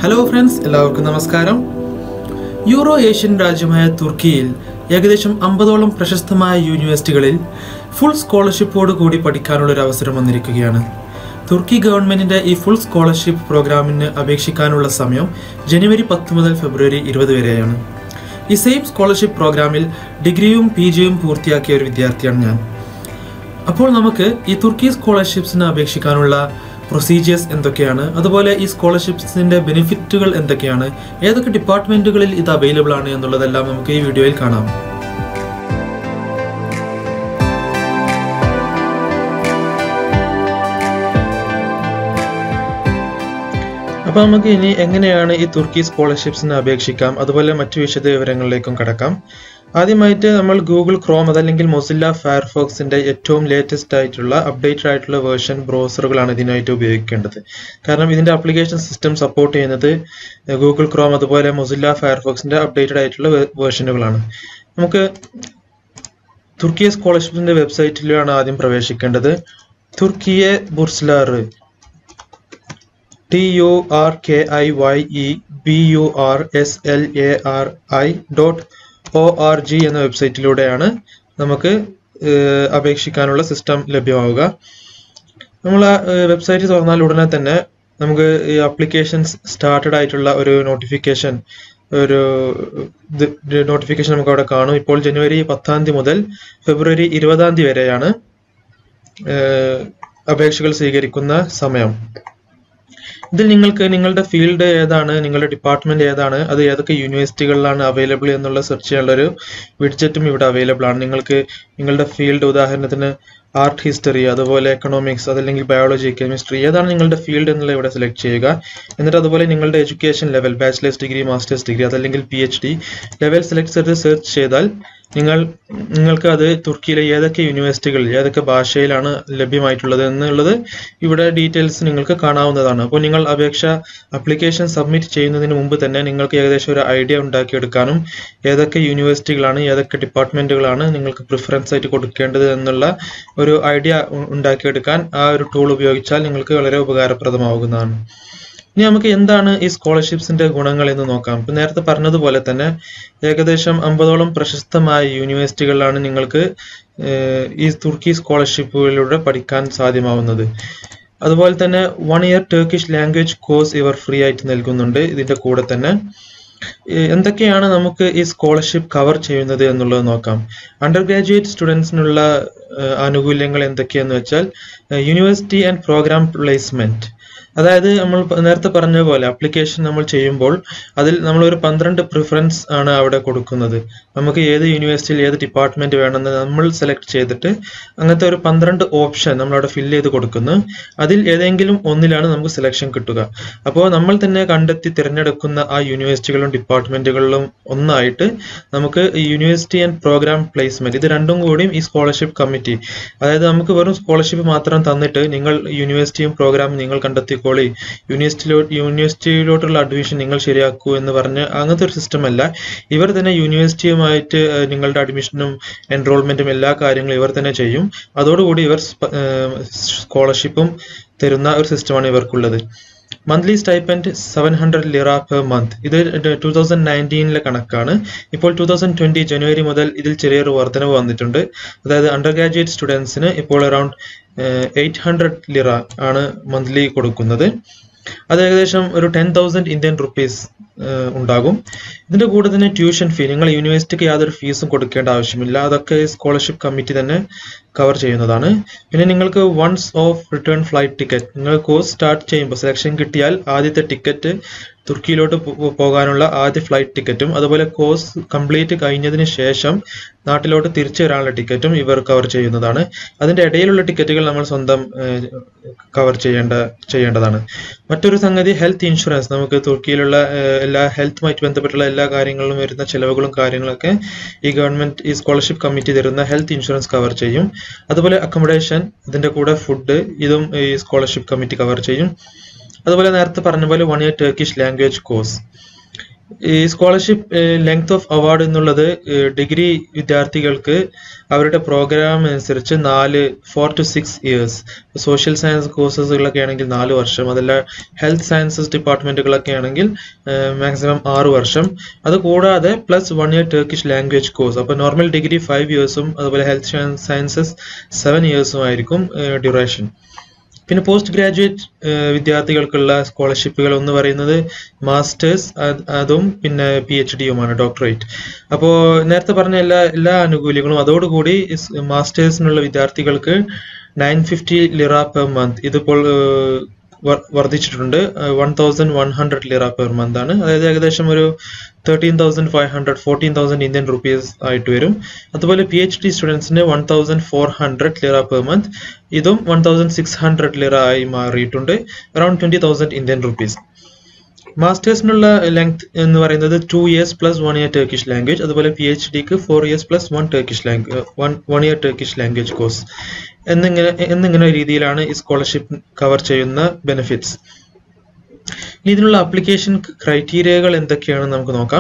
Hello friends എല്ലാവർക്കും നമസ്കാരം euro Asian രാജ്യമായ തുർക്കിയിൽ ഏകദേശം അമ്പതോളം പ്രശസ്തമായ യൂണിവേഴ്സിറ്റികളിൽ ഫുൾ സ്കോളർഷിപ്പോട് കൂടി പഠിക്കാനുള്ള ഒരു അവസരം വന്നിരിക്കുകയാണ് തുർക്കി ഗവൺമെന്റിന്റെ ഈ ഫുൾ സ്കോളർഷിപ്പ് പ്രോഗ്രാമിന് അപേക്ഷിക്കാനുള്ള സമയം ജനുവരി പത്ത് മുതൽ ഫെബ്രുവരി ഇരുപത് വരെയാണ് ഈ സെയിം സ്കോളർഷിപ്പ് പ്രോഗ്രാമിൽ ഡിഗ്രിയും പി ജിയും പൂർത്തിയാക്കിയ ഒരു വിദ്യാർത്ഥിയാണ് ഞാൻ അപ്പോൾ നമുക്ക് ഈ തുർക്കി സ്കോളർഷിപ്സിന് അപേക്ഷിക്കാനുള്ള പ്രൊസീജിയേഴ്സ് എന്തൊക്കെയാണ് അതുപോലെ ഈ സ്കോളർഷിപ്സിന്റെ ബെനിഫിറ്റുകൾ എന്തൊക്കെയാണ് ഏതൊക്കെ ഡിപ്പാർട്ട്മെന്റുകളിൽ ഇത് അവൈലബിൾ ആണ് എന്നുള്ളതെല്ലാം നമുക്ക് ഈ വീഡിയോയിൽ കാണാം അപ്പോൾ നമുക്ക് ഇനി എങ്ങനെയാണ് ഈ തുർക്കി സ്കോളർഷിപ്സിന് അപേക്ഷിക്കാം അതുപോലെ മറ്റു വിശദ വിവരങ്ങളിലേക്കും കടക്കാം ആദ്യമായിട്ട് നമ്മൾ ഗൂഗിൾ ക്രോം അതല്ലെങ്കിൽ മൊസില്ല ഫയർഫോക്സിന്റെ ഏറ്റവും ലേറ്റസ്റ്റ് ആയിട്ടുള്ള അപ്ഡേറ്റഡ് ആയിട്ടുള്ള വേർഷൻ ബ്രൗസറുകളാണ് ഇതിനായിട്ട് ഉപയോഗിക്കേണ്ടത് കാരണം ഇതിന്റെ ആപ്ലിക്കേഷൻ സിസ്റ്റം സപ്പോർട്ട് ചെയ്യുന്നത് ഗൂഗിൾ ക്രോം അതുപോലെ മൊസില്ല ഫയർഫോക്സിന്റെ അപ്ഡേറ്റഡ് ആയിട്ടുള്ള വേർഷനുകളാണ് നമുക്ക് തുർക്കിയെ സ്കോളർഷിപ്പിന്റെ വെബ്സൈറ്റിലാണ് ആദ്യം പ്രവേശിക്കേണ്ടത് Turkiye Burslari T U R K I Y E B U R S L A R I dot O R G എന്ന വെബ്സൈറ്റിലൂടെയാണ് നമുക്ക് ഏഹ്, അപേക്ഷിക്കാനുള്ള സിസ്റ്റം ലഭ്യമാവുക നമ്മൾ ആ വെബ്സൈറ്റ് തുറന്നാൽ ഉടനെ തന്നെ നമുക്ക് ഈ അപ്ലിക്കേഷൻസ് സ്റ്റാർട്ടഡ് ആയിട്ടുള്ള ഒരു നോട്ടിഫിക്കേഷൻ ഒരു നോട്ടിഫിക്കേഷൻ നമുക്ക് അവിടെ കാണും ഇപ്പോൾ ജനുവരി പത്താം തീയതി മുതൽ ഫെബ്രുവരി ഇരുപതാം തീയതി വരെയാണ് ഏഹ്, അപേക്ഷകൾ സ്വീകരിക്കുന്ന സമയം ഇതിൽ നിങ്ങൾക്ക് നിങ്ങളുടെ ഫീൽഡ് ഏതാണ് നിങ്ങളുടെ ഡിപ്പാർട്ട്മെന്റ് ഏതാണ് അത് ഏതൊക്കെ യൂണിവേഴ്സിറ്റികളിലാണ് അവൈലബിൾ എന്നുള്ള സെർച്ച് ചെയ്യാനുള്ള ഒരു വിഡ്ജറ്റും ഇവിടെ അവൈലബിൾ ആണ് നിങ്ങൾക്ക് നിങ്ങളുടെ ഫീൽഡ് ഉദാഹരണത്തിന് ആർട്ട് ഹിസ്റ്ററി അതുപോലെ എക്കണോമിക്സ് അതല്ലെങ്കിൽ ബയോളജി കെമിസ്ട്രി ഏതാണ് നിങ്ങളുടെ ഫീൽഡ് എന്നുള്ളത് ഇവിടെ സെലക്ട് ചെയ്യുക എന്നിട്ട് അതുപോലെ നിങ്ങളുടെ education level bachelor's degree master's degree അതല്ലെങ്കിൽ P H D level select ചെയ്ത് സെർച്ച് ചെയ്താൽ നിങ്ങൾ നിങ്ങൾക്ക് അത് തുർക്കിയിലെ ഏതൊക്കെ യൂണിവേഴ്സിറ്റികളിൽ ഏതൊക്കെ ഭാഷയിലാണ് ലഭ്യമായിട്ടുള്ളത് എന്നുള്ളത് ഇവിടെ ഡീറ്റെയിൽസ് നിങ്ങൾക്ക് കാണാവുന്നതാണ് അപ്പോൾ നിങ്ങൾ അപേക്ഷ അപ്ലിക്കേഷൻ സബ്മിറ്റ് ചെയ്യുന്നതിന് മുമ്പ് തന്നെ നിങ്ങൾക്ക് ഏകദേശം ഒരു ഐഡിയ ഉണ്ടാക്കിയെടുക്കാനും ഏതൊക്കെ യൂണിവേഴ്സിറ്റികളാണ് ഏതൊക്കെ ഡിപ്പാർട്ട്മെന്റുകളാണ് നിങ്ങൾക്ക് പ്രിഫറൻസ് ആയിട്ട് കൊടുക്കേണ്ടത് എന്നുള്ള ഒരു ഐഡിയ ഉണ്ടാക്കിയെടുക്കാൻ ആ ഒരു ടൂൾ ഉപയോഗിച്ചാൽ നിങ്ങൾക്ക് വളരെ ഉപകാരപ്രദമാവുന്നതാണ് ഇനി നമുക്ക് എന്താണ് ഈ സ്കോളർഷിപ്സിന്റെ ഗുണങ്ങൾ എന്ന് നോക്കാം ഇപ്പൊ നേരത്തെ പറഞ്ഞതുപോലെ തന്നെ ഏകദേശം അമ്പതോളം പ്രശസ്തമായ യൂണിവേഴ്സിറ്റികളിലാണ് നിങ്ങൾക്ക് ഏഹ്, ഈ തുർക്കി സ്കോളർഷിപ്പുകളിലൂടെ പഠിക്കാൻ സാധ്യമാവുന്നത് അതുപോലെ തന്നെ one year Turkish language course ഇവർ ഫ്രീ ആയിട്ട് നൽകുന്നുണ്ട് ഇതിന്റെ കൂടെ തന്നെ ഏഹ്, എന്തൊക്കെയാണ് നമുക്ക് ഈ സ്കോളർഷിപ്പ് കവർ ചെയ്യുന്നത് എന്നുള്ളത് നോക്കാം അണ്ടർ ഗ്രാജുവേറ്റ് സ്റ്റുഡൻസിനുള്ള ഏഹ്, ആനുകൂല്യങ്ങൾ എന്തൊക്കെയെന്ന് വെച്ചാൽ യൂണിവേഴ്സിറ്റി ആൻഡ് പ്രോഗ്രാം പ്ലേസ്മെന്റ് അതായത് നമ്മൾ പ- നേരത്തെ പറഞ്ഞ പോലെ അപ്ലിക്കേഷൻ നമ്മൾ ചെയ്യുമ്പോൾ അതിൽ നമ്മൾ ഒരു പന്ത്രണ്ട് പ്രിഫറൻസ് ആണ് അവിടെ കൊടുക്കുന്നത് നമുക്ക് ഏത് യൂണിവേഴ്സിറ്റിയിൽ ഏത് ഡിപ്പാർട്ട്മെന്റ് വേണമെന്ന് നമ്മൾ സെലക്ട് ചെയ്തിട്ട് അങ്ങനത്തെ ഒരു പന്ത്രണ്ട് ഓപ്ഷൻ നമ്മൾ അവിടെ ഫില്ല് ചെയ്ത് കൊടുക്കുന്നു അതിൽ ഏതെങ്കിലും ഒന്നിലാണ് നമുക്ക് സെലക്ഷൻ കിട്ടുക അപ്പോൾ നമ്മൾ തന്നെ കണ്ടെത്തി തിരഞ്ഞെടുക്കുന്ന ആ യൂണിവേഴ്സിറ്റികളും ഡിപ്പാർട്ട്മെന്റുകളിലും ഒന്നായിട്ട് നമുക്ക് ഈ യൂണിവേഴ്സിറ്റി ആൻഡ് പ്രോഗ്രാം പ്ലേസ്മെന്റ് ഇത് രണ്ടും കൂടിയും ഈ സ്കോളർഷിപ്പ് കമ്മിറ്റി അതായത് നമുക്ക് വെറും സ്കോളർഷിപ്പ് മാത്രം തന്നിട്ട് നിങ്ങൾ യൂണിവേഴ്സിറ്റിയും പ്രോഗ്രാമും നിങ്ങൾ കണ്ടെത്തിക്കോളി യൂണിവേഴ്സിറ്റിയിലോ യൂണിവേഴ്സിറ്റിയിലോട്ടുള്ള അഡ്മിഷൻ നിങ്ങൾ ശരിയാക്കൂ എന്ന് പറഞ്ഞ് അങ്ങനത്തെ ഒരു സിസ്റ്റം അല്ല ഇവർ തന്നെ യൂണിവേഴ്സിറ്റിയുമായിട്ട് ഏഹ്, നിങ്ങളുടെ അഡ്മിഷനും എൻറോൾമെന്റും എല്ലാ കാര്യങ്ങളും ഇവർ തന്നെ ചെയ്യും അതോടുകൂടി ഇവർ സ്കോളർഷിപ്പും തരുന്ന ഒരു സിസ്റ്റമാണ് ഇവർക്കുള്ളത് monthly stipend seven hundred lira per month ഇത് ടൂ തൗസൻഡ് നയൻറ്റീനിലെ കണക്കാണ് ഇപ്പോൾ ടൂ തൗസൻഡ് ട്വന്റി ജനുവരി മുതൽ ഇതിൽ ചെറിയൊരു വർധനവ് വന്നിട്ടുണ്ട് അതായത് അണ്ടർ ഗ്രാജുവേറ്റ് സ്റ്റുഡൻസിന് ഇപ്പോൾ അറൌണ്ട് എയ്റ്റ് ഹൺഡ്രഡ് ലിറ ആണ് മന്ത്ലി കൊടുക്കുന്നത് അത് ഏകദേശം ഒരു ടെൻ തൗസൻഡ് ഇന്ത്യൻ റുപ്പീസ് ഉണ്ടാകും ഇതിന്റെ കൂടെ തന്നെ ട്യൂഷൻ ഫീ നിങ്ങൾ യൂണിവേഴ്സിറ്റിക്ക് യാതൊരു ഫീസും കൊടുക്കേണ്ട ആവശ്യമില്ല അതൊക്കെ സ്കോളർഷിപ്പ് കമ്മിറ്റി തന്നെ കവർ ചെയ്യുന്നതാണ് പിന്നെ നിങ്ങൾക്ക് once off return flight ticket നിങ്ങൾ കോഴ്സ് സ്റ്റാർട്ട് ചെയ്യുമ്പോൾ സെലക്ഷൻ കിട്ടിയാൽ ആദ്യത്തെ ടിക്കറ്റ് തുർക്കിയിലോട്ട് പോ- പോകാനുള്ള ആദ്യ ഫ്ലൈറ്റ് ടിക്കറ്റും അതുപോലെ കോഴ്സ് കംപ്ലീറ്റ് കഴിഞ്ഞതിന് ശേഷം നാട്ടിലോട്ട് തിരിച്ചു വരാനുള്ള ടിക്കറ്റും ഇവർ കവർ ചെയ്യുന്നതാണ് അതിന്റെ ഇടയിലുള്ള ടിക്കറ്റുകൾ നമ്മൾ സ്വന്തം കവർ ചെയ്യേണ്ട ചെയ്യേണ്ടതാണ് മറ്റൊരു സംഗതി ഹെൽത്ത് ഇൻഷുറൻസ് നമുക്ക് തുർക്കിയിലുള്ള ഏഹ്, എല്ലാ ഹെൽത്തുമായിട്ട് ബന്ധപ്പെട്ടുള്ള എല്ലാ കാര്യങ്ങളിലും വരുന്ന ചെലവുകളും കാര്യങ്ങളൊക്കെ ഈ ഗവൺമെന്റ് ഈ സ്കോളർഷിപ്പ് കമ്മിറ്റി തരുന്ന ഹെൽത്ത് ഇൻഷുറൻസ് കവർ ചെയ്യും അതുപോലെ അക്കോമഡേഷൻ ഇതിന്റെ കൂടെ ഫുഡ് ഇതും ഈ സ്കോളർഷിപ്പ് കമ്മിറ്റി കവർ ചെയ്യും അതുപോലെ നേരത്തെ പറഞ്ഞ പോലെ one year Turkish language course ഈ സ്കോളർഷിപ്പ് ലെങ്ത് ഓഫ് അവാർഡ് എന്നുള്ളത് ഡിഗ്രി വിദ്യാർത്ഥികൾക്ക് അവരുടെ പ്രോഗ്രാം അനുസരിച്ച് നാല് four to six years social science കോഴ്സസുകളൊക്കെ ആണെങ്കിൽ നാല് വർഷം അതല്ല ഹെൽത്ത് സയൻസസ് ഡിപ്പാർട്ട്മെന്റുകളൊക്കെ ആണെങ്കിൽ മാക്സിമം ആറ് വർഷം അത് കൂടാതെ plus one year Turkish language course അപ്പോൾ നോർമൽ ഡിഗ്രി ഫൈവ് ഇയേഴ്സും അതുപോലെ ഹെൽത്ത് സയൻസസ് സെവൻ ഇയേഴ്സും ആയിരിക്കും ഡ്യൂറേഷൻ പിന്നെ പോസ്റ്റ് ഗ്രാജുവേറ്റ് വിദ്യാർത്ഥികൾക്കുള്ള സ്കോളർഷിപ്പുകൾ എന്ന് പറയുന്നത് മാസ്റ്റേഴ്സ് അതും പിന്നെ പി എച്ച് ഡിയുമാണ് ഡോക്ടറേറ്റ് അപ്പോൾ നേരത്തെ പറഞ്ഞ എല്ലാ എല്ലാ ആനുകൂല്യങ്ങളും അതോടുകൂടി മാസ്റ്റേഴ്സിനുള്ള വിദ്യാർത്ഥികൾക്ക് nine fifty lira per month ഇതിപ്പോൾ വർദ്ധിച്ചിട്ടുണ്ട് one thousand one hundred lira per month ആണ് അതായത് ഏകദേശം ഒരു thirteen thousand five hundred fourteen thousand Indian rupees ആയിട്ട് വരും അതുപോലെ പി എച്ച് ഡി സ്റ്റുഡൻസിന് one thousand four hundred lira per month ഇതും one thousand six hundred lira ആയി മാറിയിട്ടുണ്ട് around twenty thousand Indian rupees മാസ്റ്റേഴ്സിനുള്ള ലെങ്ത് എന്ന് പറയുന്നത് two years plus one year Turkish language അതുപോലെ പി എച്ച് ഡിക്ക് four years plus one Turkish language one one year Turkish language course എന്നിങ്ങനെ എന്നിങ്ങനെ രീതിയിലാണ് ഈ സ്കോളർഷിപ്പ് കവർ ചെയ്യുന്ന ബെനിഫിറ്റ്സ് ഇനി ഇതിനുള്ള അപ്ലിക്കേഷൻ ക്രൈറ്റീരിയകൾ എന്തൊക്കെയാണെന്ന് നമുക്ക് നോക്കാം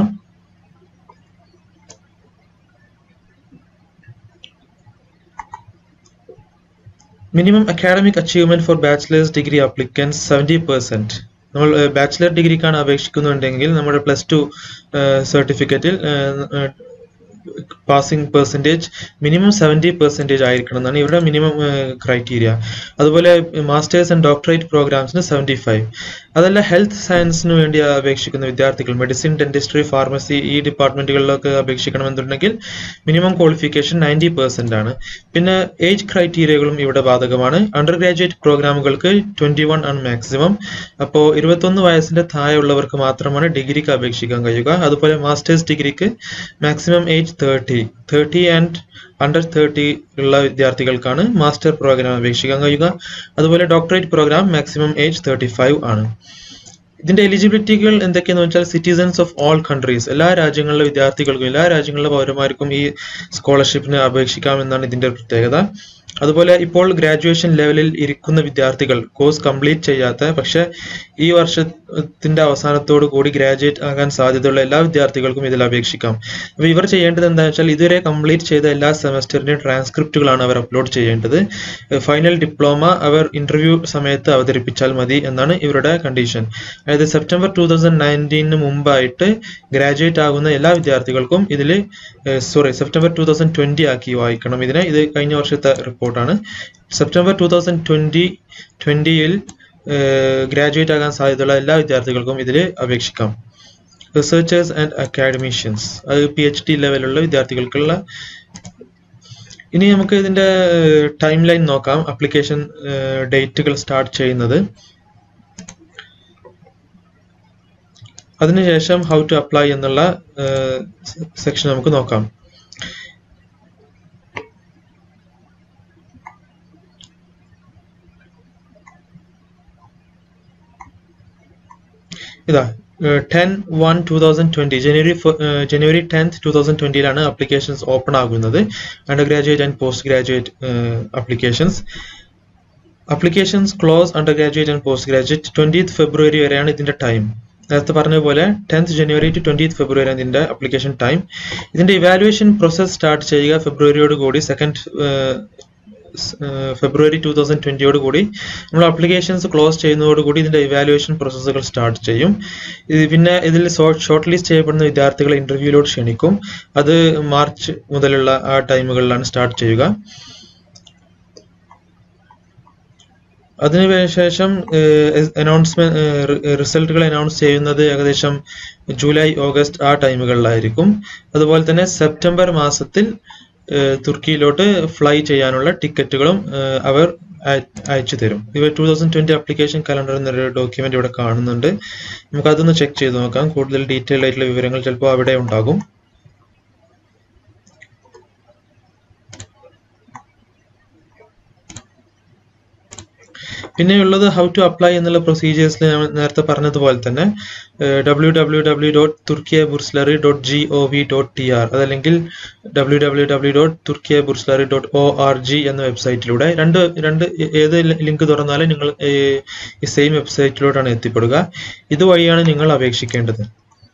minimum academic achievement for bachelor's degree applicants seventy percent നമ്മൾ ബാച്ചിലർ ഡിഗ്രിക്കാണ് അപേക്ഷിക്കുന്നുണ്ടെങ്കിൽ നമ്മുടെ പ്ലസ് ടു സർട്ടിഫിക്കറ്റിൽ passing percentage minimum seventy percentage ആയിരിക്കണം എന്നാണ് ഇവിടെ മിനിമം ക്രൈറ്റീരിയ അതുപോലെ മാസ്റ്റേഴ്സ് ആൻഡ് ഡോക്ടറേറ്റ് പ്രോഗ്രാംസിന് സെവൻറ്റി ഫൈവ് അതല്ല ഹെൽത്ത് സയൻസിന് വേണ്ടി അപേക്ഷിക്കുന്ന വിദ്യാർത്ഥികൾ മെഡിസിൻ ഡെന്റിസ്ട്രി ഫാർമസി ഈ ഡിപ്പാർട്ട്മെന്റുകളിലൊക്കെ അപേക്ഷിക്കണമെന്നുണ്ടെങ്കിൽ മിനിമം ക്വാളിഫിക്കേഷൻ നയൻറ്റി പെർസെന്റ് ആണ് പിന്നെ ഏജ് ക്രൈറ്റീരിയകളും ഇവിടെ ബാധകമാണ് അണ്ടർ ഗ്രാജുവേറ്റ് പ്രോഗ്രാമുകൾക്ക് ട്വന്റി വൺ ആണ് മാക്സിമം അപ്പോൾ ഇരുപത്തൊന്ന് വയസ്സിന്റെ താഴെയുള്ളവർക്ക് മാത്രമാണ് ഡിഗ്രിക്ക് അപേക്ഷിക്കാൻ കഴിയുക അതുപോലെ മാസ്റ്റേഴ്സ് ഡിഗ്രിക്ക് maximum age thirty thirty and under thirty ഉള്ള വിദ്യാർത്ഥികൾക്കാണ് മാസ്റ്റർ പ്രോഗ്രാം അപേക്ഷിക്കാൻ കഴിയുക അതുപോലെ doctorate programme maximum age thirty five ആണ് ഇതിന്റെ എലിജിബിലിറ്റികൾ എന്തൊക്കെയെന്ന് വെച്ചാൽ സിറ്റിസൺസ് ഓഫ് ഓൾ കൺട്രീസ് എല്ലാ രാജ്യങ്ങളിലെ വിദ്യാർത്ഥികൾക്കും എല്ലാ രാജ്യങ്ങളിലെ പൗരന്മാർക്കും ഈ സ്കോളർഷിപ്പിന് അപേക്ഷിക്കാമെന്നാണ് ഇതിന്റെ പ്രത്യേകത അതുപോലെ ഇപ്പോൾ ഗ്രാജുവേഷൻ ലെവലിൽ ഇരിക്കുന്ന വിദ്യാർത്ഥികൾ കോഴ്സ് കംപ്ലീറ്റ് ചെയ്യാത്ത പക്ഷെ ഈ വർഷത്തിന്റെ അവസാനത്തോടു കൂടി ഗ്രാജുവേറ്റ് ആകാൻ സാധ്യതയുള്ള എല്ലാ വിദ്യാർത്ഥികൾക്കും ഇതിൽ അപേക്ഷിക്കാം അപ്പോൾ ഇവർ ചെയ്യേണ്ടത് എന്താണെന്ന് വെച്ചാൽ ഇതുവരെ കംപ്ലീറ്റ് ചെയ്ത എല്ലാ സെമസ്റ്ററിന്റെയും ട്രാൻസ്ക്രിപ്റ്റുകളാണ് അവർ അപ്ലോഡ് ചെയ്യേണ്ടത് ഫൈനൽ ഡിപ്ലോമ അവർ ഇന്റർവ്യൂ സമയത്ത് അവതരിപ്പിച്ചാൽ മതി എന്നാണ് ഇവരുടെ കണ്ടീഷൻ അതായത് സെപ്റ്റംബർ ടൂ തൗസൻഡ് നയൻറ്റീന് മുമ്പായിട്ട് ഗ്രാജുവേറ്റ് ആകുന്ന എല്ലാ വിദ്യാർത്ഥികൾക്കും ഇതിൽ sorry September two thousand twenty ആക്കി വായിക്കണം ഇതിനെ ഇത് കഴിഞ്ഞ വർഷത്തെ റിപ്പോർട്ടാണ് സെപ്റ്റംബർ ടൂ തൗസൻഡ് ട്വന്റി ട്വന്റിയിൽ ഗ്രാജുവേറ്റ് ആകാൻ സാധ്യതയുള്ള എല്ലാ വിദ്യാർത്ഥികൾക്കും ഇതിൽ അപേക്ഷിക്കാം റിസർച്ചേഴ്സ് ആൻഡ് അക്കാഡമീഷ്യൻസ് അത് പി എച്ച് ഡി ലെവലുള്ള വിദ്യാർത്ഥികൾക്കുള്ള ഇനി നമുക്ക് ഇതിന്റെ ടൈം ലൈൻ നോക്കാം അപ്ലിക്കേഷൻ ഡേറ്റുകൾ സ്റ്റാർട്ട് ചെയ്യുന്നത് അതിനുശേഷം ഹൗ ടു അപ്ലൈ എന്നുള്ള സെക്ഷൻ നമുക്ക് നോക്കാം ഇതാ ten one two thousand twenty January January tenth two thousand ട്വന്റിയിലാണ് അപ്ലിക്കേഷൻസ് ഓപ്പൺ ആകുന്നത് under graduate and post graduate applications applications close under graduate and post graduate twentieth February വരെയാണ് ഇതിന്റെ time നേരത്തെ പറഞ്ഞ പോലെ tenth January to twentieth February ആണ് ഇതിന്റെ application time ഇതിന്റെ ഇവാലുവേഷൻ പ്രോസസ് സ്റ്റാർട്ട് ചെയ്യുക ഫെബ്രുവരിയോട് കൂടി സെക്കൻഡ് ഫെബ്രുവരി ടൂ തൗസൻഡ് ട്വന്റിയോട് കൂടി നമ്മൾ അപ്ലിക്കേഷൻസ് ക്ലോസ് ചെയ്യുന്നതോടുകൂടി ഇതിന്റെ ഇവാലുവേഷൻ പ്രോസസ്സുകൾ സ്റ്റാർട്ട് ചെയ്യും ഇത് പിന്നെ ഇതിൽ ഷോർട്ട് ലിസ്റ്റ് ചെയ്യപ്പെടുന്ന വിദ്യാർത്ഥികളെ ഇന്റർവ്യൂയിലോട്ട് ക്ഷണിക്കും അത് മാർച്ച് മുതലുള്ള ആ ടൈമുകളിലാണ് സ്റ്റാർട്ട് ചെയ്യുക അതിനുശേഷം അനൗൺസ്മെന്റ് റിസൾട്ടുകൾ അനൗൺസ് ചെയ്യുന്നത് ഏകദേശം ജൂലൈ ഓഗസ്റ്റ് ആ ടൈമുകളിലായിരിക്കും അതുപോലെ തന്നെ സെപ്റ്റംബർ മാസത്തിൽ തുർക്കിയിലോട്ട് ഫ്ലൈ ചെയ്യാനുള്ള ടിക്കറ്റുകളും അവർ അയച്ചു തരും ഇവ two thousand twenty application calendar എന്നൊരു ഡോക്യുമെന്റ് ഇവിടെ കാണുന്നുണ്ട് നമുക്ക് അതൊന്ന് ചെക്ക് ചെയ്ത് നോക്കാം കൂടുതൽ ഡീറ്റെയിൽ ആയിട്ടുള്ള വിവരങ്ങൾ ചിലപ്പോൾ അവിടെ ഉണ്ടാകും പിന്നെയുള്ളത് ഹൗ ടു അപ്ലൈ എന്നുള്ള പ്രൊസീജിയേഴ്സിൽ നമ്മൾ നേരത്തെ പറഞ്ഞതുപോലെ തന്നെ W W W dot Turkiye Burslari dot G O V dot T R അതല്ലെങ്കിൽ W W W dot Turkiye Burslari dot O R G എന്ന വെബ്സൈറ്റിലൂടെ രണ്ട് രണ്ട് ഏത് ലിങ്ക് തുറന്നാലും നിങ്ങൾ ഈ സെയിം വെബ്സൈറ്റിലോട്ടാണ് എത്തിപ്പെടുക ഇതുവഴിയാണ് നിങ്ങൾ അപേക്ഷിക്കേണ്ടത്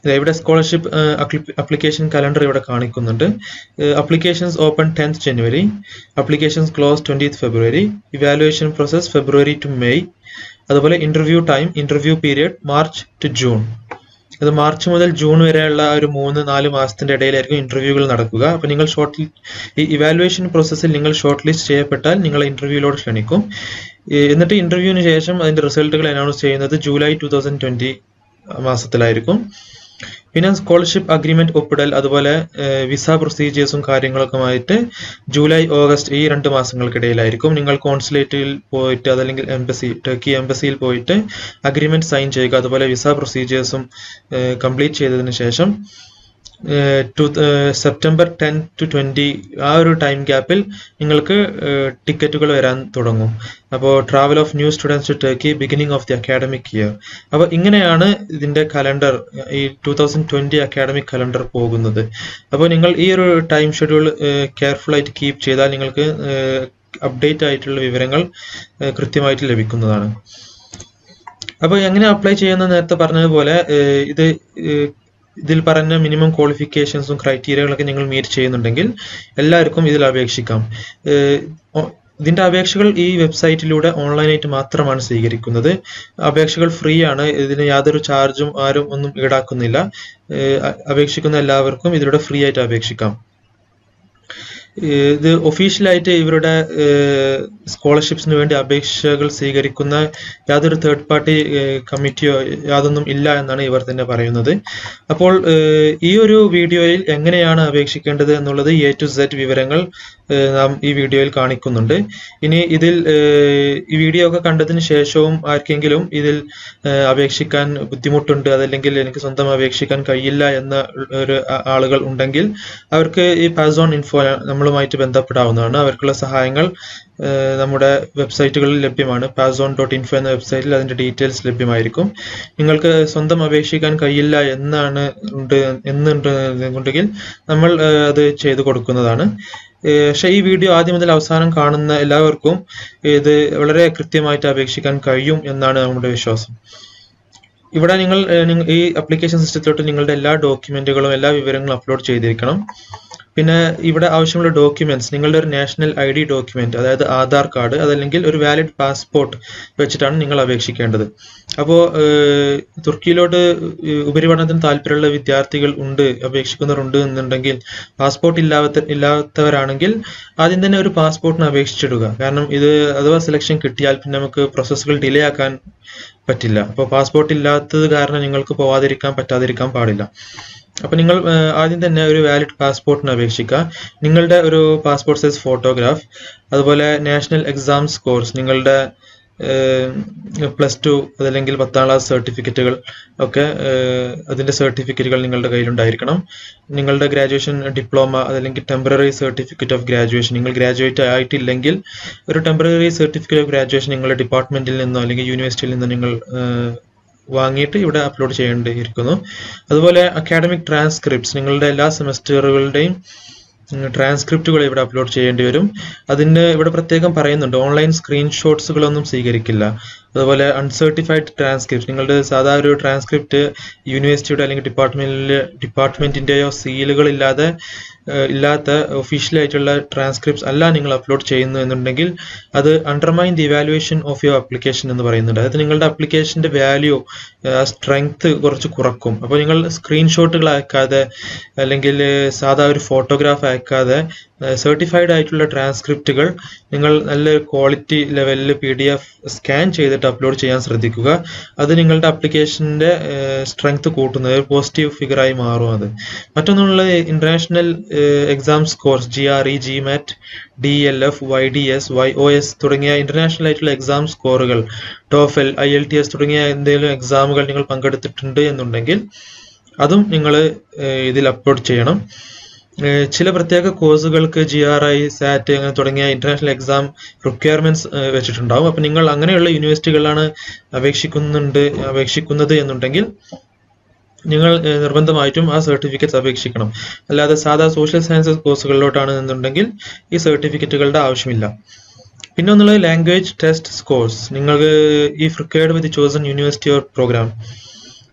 ഇവിടെ സ്കോളർഷിപ്പ് അപ്ലിക്കേഷൻ കലണ്ടർ ഇവിടെ കാണിക്കുന്നുണ്ട് applications open tenth January applications close twentieth February evaluation process February to May അതുപോലെ interview time interview period March to June അത് മാർച്ച് മുതൽ ജൂൺ വരെയുള്ള ഒരു മൂന്ന് നാല് മാസത്തിന്റെ ഇടയിലായിരിക്കും ഇന്റർവ്യൂകൾ നടക്കുക അപ്പോൾ നിങ്ങൾ ഷോർട്ട് ഈ ഇവാലുവേഷൻ പ്രോസസ്സിൽ നിങ്ങൾ ഷോർട്ട് ലിസ്റ്റ് ചെയ്യപ്പെട്ടാൽ നിങ്ങളെ ഇന്റർവ്യൂയിലോട് ക്ഷണിക്കും എന്നിട്ട് ഇന്റർവ്യൂവിന് ശേഷം അതിന്റെ റിസൾട്ടുകൾ അനൗൺസ് ചെയ്യുന്നത് ജൂലൈ ടൂ തൗസൻഡ് ട്വന്റി മാസത്തിലായിരിക്കും പിന്നെ സ്കോളർഷിപ്പ് അഗ്രിമെന്റ് ഒപ്പിടൽ അതുപോലെ വിസ പ്രൊസീജിയേഴ്സും കാര്യങ്ങളൊക്കെമായിട്ട് ജൂലൈ ഓഗസ്റ്റ് ഈ രണ്ട് മാസങ്ങൾക്കിടയിലായിരിക്കും നിങ്ങൾ കോൺസുലേറ്റിൽ പോയിട്ട് അതല്ലെങ്കിൽ എംബസി ടർക്കി എംബസിയിൽ പോയിട്ട് അഗ്രിമെന്റ് സൈൻ ചെയ്യുക അതുപോലെ വിസ പ്രൊസീജിയേഴ്സും കംപ്ലീറ്റ് ചെയ്തതിന് ശേഷം to September ten to twenty ആ ഒരു ടൈം ഗ്യാപ്പിൽ നിങ്ങൾക്ക് ടിക്കറ്റുകൾ വരാൻ തുടങ്ങും അപ്പോൾ travel of new students to Turkey beginning of the academic year അപ്പോൾ ഇങ്ങനെയാണ് ഇതിൻ്റെ കലണ്ടർ ഈ two thousand twenty academic calendar പോകുന്നത് അപ്പോൾ നിങ്ങൾ ഈ ഒരു ടൈം ഷെഡ്യൂൾ കെയർഫുൾ ആയിട്ട് കീപ്പ് ചെയ്താൽ നിങ്ങൾക്ക് അപ്ഡേറ്റ് ആയിട്ടുള്ള വിവരങ്ങൾ കൃത്യമായിട്ട് ലഭിക്കുന്നതാണ് അപ്പോൾ എങ്ങനെ അപ്ലൈ ചെയ്യുന്ന നേരത്തെ പറഞ്ഞതുപോലെ ഇത് ഇതിൽ പറഞ്ഞ മിനിമം ക്വാളിഫിക്കേഷൻസും ക്രൈറ്റീരിയകളൊക്കെ നിങ്ങൾ മീറ്റ് ചെയ്യുന്നുണ്ടെങ്കിൽ എല്ലാവർക്കും ഇതിൽ അപേക്ഷിക്കാം ഇതിന്റെ അപേക്ഷകൾ ഈ വെബ്സൈറ്റിലൂടെ ഓൺലൈനായിട്ട് മാത്രമാണ് സ്വീകരിക്കുന്നത് അപേക്ഷകൾ ഫ്രീ ആണ് ഇതിന് യാതൊരു ചാർജും ആരും ഒന്നും ഈടാക്കുന്നില്ല അപേക്ഷിക്കുന്ന എല്ലാവർക്കും ഇതിലൂടെ ഫ്രീ ആയിട്ട് അപേക്ഷിക്കാം ഇത് ഒഫീഷ്യലായിട്ട് ഇവരുടെ സ്കോളർഷിപ്സിന് വേണ്ടി അപേക്ഷകൾ സ്വീകരിക്കുന്ന യാതൊരു തേർഡ് പാർട്ടി കമ്മിറ്റിയോ യാതൊന്നും ഇല്ല എന്നാണ് ഇവർ തന്നെ പറയുന്നത് അപ്പോൾ ഈ ഒരു വീഡിയോയിൽ എങ്ങനെയാണ് അപേക്ഷിക്കേണ്ടത് എന്നുള്ളത് എ ടു സെഡ് വിവരങ്ങൾ നാം ഈ വീഡിയോയിൽ കാണിക്കുന്നുണ്ട് ഇനി ഇതിൽ ഈ വീഡിയോ ഒക്കെ കണ്ടതിന് ശേഷവും ആർക്കെങ്കിലും ഇതിൽ അപേക്ഷിക്കാൻ ബുദ്ധിമുട്ടുണ്ട് അതല്ലെങ്കിൽ എനിക്ക് സ്വന്തം അപേക്ഷിക്കാൻ കഴിയില്ല എന്ന ഒരു ആളുകൾ ഉണ്ടെങ്കിൽ അവർക്ക് ഈ പാസ് ഓൺ ഇൻഫോ നമ്മളുമായിട്ട് ബന്ധപ്പെടാവുന്നതാണ് അവർക്കുള്ള സഹായങ്ങൾ നമ്മുടെ വെബ്സൈറ്റുകളിൽ ലഭ്യമാണ് പാസ് ഓൺ ഡോട്ട് ഇൻഫോ എന്ന വെബ്സൈറ്റിൽ അതിന്റെ ഡീറ്റെയിൽസ് ലഭ്യമായിരിക്കും നിങ്ങൾക്ക് സ്വന്തം അപേക്ഷിക്കാൻ കഴിയില്ല എന്നാണ് ഉണ്ട് എന്നുണ്ടെങ്കിൽ നമ്മൾ അത് ചെയ്തു കൊടുക്കുന്നതാണ് പക്ഷേ ഈ വീഡിയോ ആദ്യം മുതൽ അവസാനം കാണുന്ന എല്ലാവർക്കും ഇത് വളരെ കൃത്യമായിട്ട് അപേക്ഷിക്കാൻ കഴിയും എന്നാണ് നമ്മുടെ വിശ്വാസം ഇവിടെ നിങ്ങൾ ഈ അപ്ലിക്കേഷൻ സിസ്റ്റത്തിലോട്ട് നിങ്ങളുടെ എല്ലാ ഡോക്യുമെന്റുകളും എല്ലാ വിവരങ്ങളും അപ്ലോഡ് ചെയ്തിരിക്കണം പിന്നെ ഇവിടെ ആവശ്യമുള്ള ഡോക്യുമെന്റ്സ് നിങ്ങളുടെ ഒരു നാഷണൽ ഐ ഡി ഡോക്യുമെന്റ് അതായത് ആധാർ കാർഡ് അതല്ലെങ്കിൽ ഒരു വാലിഡ് പാസ്പോർട്ട് വെച്ചിട്ടാണ് നിങ്ങൾ അപേക്ഷിക്കേണ്ടത് അപ്പോൾ തുർക്കിയിലോട്ട് ഉപരിപഠനത്തിന് താല്പര്യമുള്ള വിദ്യാർത്ഥികൾ ഉണ്ട് അപേക്ഷിക്കുന്നവരുണ്ട് എന്നുണ്ടെങ്കിൽ പാസ്പോർട്ട് ഇല്ലാത്ത ഇല്ലാത്തവരാണെങ്കിൽ ആദ്യം തന്നെ ഒരു പാസ്പോർട്ടിന് അപേക്ഷിച്ചിടുക കാരണം ഇത് അഥവാ സെലക്ഷൻ കിട്ടിയാൽ പിന്നെ നമുക്ക് പ്രോസസ്സുകൾ ഡിലേ ആക്കാൻ പറ്റില്ല അപ്പോൾ പാസ്പോർട്ട് ഇല്ലാത്തത് കാരണം നിങ്ങൾക്ക് പോവാതിരിക്കാൻ പറ്റാതിരിക്കാൻ പാടില്ല അപ്പൊ നിങ്ങൾ ആദ്യം തന്നെ ഒരു വാലിഡ് പാസ്പോർട്ടിന് അപേക്ഷിക്കുക നിങ്ങളുടെ ഒരു പാസ്പോർട്ട് സൈസ് ഫോട്ടോഗ്രാഫ് അതുപോലെ നാഷണൽ എക്സാം സ്കോർസ് നിങ്ങളുടെ പ്ലസ് ടു അതല്ലെങ്കിൽ പത്താം ക്ലാസ് സർട്ടിഫിക്കറ്റുകൾ ഒക്കെ അതിന്റെ സർട്ടിഫിക്കറ്റുകൾ നിങ്ങളുടെ കയ്യിലുണ്ടായിരിക്കണം നിങ്ങളുടെ ഗ്രാജുവേഷൻ ഡിപ്ലോമ അതല്ലെങ്കിൽ ടെമ്പററി സർട്ടിഫിക്കറ്റ് ഓഫ് ഗ്രാജുവേഷൻ നിങ്ങൾ ഗ്രാജുവേറ്റ് ആയിട്ടില്ലെങ്കിൽ ഒരു ടെമ്പററി സർട്ടിഫിക്കറ്റ് ഓഫ് ഗ്രാജുവേഷൻ നിങ്ങളുടെ ഡിപ്പാർട്ട്മെന്റിൽ നിന്നോ അല്ലെങ്കിൽ യൂണിവേഴ്സിറ്റിയിൽ നിന്നോ നിങ്ങൾ വാങ്ങിയിട്ട് ഇവിടെ അപ്ലോഡ് ചെയ്യേണ്ടിയിരിക്കുന്നു അതുപോലെ അക്കാഡമിക് ട്രാൻസ്ക്രിപ്റ്റ്സ് നിങ്ങളുടെ എല്ലാ സെമസ്റ്ററുകളുടെയും ട്രാൻസ്ക്രിപ്റ്റുകൾ ഇവിടെ അപ്ലോഡ് ചെയ്യേണ്ടി വരും അതിന് ഇവിടെ പ്രത്യേകം പറയുന്നുണ്ട് ഓൺലൈൻ സ്ക്രീൻഷോട്ട്സുകളൊന്നും സ്വീകരിക്കില്ല അതുപോലെ അൺസർട്ടിഫൈഡ് ട്രാൻസ്ക്രിപ്റ്റ് നിങ്ങളുടെ സാധാരണ ഒരു ട്രാൻസ്ക്രിപ്റ്റ് യൂണിവേഴ്സിറ്റിയുടെ അല്ലെങ്കിൽ ഡിപ്പാർട്ട്മെന്റിലെ ഡിപ്പാർട്ട്മെന്റിന്റെയോ സീലുകൾ ഇല്ലാതെ ഇല്ലാത്ത ഒഫീഷ്യൽ ആയിട്ടുള്ള ട്രാൻസ്ക്രിപ്റ്റ്സ് അല്ല നിങ്ങൾ അപ്ലോഡ് ചെയ്യുന്നു എന്നുണ്ടെങ്കിൽ അത് undermine the evaluation of your application എന്ന് പറയുന്നുണ്ട് അതായത് നിങ്ങളുടെ അപ്ലിക്കേഷന്റെ വാല്യൂ സ്ട്രെങ്ത് കുറച്ച് കുറക്കും അപ്പോൾ നിങ്ങൾ സ്ക്രീൻഷോട്ടുകൾ അയക്കാതെ അല്ലെങ്കിൽ സാധാ ഒരു ഫോട്ടോഗ്രാഫ് അയക്കാതെ സർട്ടിഫൈഡ് ആയിട്ടുള്ള ട്രാൻസ്ക്രിപ്റ്റുകൾ നിങ്ങൾ നല്ല ക്വാളിറ്റി ലെവലിൽ പി ഡി എഫ് സ്കാൻ ചെയ്തിട്ട് അപ്ലോഡ് ചെയ്യാൻ ശ്രദ്ധിക്കുക അത് നിങ്ങളുടെ അപ്ലിക്കേഷന്റെ സ്ട്രെങ്ത് കൂട്ടുന്നത് ഒരു പോസിറ്റീവ് ഫിഗറായി മാറും അത് മറ്റൊന്നുള്ള international exam scores G R E GMAT D L F Y D S Y O S തുടങ്ങിയ ഇന്റർനാഷണൽ ആയിട്ടുള്ള എക്സാം സ്കോറുകൾ TOEFL I L T S തുടങ്ങിയ എന്തെങ്കിലും എക്സാമുകൾ നിങ്ങൾ പങ്കെടുത്തിട്ടുണ്ട് എന്നുണ്ടെങ്കിൽ അതും നിങ്ങൾ ഇതിൽ അപ്ലോഡ് ചെയ്യണം ചില പ്രത്യേക കോഴ്സുകൾക്ക് ജി ആർ ഐ സാറ്റ് അങ്ങനെ തുടങ്ങിയ ഇന്റർനാഷണൽ എക്സാം റിക്വയർമെന്റ്സ് വെച്ചിട്ടുണ്ടാവും അപ്പൊ നിങ്ങൾ അങ്ങനെയുള്ള യൂണിവേഴ്സിറ്റികളിലാണ് അപേക്ഷിക്കുന്നുണ്ട് അപേക്ഷിക്കുന്നത് എന്നുണ്ടെങ്കിൽ നിങ്ങൾ നിർബന്ധമായിട്ടും ആ സർട്ടിഫിക്കറ്റ്സ് അപേക്ഷിക്കണം അല്ലാതെ സാധാ സോഷ്യൽ സയൻസസ് കോഴ്സുകളിലോട്ടാണ് എന്നുണ്ടെങ്കിൽ ഈ സർട്ടിഫിക്കറ്റുകളുടെ ആവശ്യമില്ല പിന്നെ ഒന്നുള്ളത് ലാംഗ്വേജ് ടെസ്റ്റ് സ്കോഴ്സ് നിങ്ങൾക്ക് ഈ required with chosen university or program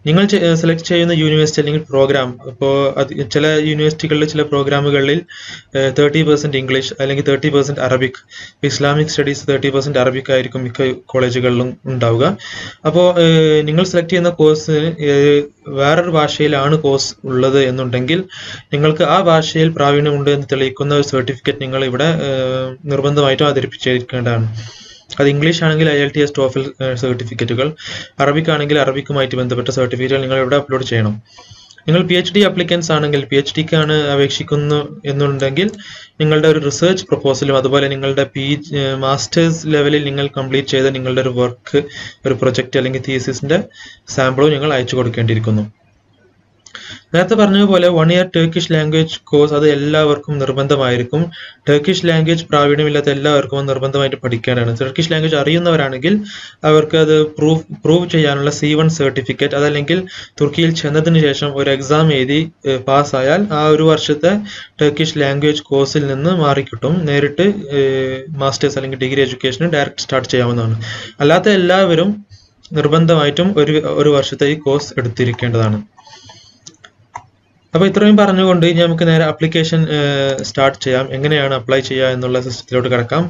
നിങ്ങൾ സെലക്ട് ചെയ്യുന്ന യൂണിവേഴ്സിറ്റി അല്ലെങ്കിൽ പ്രോഗ്രാം ഇപ്പോൾ അത് ചില യൂണിവേഴ്സിറ്റികളിൽ ചില പ്രോഗ്രാമുകളിൽ തേർട്ടി പെർസെൻറ്റ് ഇംഗ്ലീഷ് അല്ലെങ്കിൽ thirty percent Arabic Islamic studies thirty percent Arabic ആയിരിക്കും മിക്ക കോളേജുകളിലും ഉണ്ടാവുക അപ്പോൾ നിങ്ങൾ സെലക്ട് ചെയ്യുന്ന കോഴ്സ് വേറൊരു ഭാഷയിലാണ് കോഴ്സ് ഉള്ളത് എന്നുണ്ടെങ്കിൽ നിങ്ങൾക്ക് ആ ഭാഷയിൽ പ്രാവീണ്യമുണ്ട് എന്ന് തെളിയിക്കുന്ന ഒരു സർട്ടിഫിക്കറ്റ് നിങ്ങൾ ഇവിടെ ഏഹ്, നിർബന്ധമായിട്ടും അവതരിപ്പിച്ചിരിക്കേണ്ടതാണ് അത് ഇംഗ്ലീഷ് ആണെങ്കിൽ I L T S TOEFL സർട്ടിഫിക്കറ്റുകൾ അറബിക് ആണെങ്കിൽ അറബിക്കുമായിട്ട് ബന്ധപ്പെട്ട സർട്ടിഫിക്കറ്റുകൾ നിങ്ങൾ ഇവിടെ അപ്ലോഡ് ചെയ്യണം നിങ്ങൾ പി എച്ച് ഡി അപ്ലിക്കൻസ് ആണെങ്കിൽ പി എച്ച് ഡിക്കാണ് അപേക്ഷിക്കുന്നു എന്നുണ്ടെങ്കിൽ നിങ്ങളുടെ ഒരു റിസർച്ച് പ്രപ്പോസലും അതുപോലെ നിങ്ങളുടെ പി മാസ്റ്റേഴ്സ് ലെവലിൽ നിങ്ങൾ കംപ്ലീറ്റ് ചെയ്ത നിങ്ങളുടെ ഒരു വർക്ക് ഒരു പ്രൊജക്റ്റ് അല്ലെങ്കിൽ തീസിസിന്റെ സാമ്പിളും നിങ്ങൾ അയച്ചു കൊടുക്കേണ്ടിയിരിക്കുന്നു നേരത്തെ പറഞ്ഞതുപോലെ one year Turkish language course അത് എല്ലാവർക്കും നിർബന്ധമായിരിക്കും ടർക്കിഷ് ലാംഗ്വേജ് പ്രാവീണ്യമില്ലാത്ത എല്ലാവർക്കും അത് നിർബന്ധമായിട്ട് പഠിക്കേണ്ടതാണ് ടർക്കിഷ് ലാംഗ്വേജ് അറിയുന്നവരാണെങ്കിൽ അവർക്ക് അത് പ്രൂവ് പ്രൂവ് ചെയ്യാനുള്ള സി വൺ സർട്ടിഫിക്കറ്റ് അതല്ലെങ്കിൽ തുർക്കിയിൽ ചെന്നതിന് ശേഷം ഒരു എക്സാം എഴുതി പാസ്സായാൽ ആ ഒരു വർഷത്തെ ടർക്കിഷ് ലാംഗ്വേജ് കോഴ്സിൽ നിന്ന് മാറിക്കിട്ടും നേരിട്ട് മാസ്റ്റേഴ്സ് അല്ലെങ്കിൽ ഡിഗ്രി എഡ്യൂക്കേഷൻ ഡയറക്റ്റ് സ്റ്റാർട്ട് ചെയ്യാവുന്നതാണ് അല്ലാത്ത എല്ലാവരും നിർബന്ധമായിട്ടും ഒരു ഒരു വർഷത്തെ ഈ കോഴ്സ് എടുത്തിരിക്കേണ്ടതാണ് അപ്പോൾ ഇത്രയും പറഞ്ഞുകൊണ്ട് ഇനി നമുക്ക് നേരെ അപ്ലിക്കേഷൻ സ്റ്റാർട്ട് ചെയ്യാം എങ്ങനെയാണ് അപ്ലൈ ചെയ്യുക എന്നുള്ള സിസ്റ്റത്തിലോട്ട് കിടക്കാം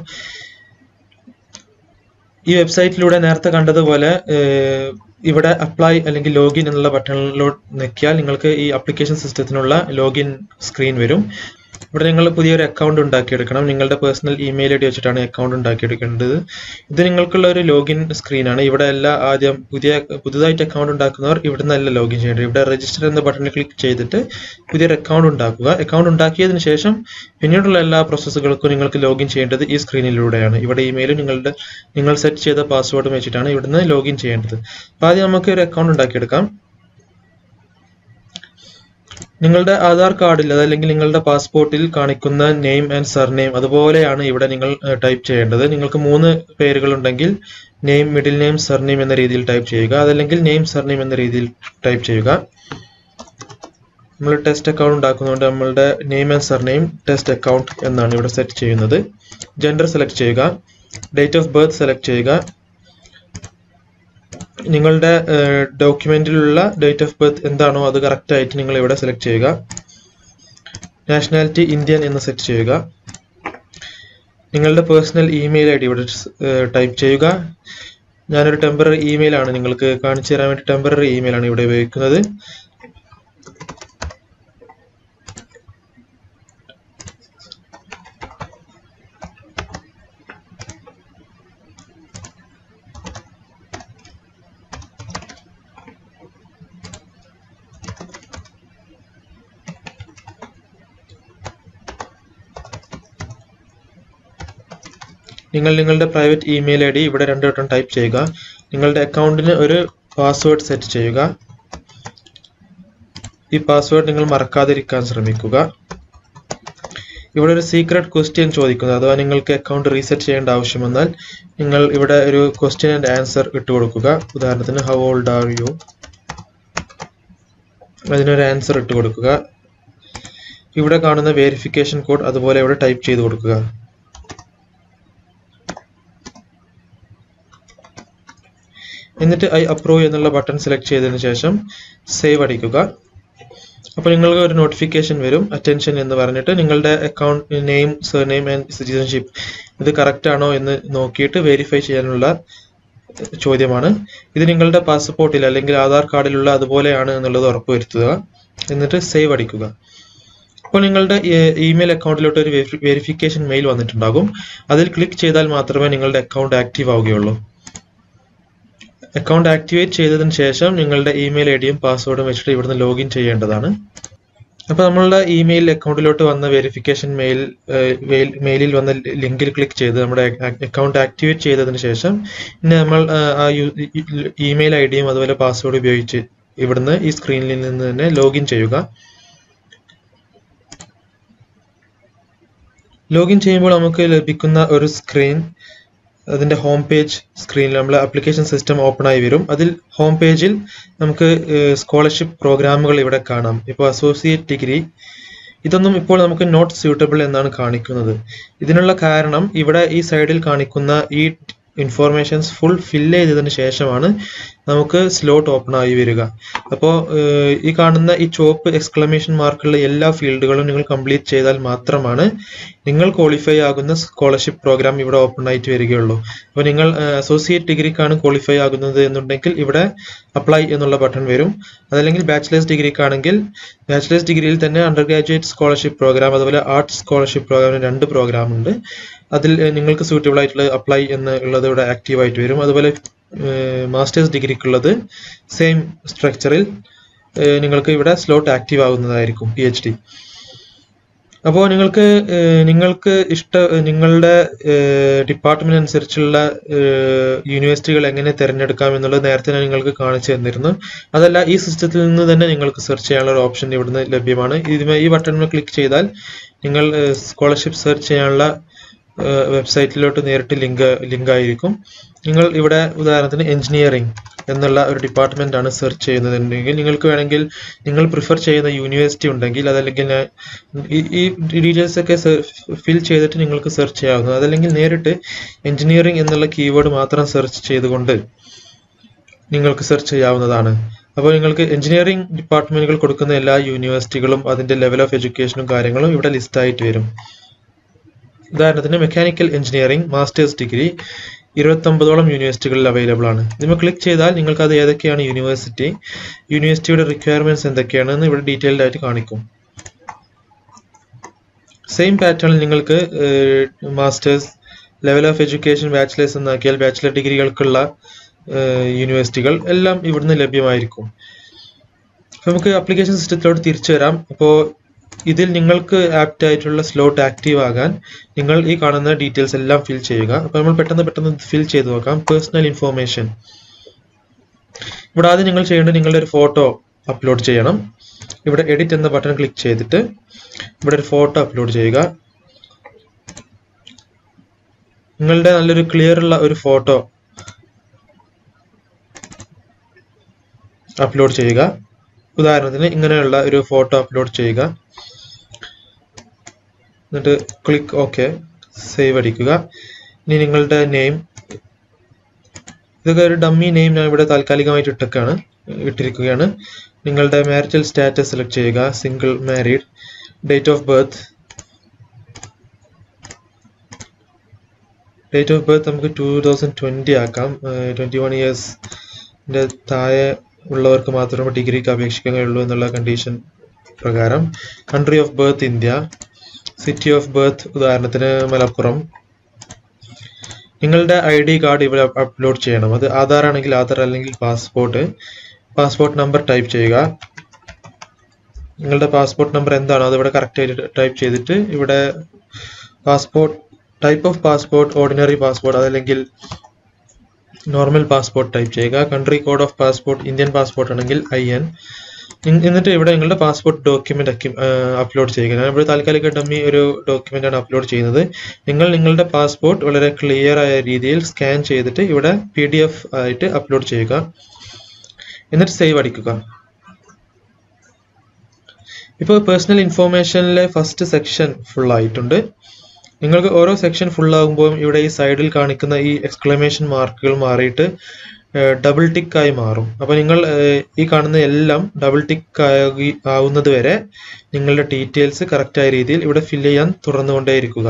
ഈ വെബ്സൈറ്റിലൂടെ നേരത്തെ കണ്ടതുപോലെ ഏഹ്, ഇവിടെ അപ്ലൈ അല്ലെങ്കിൽ ലോഗിൻ എന്നുള്ള ബട്ടണിലോട്ട് ഞെക്കിയാൽ നിങ്ങൾക്ക് ഈ അപ്ലിക്കേഷൻ സിസ്റ്റത്തിനുള്ള ലോഗിൻ സ്ക്രീൻ വരും ഇവിടെ നിങ്ങൾ പുതിയൊരു അക്കൗണ്ട് ഉണ്ടാക്കിയെടുക്കണം നിങ്ങളുടെ പേഴ്സണൽ ഇമെയിൽ ഐ ഡി വെച്ചിട്ടാണ് അക്കൗണ്ട് ഉണ്ടാക്കിയെടുക്കേണ്ടത് ഇത് നിങ്ങൾക്കുള്ള ഒരു ലോഗിൻ സ്ക്രീനാണ് ഇവിടെ എല്ലാ ആദ്യം പുതിയ പുതുതായിട്ട് അക്കൗണ്ട് ഉണ്ടാക്കുന്നവർ ഇവിടെ നിന്നല്ല ലോഗിൻ ചെയ്യേണ്ടത് ഇവിടെ രജിസ്റ്റർ എന്ന ബട്ടണിൽ ക്ലിക്ക് ചെയ്തിട്ട് പുതിയൊരു അക്കൗണ്ട് ഉണ്ടാക്കുക അക്കൗണ്ട് ഉണ്ടാക്കിയതിന് ശേഷം പിന്നീടുള്ള എല്ലാ പ്രോസസ്സുകൾക്കും നിങ്ങൾക്ക് ലോഗിൻ ചെയ്യേണ്ടത് ഈ സ്ക്രീനിലൂടെയാണ് ഇവിടെ ഇമെയിലും നിങ്ങളുടെ നിങ്ങൾ സെറ്റ് ചെയ്ത പാസ്വേഡും വെച്ചിട്ടാണ് ഇവിടുന്ന് ലോഗിൻ ചെയ്യേണ്ടത് അപ്പോൾ ആദ്യം നമുക്ക് ഒരു അക്കൗണ്ട് ഉണ്ടാക്കിയെടുക്കാം നിങ്ങളുടെ ആധാർ കാർഡിൽ അതല്ലെങ്കിൽ നിങ്ങളുടെ പാസ്പോർട്ടിൽ കാണിക്കുന്ന നെയിം ആൻഡ് സർനെയിം അതുപോലെയാണ് ഇവിടെ നിങ്ങൾ ടൈപ്പ് ചെയ്യേണ്ടത് നിങ്ങൾക്ക് മൂന്ന് പേരുകൾ ഉണ്ടെങ്കിൽ നെയിം മിഡിൽ നെയിം സർനെയിം എന്ന രീതിയിൽ ടൈപ്പ് ചെയ്യുക അതല്ലെങ്കിൽ നെയിം സർനെയിം എന്ന രീതിയിൽ ടൈപ്പ് ചെയ്യുക നമ്മൾ ടെസ്റ്റ് അക്കൗണ്ട് ഉണ്ടാക്കുന്നതുകൊണ്ട് നമ്മളുടെ name and surname test account എന്നാണ് ഇവിടെ സെറ്റ് ചെയ്യുന്നത് ജെൻഡർ സെലക്ട് ചെയ്യുക ഡേറ്റ് ഓഫ് ബർത്ത് സെലക്ട് ചെയ്യുക നിങ്ങളുടെ ഡോക്യുമെന്റിലുള്ള ഡേറ്റ് ഓഫ് ബർത്ത് എന്താണോ അത് കറക്റ്റ് ആയിട്ട് നിങ്ങൾ ഇവിടെ സെലക്ട് ചെയ്യുക നാഷണാലിറ്റി ഇന്ത്യൻ എന്ന് സെറ്റ് ചെയ്യുക നിങ്ങളുടെ പേഴ്സണൽ ഇമെയിൽ ഐ ഡി ഇവിടെ ടൈപ്പ് ചെയ്യുക ഞാനൊരു ടെമ്പററി ഇമെയിൽ ആണ് നിങ്ങൾക്ക് കാണിച്ചു തരാൻ വേണ്ടി ടെമ്പററി ഇമെയിൽ ആണ് ഇവിടെ ഉപയോഗിക്കുന്നത് നിങ്ങൾ നിങ്ങളുടെ പ്രൈവറ്റ് ഇമെയിൽ ഐ ഡി ഇവിടെ രണ്ടു വട്ടം ടൈപ്പ് ചെയ്യുക നിങ്ങളുടെ അക്കൗണ്ടിന് ഒരു പാസ്വേഡ് സെറ്റ് ചെയ്യുക ഈ പാസ്വേഡ് നിങ്ങൾ മറക്കാതിരിക്കാൻ ശ്രമിക്കുക ഇവിടെ ഒരു സീക്രട്ട് ക്വസ്റ്റ്യൻ ചോദിക്കുന്നത് അഥവാ നിങ്ങൾക്ക് അക്കൗണ്ട് റീസെറ്റ് ചെയ്യേണ്ട ആവശ്യം വന്നാൽ നിങ്ങൾ ഇവിടെ ഒരു ക്വസ്റ്റ്യൻ ആൻഡ് ആൻസർ ഇട്ട് കൊടുക്കുക ഉദാഹരണത്തിന് ഹൗ ഓൾഡ് ആർ യു അതിനൊരു ആൻസർ ഇട്ട് കൊടുക്കുക ഇവിടെ കാണുന്ന വെരിഫിക്കേഷൻ കോഡ് അതുപോലെ ഇവിടെ ടൈപ്പ് ചെയ്ത് കൊടുക്കുക എന്നിട്ട് ഐ അപ്രൂവ് എന്നുള്ള ബട്ടൺ സെലക്ട് ചെയ്തതിനു ശേഷം സേവ് അടിക്കുക അപ്പോൾ നിങ്ങൾക്ക് ഒരു നോട്ടിഫിക്കേഷൻ വരും അറ്റൻഷൻ എന്ന് പറഞ്ഞിട്ട് നിങ്ങളുടെ account name surname and citizenship ഇത് കറക്റ്റ് ആണോ എന്ന് നോക്കിയിട്ട് വെരിഫൈ ചെയ്യാനുള്ള ചോദ്യമാണ് ഇത് നിങ്ങളുടെ പാസ്പോർട്ടിൽ അല്ലെങ്കിൽ ആധാർ കാർഡിലുള്ള അതുപോലെയാണ് എന്നുള്ളത് ഉറപ്പുവരുത്തുക എന്നിട്ട് സേവ് അടിക്കുക അപ്പോൾ നിങ്ങളുടെ ഇമെയിൽ അക്കൗണ്ടിലോട്ട് ഒരു വെരിഫിക്കേഷൻ മെയിൽ വന്നിട്ടുണ്ടാകും അതിൽ ക്ലിക്ക് ചെയ്താൽ മാത്രമേ നിങ്ങളുടെ അക്കൗണ്ട് ആക്റ്റീവ് ആവുകയുള്ളൂ അക്കൗണ്ട് ആക്ടിവേറ്റ് ചെയ്തതിന് ശേഷം നിങ്ങളുടെ ഇമെയിൽ ഐ ഡിയും പാസ്വേഡും വെച്ചിട്ട് ഇവിടുന്ന് ലോഗിൻ ചെയ്യേണ്ടതാണ് അപ്പോൾ നമ്മളുടെ ഇമെയിൽ അക്കൗണ്ടിലോട്ട് വന്ന വെരിഫിക്കേഷൻ മെയിൽ മെയിലിൽ വന്ന ലിങ്കിൽ ക്ലിക്ക് ചെയ്ത് നമ്മുടെ അക്കൗണ്ട് ആക്ടിവേറ്റ് ചെയ്തതിന് ശേഷം ഇനി നമ്മൾ ആ ഇമെയിൽ ഐ ഡിയും അതുപോലെ പാസ്വേഡ് ഉപയോഗിച്ച് ഇവിടുന്ന് ഈ സ്ക്രീനിൽ നിന്ന് തന്നെ ലോഗിൻ ചെയ്യുക ലോഗിൻ ചെയ്യുമ്പോൾ നമുക്ക് ലഭിക്കുന്ന ഒരു സ്ക്രീൻ അതിന്റെ ഹോം പേജ് സ്ക്രീനിൽ നമ്മൾ ആപ്ലിക്കേഷൻ സിസ്റ്റം ഓപ്പൺ ആയി വരും അതിൽ ഹോം പേജിൽ നമുക്ക് സ്കോളർഷിപ്പ് പ്രോഗ്രാമുകൾ ഇവിടെ കാണാം ഇപ്പോൾ അസോസിയേറ്റ് ഡിഗ്രി ഇതൊന്നും ഇപ്പോൾ നമുക്ക് നോട്ട് സ്യൂട്ടബിൾ എന്നാണ് കാണിക്കുന്നത് ഇതിനുള്ള കാരണം ഇവിടെ ഈ സൈഡിൽ കാണിക്കുന്ന ഈ ഇൻഫോർമേഷൻസ് ഫുൾ ഫില്ല് ചെയ്തതിന് ശേഷമാണ് നമുക്ക് സ്ലോട്ട് ഓപ്പൺ ആയി വരിക അപ്പോൾ ഈ കാണുന്ന ഈ ചുവപ്പ് എക്സ്ക്ലമേഷൻ മാർക്കുള്ള എല്ലാ ഫീൽഡുകളും നിങ്ങൾ കംപ്ലീറ്റ് ചെയ്താൽ മാത്രമാണ് നിങ്ങൾ ക്വാളിഫൈ ആകുന്ന സ്കോളർഷിപ്പ് പ്രോഗ്രാം ഇവിടെ ഓപ്പൺ ആയിട്ട് വരികയുള്ളൂ അപ്പോൾ നിങ്ങൾ അസോസിയേറ്റ് ഡിഗ്രിക്കാണ് ക്വാളിഫൈ ആകുന്നത് എന്നുണ്ടെങ്കിൽ ഇവിടെ അപ്ലൈ എന്നുള്ള ബട്ടൺ വരും അതല്ലെങ്കിൽ ബാച്ചിലേഴ്സ് ഡിഗ്രിക്കാണെങ്കിൽ ബാച്ചിലേഴ്സ് ഡിഗ്രിയിൽ തന്നെ അണ്ടർ ഗ്രാജുവേറ്റ് സ്കോളർഷിപ്പ് പ്രോഗ്രാം അതുപോലെ ആർട്സ് സ്കോളർഷിപ്പ് പ്രോഗ്രാം രണ്ട് പ്രോഗ്രാം ഉണ്ട് അതിൽ ഏഹ്, നിങ്ങൾക്ക് സൂറ്റബിൾ ആയിട്ടുള്ള അപ്ലൈ എന്ന് ഉള്ളത് ഇവിടെ ആക്റ്റീവ് ആയിട്ട് വരും അതുപോലെ മാസ്റ്റേഴ്സ് ഡിഗ്രിക്കുള്ളത് സെയിം സ്ട്രക്ചറിൽ നിങ്ങൾക്ക് ഇവിടെ സ്ലോട്ട് ആക്റ്റീവ് ആകുന്നതായിരിക്കും പി എച്ച് ഡി അപ്പോൾ നിങ്ങൾക്ക് ഏഹ്, നിങ്ങൾക്ക് ഇഷ്ട നിങ്ങളുടെ ഡിപ്പാർട്ട്മെന്റ് അനുസരിച്ചുള്ള ഏഹ്, യൂണിവേഴ്സിറ്റികൾ എങ്ങനെ തിരഞ്ഞെടുക്കാം എന്നുള്ളത് നേരത്തെ ഞാൻ നിങ്ങൾക്ക് കാണിച്ചു തന്നിരുന്നു അതല്ല ഈ സിസ്റ്റത്തിൽ നിന്ന് തന്നെ നിങ്ങൾക്ക് സെർച്ച് ചെയ്യാനുള്ള ഒരു ഓപ്ഷൻ ഇവിടുന്ന് ലഭ്യമാണ് ഇതിമേ ഈ ബട്ടണിൽ ക്ലിക്ക് ചെയ്താൽ നിങ്ങൾ സ്കോളർഷിപ്പ് സെർച്ച് ചെയ്യാനുള്ള വെബ്സൈറ്റിലോട്ട് നേരിട്ട് ലിങ്ക് ലിങ്ക് ആയിരിക്കും നിങ്ങൾ ഇവിടെ ഉദാഹരണത്തിന് എഞ്ചിനീയറിംഗ് എന്നുള്ള ഒരു ഡിപ്പാർട്ട്മെന്റ് ആണ് സെർച്ച് ചെയ്യുന്നതെങ്കിൽ നിങ്ങൾക്ക് വേണമെങ്കിൽ നിങ്ങൾ പ്രിഫർ ചെയ്യുന്ന യൂണിവേഴ്സിറ്റി ഉണ്ടെങ്കിൽ അതല്ലെങ്കിൽ ഞാൻ ഈ- ഈ ഡീറ്റെയിൽസ് ഒക്കെ ഫിൽ ചെയ്തിട്ട് നിങ്ങൾക്ക് സെർച്ച് ചെയ്യാവുന്നത് അതല്ലെങ്കിൽ നേരിട്ട് എഞ്ചിനീയറിംഗ് എന്നുള്ള കീവേഡ് മാത്രം സെർച്ച് ചെയ്തുകൊണ്ട് നിങ്ങൾക്ക് സെർച്ച് ചെയ്യാവുന്നതാണ് അപ്പോൾ നിങ്ങൾക്ക് എഞ്ചിനീയറിംഗ് ഡിപ്പാർട്ട്മെന്റുകൾ കൊടുക്കുന്ന എല്ലാ യൂണിവേഴ്സിറ്റികളും അതിന്റെ ലെവൽ ഓഫ് എഡ്യൂക്കേഷനും കാര്യങ്ങളും ഇവിടെ ലിസ്റ്റ് ആയിട്ട് വരും ഉദാഹരണത്തിന് മെക്കാനിക്കൽ എഞ്ചിനീയറിംഗ് മാസ്റ്റേഴ്സ് ഡിഗ്രി ഇരുപത്തൊമ്പതോളം യൂണിവേഴ്സിറ്റികളിൽ അവൈലബിൾ ആണ് നിങ്ങൾ ക്ലിക്ക് ചെയ്താൽ നിങ്ങൾക്ക് അത് ഏതൊക്കെയാണ് യൂണിവേഴ്സിറ്റി യൂണിവേഴ്സിറ്റിയുടെ റിക്വയർമെന്റ്സ് എന്തൊക്കെയാണെന്ന് ഇവിടെ ഡീറ്റെയിൽഡ് ആയിട്ട് കാണിക്കും സെയിം പാറ്റേണിൽ നിങ്ങൾക്ക് masters level of education bachelors എന്നാക്കിയാൽ ബാച്ചിലർ ഡിഗ്രികൾക്കുള്ള യൂണിവേഴ്സിറ്റികൾ എല്ലാം ഇവിടുന്ന് ലഭ്യമായിരിക്കും അപ്പൊ നമുക്ക് ആപ്ലിക്കേഷൻ സിസ്റ്റത്തിലോട്ട് തിരിച്ചു വരാം അപ്പോൾ ഇതിൽ നിങ്ങൾക്ക് ആപ്റ്റ് ആയിട്ടുള്ള സ്ലോട്ട് ആക്റ്റീവ് ആകാൻ നിങ്ങൾ ഈ കാണുന്ന ഡീറ്റെയിൽസ് എല്ലാം ഫിൽ ചെയ്യുക അപ്പോൾ നമ്മൾ പെട്ടെന്ന് പെട്ടെന്ന് ഫിൽ ചെയ്ത് നോക്കാം പേഴ്സണൽ ഇൻഫോർമേഷൻ ഇവിടെ ആദ്യം നിങ്ങൾ ചെയ്യേണ്ടത് നിങ്ങളുടെ ഒരു ഫോട്ടോ അപ്ലോഡ് ചെയ്യണം ഇവിടെ എഡിറ്റ് എന്ന ബട്ടൺ ക്ലിക്ക് ചെയ്തിട്ട് ഇവിടെ ഒരു ഫോട്ടോ അപ്ലോഡ് ചെയ്യുക നിങ്ങളുടെ നല്ലൊരു ക്ലിയർ ഉള്ള ഒരു ഫോട്ടോ അപ്ലോഡ് ചെയ്യുക ഉദാഹരണത്തിന് ഇങ്ങനെയുള്ള ഒരു ഫോട്ടോ അപ്ലോഡ് ചെയ്യുക എന്നിട്ട് ക്ലിക്ക് ഓക്കെ സേവ് അടിക്കുക ഇനി നിങ്ങളുടെ നെയിം ഇതൊക്കെ ഒരു ഡമ്മി നെയിം ഞാൻ ഇവിടെ താൽക്കാലികമായിട്ട് ഇട്ടൊക്കെയാണ് ഇട്ടിരിക്കുകയാണ് നിങ്ങളുടെ മാരിറ്റൽ സ്റ്റാറ്റസ് സെലക്ട് ചെയ്യുക single married date of birth date of birth നമുക്ക് ടൂ തൗസൻഡ് ട്വൻറ്റി ആക്കാം ട്വൻറ്റി വൺ ഇയേഴ്സിൻ്റെ താഴെ ഉള്ളവർക്ക് മാത്രമേ ഡിഗ്രിക്ക് അപേക്ഷിക്കാൻ കഴിയുള്ളൂ എന്നുള്ള കണ്ടീഷൻ പ്രകാരം country of birth India city of birth ഉദാഹരണത്തിന് മലപ്പുറം നിങ്ങളുടെ ഐ ഡി കാർഡ് ഇവിടെ അപ്ലോഡ് ചെയ്യണം അത് ആധാർ ആണെങ്കിൽ ആധാർ അല്ലെങ്കിൽ പാസ്പോർട്ട് പാസ്പോർട്ട് നമ്പർ ടൈപ്പ് ചെയ്യുക നിങ്ങളുടെ പാസ്പോർട്ട് നമ്പർ എന്താണോ അത് ഇവിടെ കറക്റ്റ് ആയിട്ട് ടൈപ്പ് ചെയ്തിട്ട് ഇവിടെ passport type of passport ordinary passport അതല്ലെങ്കിൽ നോർമൽ പാസ്പോർട്ട് ടൈപ്പ് ചെയ്യുക country code of passport Indian passport ആണെങ്കിൽ ഐ എൻ എന്നിട്ട് ഇവിടെ നിങ്ങളുടെ പാസ്പോർട്ട് ഡോക്യുമെന്റ് അപ്ലോഡ് ചെയ്യുക ഞാൻ ഇവിടെ താൽക്കാലിക ഡമ്മി ഒരു ഡോക്യുമെന്റ് ആണ് അപ്ലോഡ് ചെയ്യുന്നത് നിങ്ങൾ നിങ്ങളുടെ പാസ്പോർട്ട് വളരെ ക്ലിയർ ആയ രീതിയിൽ സ്കാൻ ചെയ്തിട്ട് ഇവിടെ പി ഡി എഫ് ആയിട്ട് അപ്ലോഡ് ചെയ്യുക എന്നിട്ട് സേവ് അടിക്കുക ഇപ്പോൾ പേഴ്സണൽ ഇൻഫോർമേഷനിലെ ഫസ്റ്റ് സെക്ഷൻ ഫുൾ ആയിട്ടുണ്ട് നിങ്ങൾക്ക് ഓരോ സെക്ഷൻ ഫുൾ ആകുമ്പോൾ ഇവിടെ ഈ സൈഡിൽ കാണിക്കുന്ന ഈ എക്സ്ക്ലമേഷൻ മാർക്കുകൾ മാറിയിട്ട് ഡബിൾ ടിക്ക് ആയി മാറും അപ്പോൾ നിങ്ങൾ ഏഹ്, ഈ കാണുന്ന എല്ലാം ഡബിൾ ടിക്ക് ആയി ആവുന്നത് വരെ നിങ്ങളുടെ ഡീറ്റെയിൽസ് കറക്റ്റായ രീതിയിൽ ഇവിടെ ഫില്ല് ചെയ്യാൻ തുറന്നുകൊണ്ടേയിരിക്കുക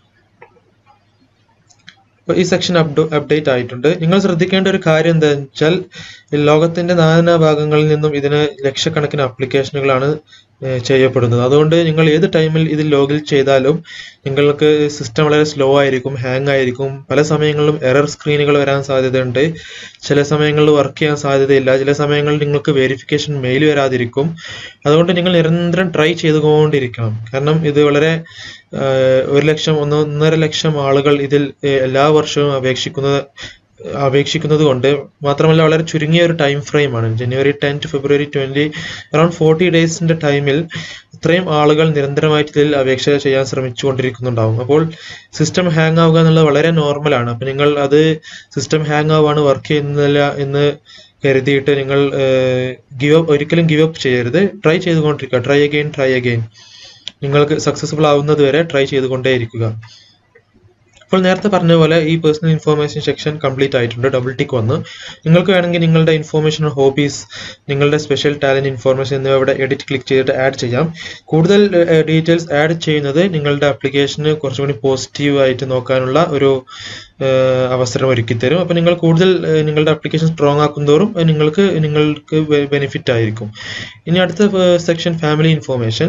അപ്പോൾ ഈ സെക്ഷൻ അപ്ഡോ അപ്ഡേറ്റ് ആയിട്ടുണ്ട് നിങ്ങൾ ശ്രദ്ധിക്കേണ്ട ഒരു കാര്യം എന്താണെന്ന് വെച്ചാൽ ഈ ലോകത്തിന്റെ നാനാ ഭാഗങ്ങളിൽ നിന്നും ഇതിന് ലക്ഷക്കണക്കിന് ആപ്ലിക്കേഷനുകളാണ് ഏഹ്, ചെയ്യപ്പെടുന്നത് അതുകൊണ്ട് നിങ്ങൾ ഏത് ടൈമിൽ ഇത് ലോഗിൽ ചെയ്താലും നിങ്ങൾക്ക് സിസ്റ്റം വളരെ സ്ലോ ആയിരിക്കും ഹാങ് ആയിരിക്കും പല സമയങ്ങളിലും എറർ സ്ക്രീനുകൾ വരാൻ സാധ്യതയുണ്ട് ചില സമയങ്ങളിൽ വർക്ക് ചെയ്യാൻ സാധ്യതയില്ല ചില സമയങ്ങളിൽ നിങ്ങൾക്ക് വെരിഫിക്കേഷൻ മെയിൽ വരാതിരിക്കും അതുകൊണ്ട് നിങ്ങൾ നിരന്തരം ട്രൈ ചെയ്തുകൊണ്ടിരിക്കണം കാരണം ഇത് വളരെ ആഹ്, ഒരു ലക്ഷം ഒന്ന് ഒന്നര ലക്ഷം ആളുകൾ ഇതിൽ ഏഹ്, എല്ലാ വർഷവും അപേക്ഷിക്കുന്നത് അപേക്ഷിക്കുന്നത് കൊണ്ട് മാത്രമല്ല വളരെ ചുരുങ്ങിയ ഒരു ടൈം ഫ്രെയിമാണ് January ten to February twenty around forty ഡേയ്സിന്റെ ടൈമിൽ ഇത്രയും ആളുകൾ നിരന്തരമായിട്ട് ഇതിൽ അപേക്ഷ ചെയ്യാൻ ശ്രമിച്ചുകൊണ്ടിരിക്കുന്നുണ്ടാവും അപ്പോൾ സിസ്റ്റം ഹാങ് ആവുക എന്നുള്ളത് വളരെ നോർമലാണ് അപ്പൊ നിങ്ങൾ അത് സിസ്റ്റം ഹാങ് ആവുകയാണ് വർക്ക് ചെയ്യുന്നില്ല എന്ന് കരുതിയിട്ട് നിങ്ങൾ ഗിവ് അപ്പ് ഒരിക്കലും ഗിവ് അപ്പ് ചെയ്യരുത് ട്രൈ ചെയ്തുകൊണ്ടിരിക്കുക ട്രൈ അഗെയിൻ ട്രൈ അഗെയിൻ നിങ്ങൾക്ക് സക്സസ്ഫുൾ ആവുന്നത് വരെ ട്രൈ ചെയ്തുകൊണ്ടേയിരിക്കുക ഇപ്പോൾ നേരത്തെ പറഞ്ഞ പോലെ ഈ പേഴ്സണൽ ഇൻഫോർമേഷൻ സെക്ഷൻ കംപ്ലീറ്റ് ആയിട്ടുണ്ട് ഡബിൾ ടിക്ക് വന്നു നിങ്ങൾക്ക് വേണമെങ്കിൽ നിങ്ങളുടെ ഇൻഫോർമേഷൻ ഹോബീസ് നിങ്ങളുടെ സ്പെഷ്യൽ ടാലന്റ് ഇൻഫോർമേഷൻ എന്നിവ ഇവിടെ എഡിറ്റ് ക്ലിക്ക് ചെയ്തിട്ട് ആഡ് ചെയ്യാം കൂടുതൽ ഡീറ്റെയിൽസ് ആഡ് ചെയ്യുന്നത് നിങ്ങളുടെ ആപ്ലിക്കേഷന് കുറച്ചും കൂടി പോസിറ്റീവ് ആയിട്ട് നോക്കാനുള്ള ഒരു ഏഹ്, അവസരം ഒരുക്കി തരും അപ്പോൾ നിങ്ങൾ കൂടുതൽ ഏഹ്, നിങ്ങളുടെ ആപ്ലിക്കേഷൻ സ്ട്രോങ് ആക്കുന്തോറും അത് നിങ്ങൾക്ക് നിങ്ങൾക്ക് ബെനിഫിറ്റ് ആയിരിക്കും ഇനി അടുത്ത സെക്ഷൻ ഫാമിലി ഇൻഫോർമേഷൻ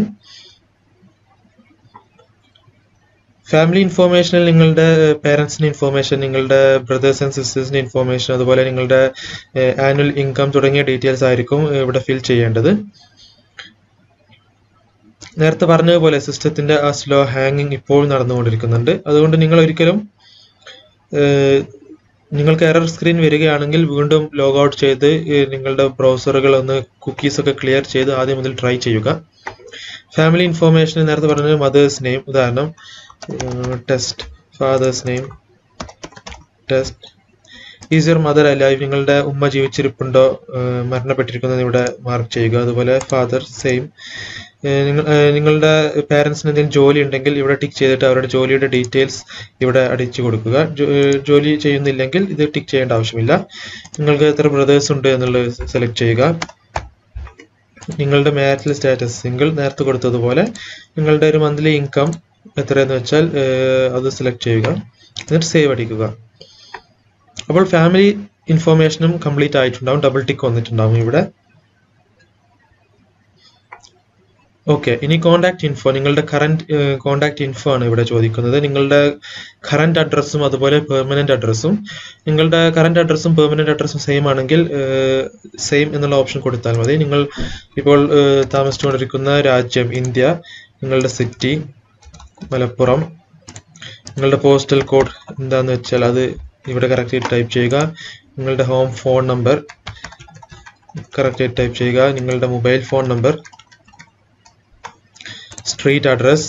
ഫാമിലി ഇൻഫോർമേഷനിൽ നിങ്ങളുടെ പേരൻസിന്റെ ഇൻഫോർമേഷൻ നിങ്ങളുടെ ബ്രദേഴ്സ് ആൻഡ് സിസ്റ്റേഴ്സിന്റെ ഇൻഫോർമേഷൻ അതുപോലെ നിങ്ങളുടെ ആനുവൽ ഇൻകം തുടങ്ങിയ ഡീറ്റെയിൽസ് ആയിരിക്കും ഇവിടെ ഫിൽ ചെയ്യേണ്ടത് നേരത്തെ പറഞ്ഞതുപോലെ സിസ്റ്റത്തിന്റെ ആ സ്ലോ ഹാങ്ങിങ് ഇപ്പോൾ നടന്നുകൊണ്ടിരിക്കുന്നുണ്ട് അതുകൊണ്ട് നിങ്ങൾ ഒരിക്കലും ഏഹ്, നിങ്ങൾക്ക് എറർ സ്ക്രീൻ വരികയാണെങ്കിൽ വീണ്ടും ലോഗ് ഔട്ട് ചെയ്ത് ഏഹ്, നിങ്ങളുടെ ബ്രൗസറുകൾ ഒന്ന് കുക്കീസ് ഒക്കെ ക്ലിയർ ചെയ്ത് ആദ്യം മുതൽ ട്രൈ ചെയ്യുക ഫാമിലി ഇൻഫോർമേഷൻ നേരത്തെ പറഞ്ഞത് മദേഴ്സ് നെയിം ഉദാഹരണം test father's name test is your mother alive നിങ്ങളുടെ ഉമ്മ ജീവിച്ചിരിപ്പുണ്ടോ ഏഹ് മരണപ്പെട്ടിരിക്കുന്നത് ഇവിടെ മാർക്ക് ചെയ്യുക അതുപോലെ ഫാദർ സെയിം നിങ്ങളുടെ പേരൻസിന് എന്തെങ്കിലും ജോലി ഉണ്ടെങ്കിൽ ഇവിടെ ടിക്ക് ചെയ്തിട്ട് അവരുടെ ജോലിയുടെ ഡീറ്റെയിൽസ് ഇവിടെ അടിച്ചു കൊടുക്കുക ജോ- ഏഹ് ജോലി ചെയ്യുന്നില്ലെങ്കിൽ ഇത് ടിക്ക് ചെയ്യേണ്ട ആവശ്യമില്ല നിങ്ങൾക്ക് എത്ര ബ്രദേഴ്സ് ഉണ്ട് എന്നുള്ളത് സെലക്ട് ചെയ്യുക നിങ്ങളുടെ മാരിറ്റൽ സ്റ്റാറ്റസ് സിംഗിൾ നേരത്തെ കൊടുത്തതുപോലെ നിങ്ങളുടെ ഒരു മന്ത്ലി ഇൻകം എത്രയെന്ന് വെച്ചാൽ ഏഹ്, അത് സെലക്ട് ചെയ്യുക എന്നിട്ട് സേവ് അടിക്കുക അപ്പോൾ ഫാമിലി ഇൻഫോർമേഷനും കംപ്ലീറ്റ് ആയിട്ടുണ്ടാവും ഡബിൾ ടിക്ക് വന്നിട്ടുണ്ടാവും ഇവിടെ ഓക്കെ ഇനി കോണ്ടാക്ട് ഇൻഫോ നിങ്ങളുടെ കറന്റ് കോണ്ടാക്ട് ഇൻഫോ ആണ് ഇവിടെ ചോദിക്കുന്നത് നിങ്ങളുടെ കറന്റ് അഡ്രസ്സും അതുപോലെ പെർമനന്റ് അഡ്രസ്സും നിങ്ങളുടെ കറന്റ് അഡ്രസ്സും പെർമനന്റ് അഡ്രസ്സും സെയിം ആണെങ്കിൽ സെയിം എന്നുള്ള ഓപ്ഷൻ കൊടുത്താൽ മതി നിങ്ങൾ ഇപ്പോൾ ഏഹ്, താമസിച്ചുകൊണ്ടിരിക്കുന്ന രാജ്യം ഇന്ത്യ നിങ്ങളുടെ സിറ്റി മലപ്പുറം നിങ്ങളുടെ പോസ്റ്റൽ കോഡ് എന്താന്ന് വെച്ചാൽ അത് ഇവിടെ കറക്റ്റ് ടൈപ്പ് ചെയ്യുക നിങ്ങളുടെ home phone number correct type ചെയ്യുക നിങ്ങളുടെ mobile phone number street address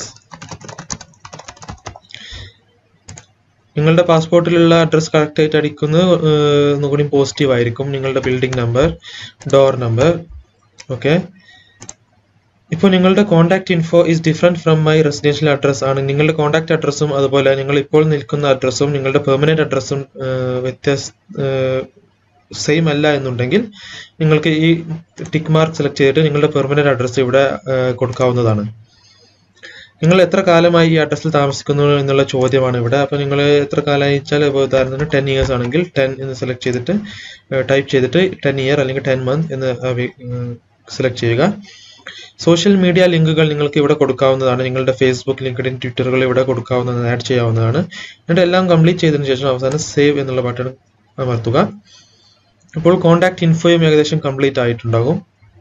നിങ്ങളുടെ പാസ്പോർട്ടിലുള്ള അഡ്രസ് കറക്റ്റ് ആയിട്ട് അടിക്കുന്നത് ഏഹ്, ഒന്നുകൂടി പോസിറ്റീവ് ആയിരിക്കും നിങ്ങളുടെ building number door number okay ഇപ്പോൾ നിങ്ങളുടെ contact info is different from my residential address ആണ് നിങ്ങളുടെ കോൺടാക്ട് അഡ്രസ്സും അതുപോലെ നിങ്ങൾ ഇപ്പോൾ നിൽക്കുന്ന അഡ്രസ്സും നിങ്ങളുടെ പെർമനന്റ് അഡ്രസ്സും വ്യത്യാസ സെയിം അല്ല എന്നുണ്ടെങ്കിൽ നിങ്ങൾക്ക് ഈ ടിക്ക് മാർക്ക് സെലക്ട് ചെയ്തിട്ട് നിങ്ങളുടെ പെർമനന്റ് അഡ്രസ്സ് ഇവിടെ ഏഹ്, കൊടുക്കാവുന്നതാണ് നിങ്ങൾ എത്ര കാലമായി ഈ അഡ്രസ്സിൽ താമസിക്കുന്നു എന്നുള്ള ചോദ്യമാണ് ഇവിടെ അപ്പോൾ നിങ്ങൾ എത്ര കാലമായി വെച്ചാൽ ഇപ്പോൾ ഉദാഹരണത്തിന് ടെൻ ഇയേഴ്സ് ആണെങ്കിൽ ടെൻ എന്ന് സെലക്ട് ചെയ്തിട്ട് ടൈപ്പ് ചെയ്തിട്ട് ടെൻ ഇയർ അല്ലെങ്കിൽ ടെൻ മന്ത് എന്ന് സെലക്ട് ചെയ്യുക സോഷ്യൽ മീഡിയ ലിങ്കുകൾ നിങ്ങൾക്ക് ഇവിടെ കൊടുക്കാവുന്നതാണ് നിങ്ങളുടെ ഫേസ്ബുക്ക് ലിങ്ക്ഡിൻ ട്വിറ്ററുകൾ ഇവിടെ കൊടുക്കാവുന്നതാണ് ആഡ് ചെയ്യാവുന്നതാണ് എന്നിട്ട് എല്ലാം കംപ്ലീറ്റ് ചെയ്തതിനു ശേഷം അവസാനം സേവ് എന്നുള്ള ബട്ടൺ അമർത്തുക ഇപ്പോൾ കോൺടാക്ട് ഇൻഫോയും ഏകദേശം കംപ്ലീറ്റ് ആയിട്ടുണ്ടാകും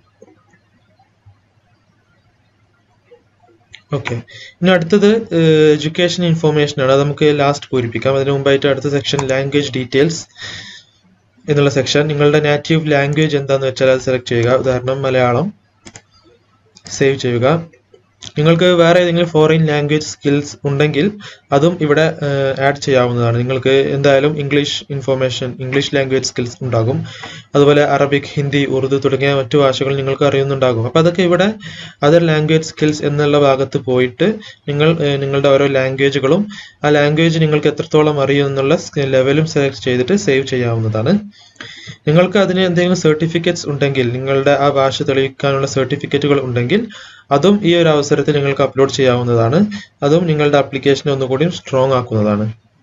ഓക്കെ ഇനി അടുത്തത് എഡ്യൂക്കേഷൻ ഇൻഫോർമേഷൻ ആണ് അത് നമുക്ക് ലാസ്റ്റ് പൂരിപ്പിക്കാം അതിന് മുമ്പായിട്ട് അടുത്ത സെക്ഷൻ ലാംഗ്വേജ് ഡീറ്റെയിൽസ് എന്നുള്ള സെക്ഷൻ നിങ്ങളുടെ നാറ്റീവ് ലാംഗ്വേജ് എന്താന്ന് വെച്ചാൽ അത് സെലക്ട് ചെയ്യുക ഉദാഹരണം മലയാളം സേവ് ചെയ്യുക നിങ്ങൾക്ക് വേറെ ഏതെങ്കിലും ഫോറിൻ ലാംഗ്വേജ് സ്കിൽസ് ഉണ്ടെങ്കിൽ അതും ഇവിടെ ആഡ് ചെയ്യാവുന്നതാണ് നിങ്ങൾക്ക് എന്തായാലും English information English language skills ഉണ്ടാകും അതുപോലെ അറബിക് ഹിന്ദി ഉറുദു തുടങ്ങിയ മറ്റു ഭാഷകൾ നിങ്ങൾക്ക് അറിയുന്നുണ്ടാകും അപ്പോൾ അതൊക്കെ ഇവിടെ അതർ ലാംഗ്വേജ് സ്കിൽസ് എന്നുള്ള ഭാഗത്ത് പോയിട്ട് നിങ്ങൾ ഏഹ്, നിങ്ങളുടെ ഓരോ ലാംഗ്വേജുകളും ആ ലാംഗ്വേജ് നിങ്ങൾക്ക് എത്രത്തോളം അറിയും എന്നുള്ള ലെവലും സെലക്ട് ചെയ്തിട്ട് സേവ് ചെയ്യാവുന്നതാണ് നിങ്ങൾക്ക് അതിന് എന്തെങ്കിലും സർട്ടിഫിക്കറ്റ്സ് ഉണ്ടെങ്കിൽ നിങ്ങളുടെ ആ ഭാഷ തെളിയിക്കാനുള്ള സർട്ടിഫിക്കറ്റുകൾ ഉണ്ടെങ്കിൽ അതും ഈ ഒരു അവസരത്തിൽ നിങ്ങൾക്ക് അപ്ലോഡ് ചെയ്യാവുന്നതാണ് അതും നിങ്ങളുടെ ആപ്ലിക്കേഷനെ ഒന്നുകൂടി സ്ട്രോങ് ആക്കുന്നതാണ്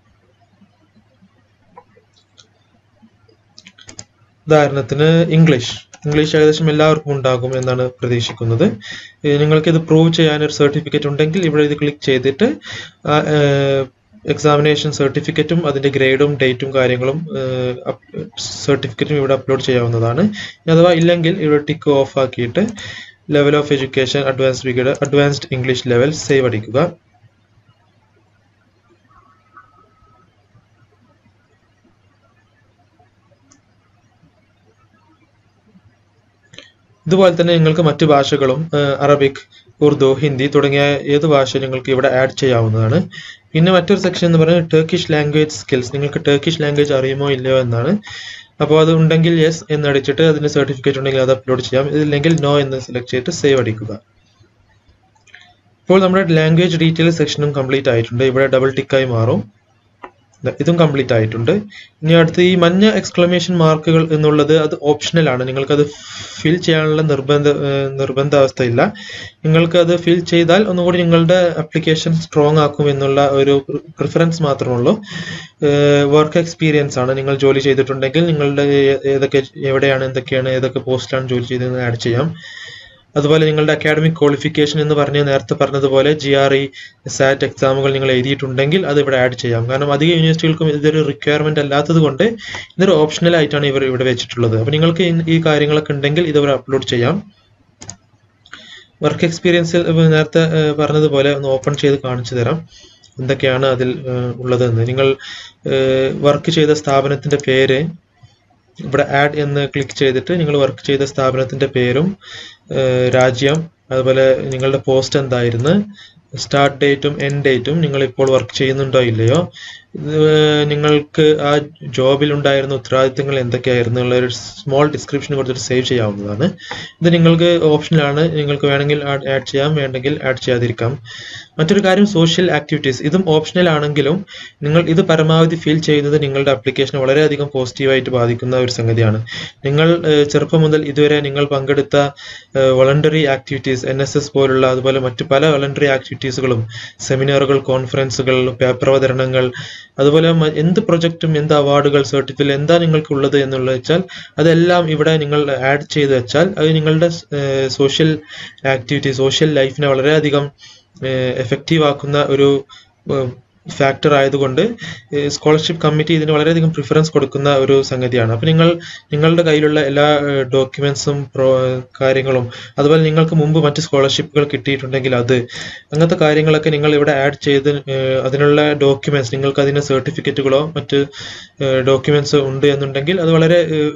ഉദാഹരണത്തിന് ഇംഗ്ലീഷ് ഇംഗ്ലീഷ് ഏകദേശം എല്ലാവർക്കും ഉണ്ടാകും എന്നാണ് പ്രതീക്ഷിക്കുന്നത് ഏഹ് നിങ്ങൾക്ക് ഇത് പ്രൂവ് ചെയ്യാൻ ഒരു സർട്ടിഫിക്കറ്റ് ഉണ്ടെങ്കിൽ ഇവിടെ ഇത് ക്ലിക്ക് ചെയ്തിട്ട് എക്സാമിനേഷൻ സർട്ടിഫിക്കറ്റും അതിന്റെ ഗ്രേഡും ഡേറ്റും കാര്യങ്ങളും സർട്ടിഫിക്കറ്റും ഇവിടെ അപ്ലോഡ് ചെയ്യാവുന്നതാണ് ഇനി അഥവാ ഇല്ലെങ്കിൽ ഇവിടെ ടിക്ക് ഓഫ് ആക്കിയിട്ട് level of education advanced degree advanced English level save അടിക്കുക ഇതുപോലെ തന്നെ നിങ്ങൾക്ക് മറ്റു ഭാഷകളും ഏഹ്, അറബിക് ഉറുദു ഹിന്ദി തുടങ്ങിയ ഏത് ഭാഷ നിങ്ങൾക്ക് ഇവിടെ ആഡ് ചെയ്യാവുന്നതാണ് പിന്നെ മറ്റൊരു സെക്ഷൻ എന്ന് പറയുന്നത് ടർക്കിഷ് ലാംഗ്വേജ് സ്കിൽസ് നിങ്ങൾക്ക് ടർക്കിഷ് ലാംഗ്വേജ് അറിയുമോ ഇല്ലയോ എന്നാണ് അപ്പോൾ അത് ഉണ്ടെങ്കിൽ യെസ് എന്ന് അടിച്ചിട്ട് അതിന് സർട്ടിഫിക്കറ്റ് ഉണ്ടെങ്കിൽ അത് അപ്ലോഡ് ചെയ്യാം ഇതില്ലെങ്കിൽ നോ എന്ന് സെലക്ട് ചെയ്തിട്ട് സേവ് അടിക്കുക ഇപ്പോൾ നമ്മുടെ ലാംഗ്വേജ് ഡീറ്റെയിൽ സെക്ഷനും കംപ്ലീറ്റ് ആയിട്ടുണ്ട് ഇവിടെ ഡബിൾ ടിക്കായി മാറും ദാ ഇതും കംപ്ലീറ്റ് ആയിട്ടുണ്ട് ഇനി അടുത്ത് ഈ മഞ്ഞ എക്സ്ക്ലമേഷൻ മാർക്കുകൾ എന്നുള്ളത് അത് ഓപ്ഷണൽ ആണ് നിങ്ങൾക്കത് ഫിൽ ചെയ്യാനുള്ള നിർബന്ധ ഏഹ് നിർബന്ധ അവസ്ഥയില്ല നിങ്ങൾക്ക് അത് ഫിൽ ചെയ്താൽ ഒന്നുകൂടി നിങ്ങളുടെ അപ്ലിക്കേഷൻ സ്ട്രോങ് ആക്കും എന്നുള്ള ഒരു പ്രിഫറൻസ് മാത്രമേ ഉള്ളൂ വർക്ക് എക്സ്പീരിയൻസ് ആണ് നിങ്ങൾ ജോലി ചെയ്തിട്ടുണ്ടെങ്കിൽ നിങ്ങളുടെ ഏ- ഏതൊക്കെ എവിടെയാണ് എന്തൊക്കെയാണ് ഏതൊക്കെ പോസ്റ്റിലാണ് ജോലി ചെയ്തതെന്ന് ആഡ് ചെയ്യാം അതുപോലെ നിങ്ങളുടെ അക്കാഡമിക് ക്വാളിഫിക്കേഷൻ എന്ന് പറഞ്ഞ് നേരത്തെ പറഞ്ഞതുപോലെ ജി ആർ ഇ സാറ്റ് എക്സാമുകൾ നിങ്ങൾ എഴുതിയിട്ടുണ്ടെങ്കിൽ അത് ഇവിടെ ആഡ് ചെയ്യാം കാരണം അധിക യൂണിവേഴ്സിറ്റികൾക്കും ഇതൊരു റിക്വയർമെന്റ് അല്ലാത്തത് കൊണ്ട് ഇതൊരു ഓപ്ഷണൽ ആയിട്ടാണ് ഇവർ ഇവിടെ വെച്ചിട്ടുള്ളത് അപ്പൊ നിങ്ങൾക്ക് ഈ- ഈ കാര്യങ്ങളൊക്കെ ഉണ്ടെങ്കിൽ ഇത് ഇവിടെ അപ്ലോഡ് ചെയ്യാം വർക്ക് എക്സ്പീരിയൻസ് നേരത്തെ ഏഹ്, പറഞ്ഞതുപോലെ ഒന്ന് ഓപ്പൺ ചെയ്ത് കാണിച്ചു തരാം എന്തൊക്കെയാണ് അതിൽ ഏഹ്, ഉള്ളതെന്ന് നിങ്ങൾ വർക്ക് ചെയ്ത സ്ഥാപനത്തിന്റെ പേര് ഇവിടെ ആഡ് എന്ന് ക്ലിക്ക് ചെയ്തിട്ട് നിങ്ങൾ വർക്ക് ചെയ്ത സ്ഥാപനത്തിന്റെ പേരും ഏഹ്, രാജ്യം അതുപോലെ നിങ്ങളുടെ പോസ്റ്റ് എന്തായിരുന്നു സ്റ്റാർട്ട് ഡേറ്റും എൻഡ് ഡേറ്റും നിങ്ങൾ ഇപ്പോൾ വർക്ക് ചെയ്യുന്നുണ്ടോ ഇല്ലയോ ഇത് നിങ്ങൾക്ക് ആ ജോബിൽ ഉണ്ടായിരുന്ന ഉത്തരവാദിത്തങ്ങൾ എന്തൊക്കെയായിരുന്നു എന്നുള്ള ഒരു സ്മോൾ ഡിസ്ക്രിപ്ഷൻ കൊടുത്തിട്ട് സേവ് ചെയ്യാവുന്നതാണ് ഇത് നിങ്ങൾക്ക് ഓപ്ഷനിലാണ് നിങ്ങൾക്ക് വേണമെങ്കിൽ ആഡ് ചെയ്യാം വേണ്ടെങ്കിൽ ആഡ് ചെയ്യാതിരിക്കാം മറ്റൊരു കാര്യം സോഷ്യൽ ആക്ടിവിറ്റീസ് ഇതും ഓപ്ഷണൽ ആണെങ്കിലും നിങ്ങൾ ഇത് പരമാവധി ഫീൽ ചെയ്യുന്നത് നിങ്ങളുടെ അപ്ലിക്കേഷനെ വളരെയധികം പോസിറ്റീവായിട്ട് ബാധിക്കുന്ന ഒരു സംഗതിയാണ് നിങ്ങൾ ഏഹ്, ചെറുപ്പം മുതൽ ഇതുവരെ നിങ്ങൾ പങ്കെടുത്ത voluntary activities N S S പോലുള്ള അതുപോലെ മറ്റു പല വളണ്ടറി ആക്ടിവിറ്റീസുകളും സെമിനാറുകൾ കോൺഫറൻസുകൾ പേപ്പർ അവതരണങ്ങൾ അതുപോലെ മ- എന്ത് പ്രൊജക്റ്റും എന്ത് അവാർഡുകൾ സർട്ടിഫിക്കറ്റ് എന്താ നിങ്ങൾക്കുള്ളത് എന്നുള്ളത് വെച്ചാൽ അതെല്ലാം ഇവിടെ നിങ്ങൾ ആഡ് ചെയ്ത് വെച്ചാൽ അത് നിങ്ങളുടെ സോഷ്യൽ ആക്ടിവിറ്റി സോഷ്യൽ ലൈഫിനെ വളരെയധികം എഫക്റ്റീവ് ആക്കുന്ന ഒരു ഫാക്ടർ ആയതുകൊണ്ട് സ്കോളർഷിപ്പ് കമ്മിറ്റി ഇതിന് വളരെയധികം പ്രിഫറൻസ് കൊടുക്കുന്ന ഒരു സംഗതിയാണ് അപ്പോൾ നിങ്ങൾ നിങ്ങളുടെ കയ്യിലുള്ള എല്ലാ ഡോക്യുമെന്റ്സും കാര്യങ്ങളും അതുപോലെ നിങ്ങൾക്ക് മുമ്പ് മറ്റ് സ്കോളർഷിപ്പുകൾ കിട്ടിയിട്ടുണ്ടെങ്കിൽ അത് അങ്ങനത്തെ കാര്യങ്ങളൊക്കെ നിങ്ങൾ ഇവിടെ ആഡ് ചെയ്ത് ഏഹ്, അതിനുള്ള ഡോക്യുമെന്റ്സ് നിങ്ങൾക്ക് അതിന് സർട്ടിഫിക്കറ്റുകളോ മറ്റ് ഡോക്യുമെന്റ്സ് ഉണ്ട് എന്നുണ്ടെങ്കിൽ അത് വളരെ ഏഹ്,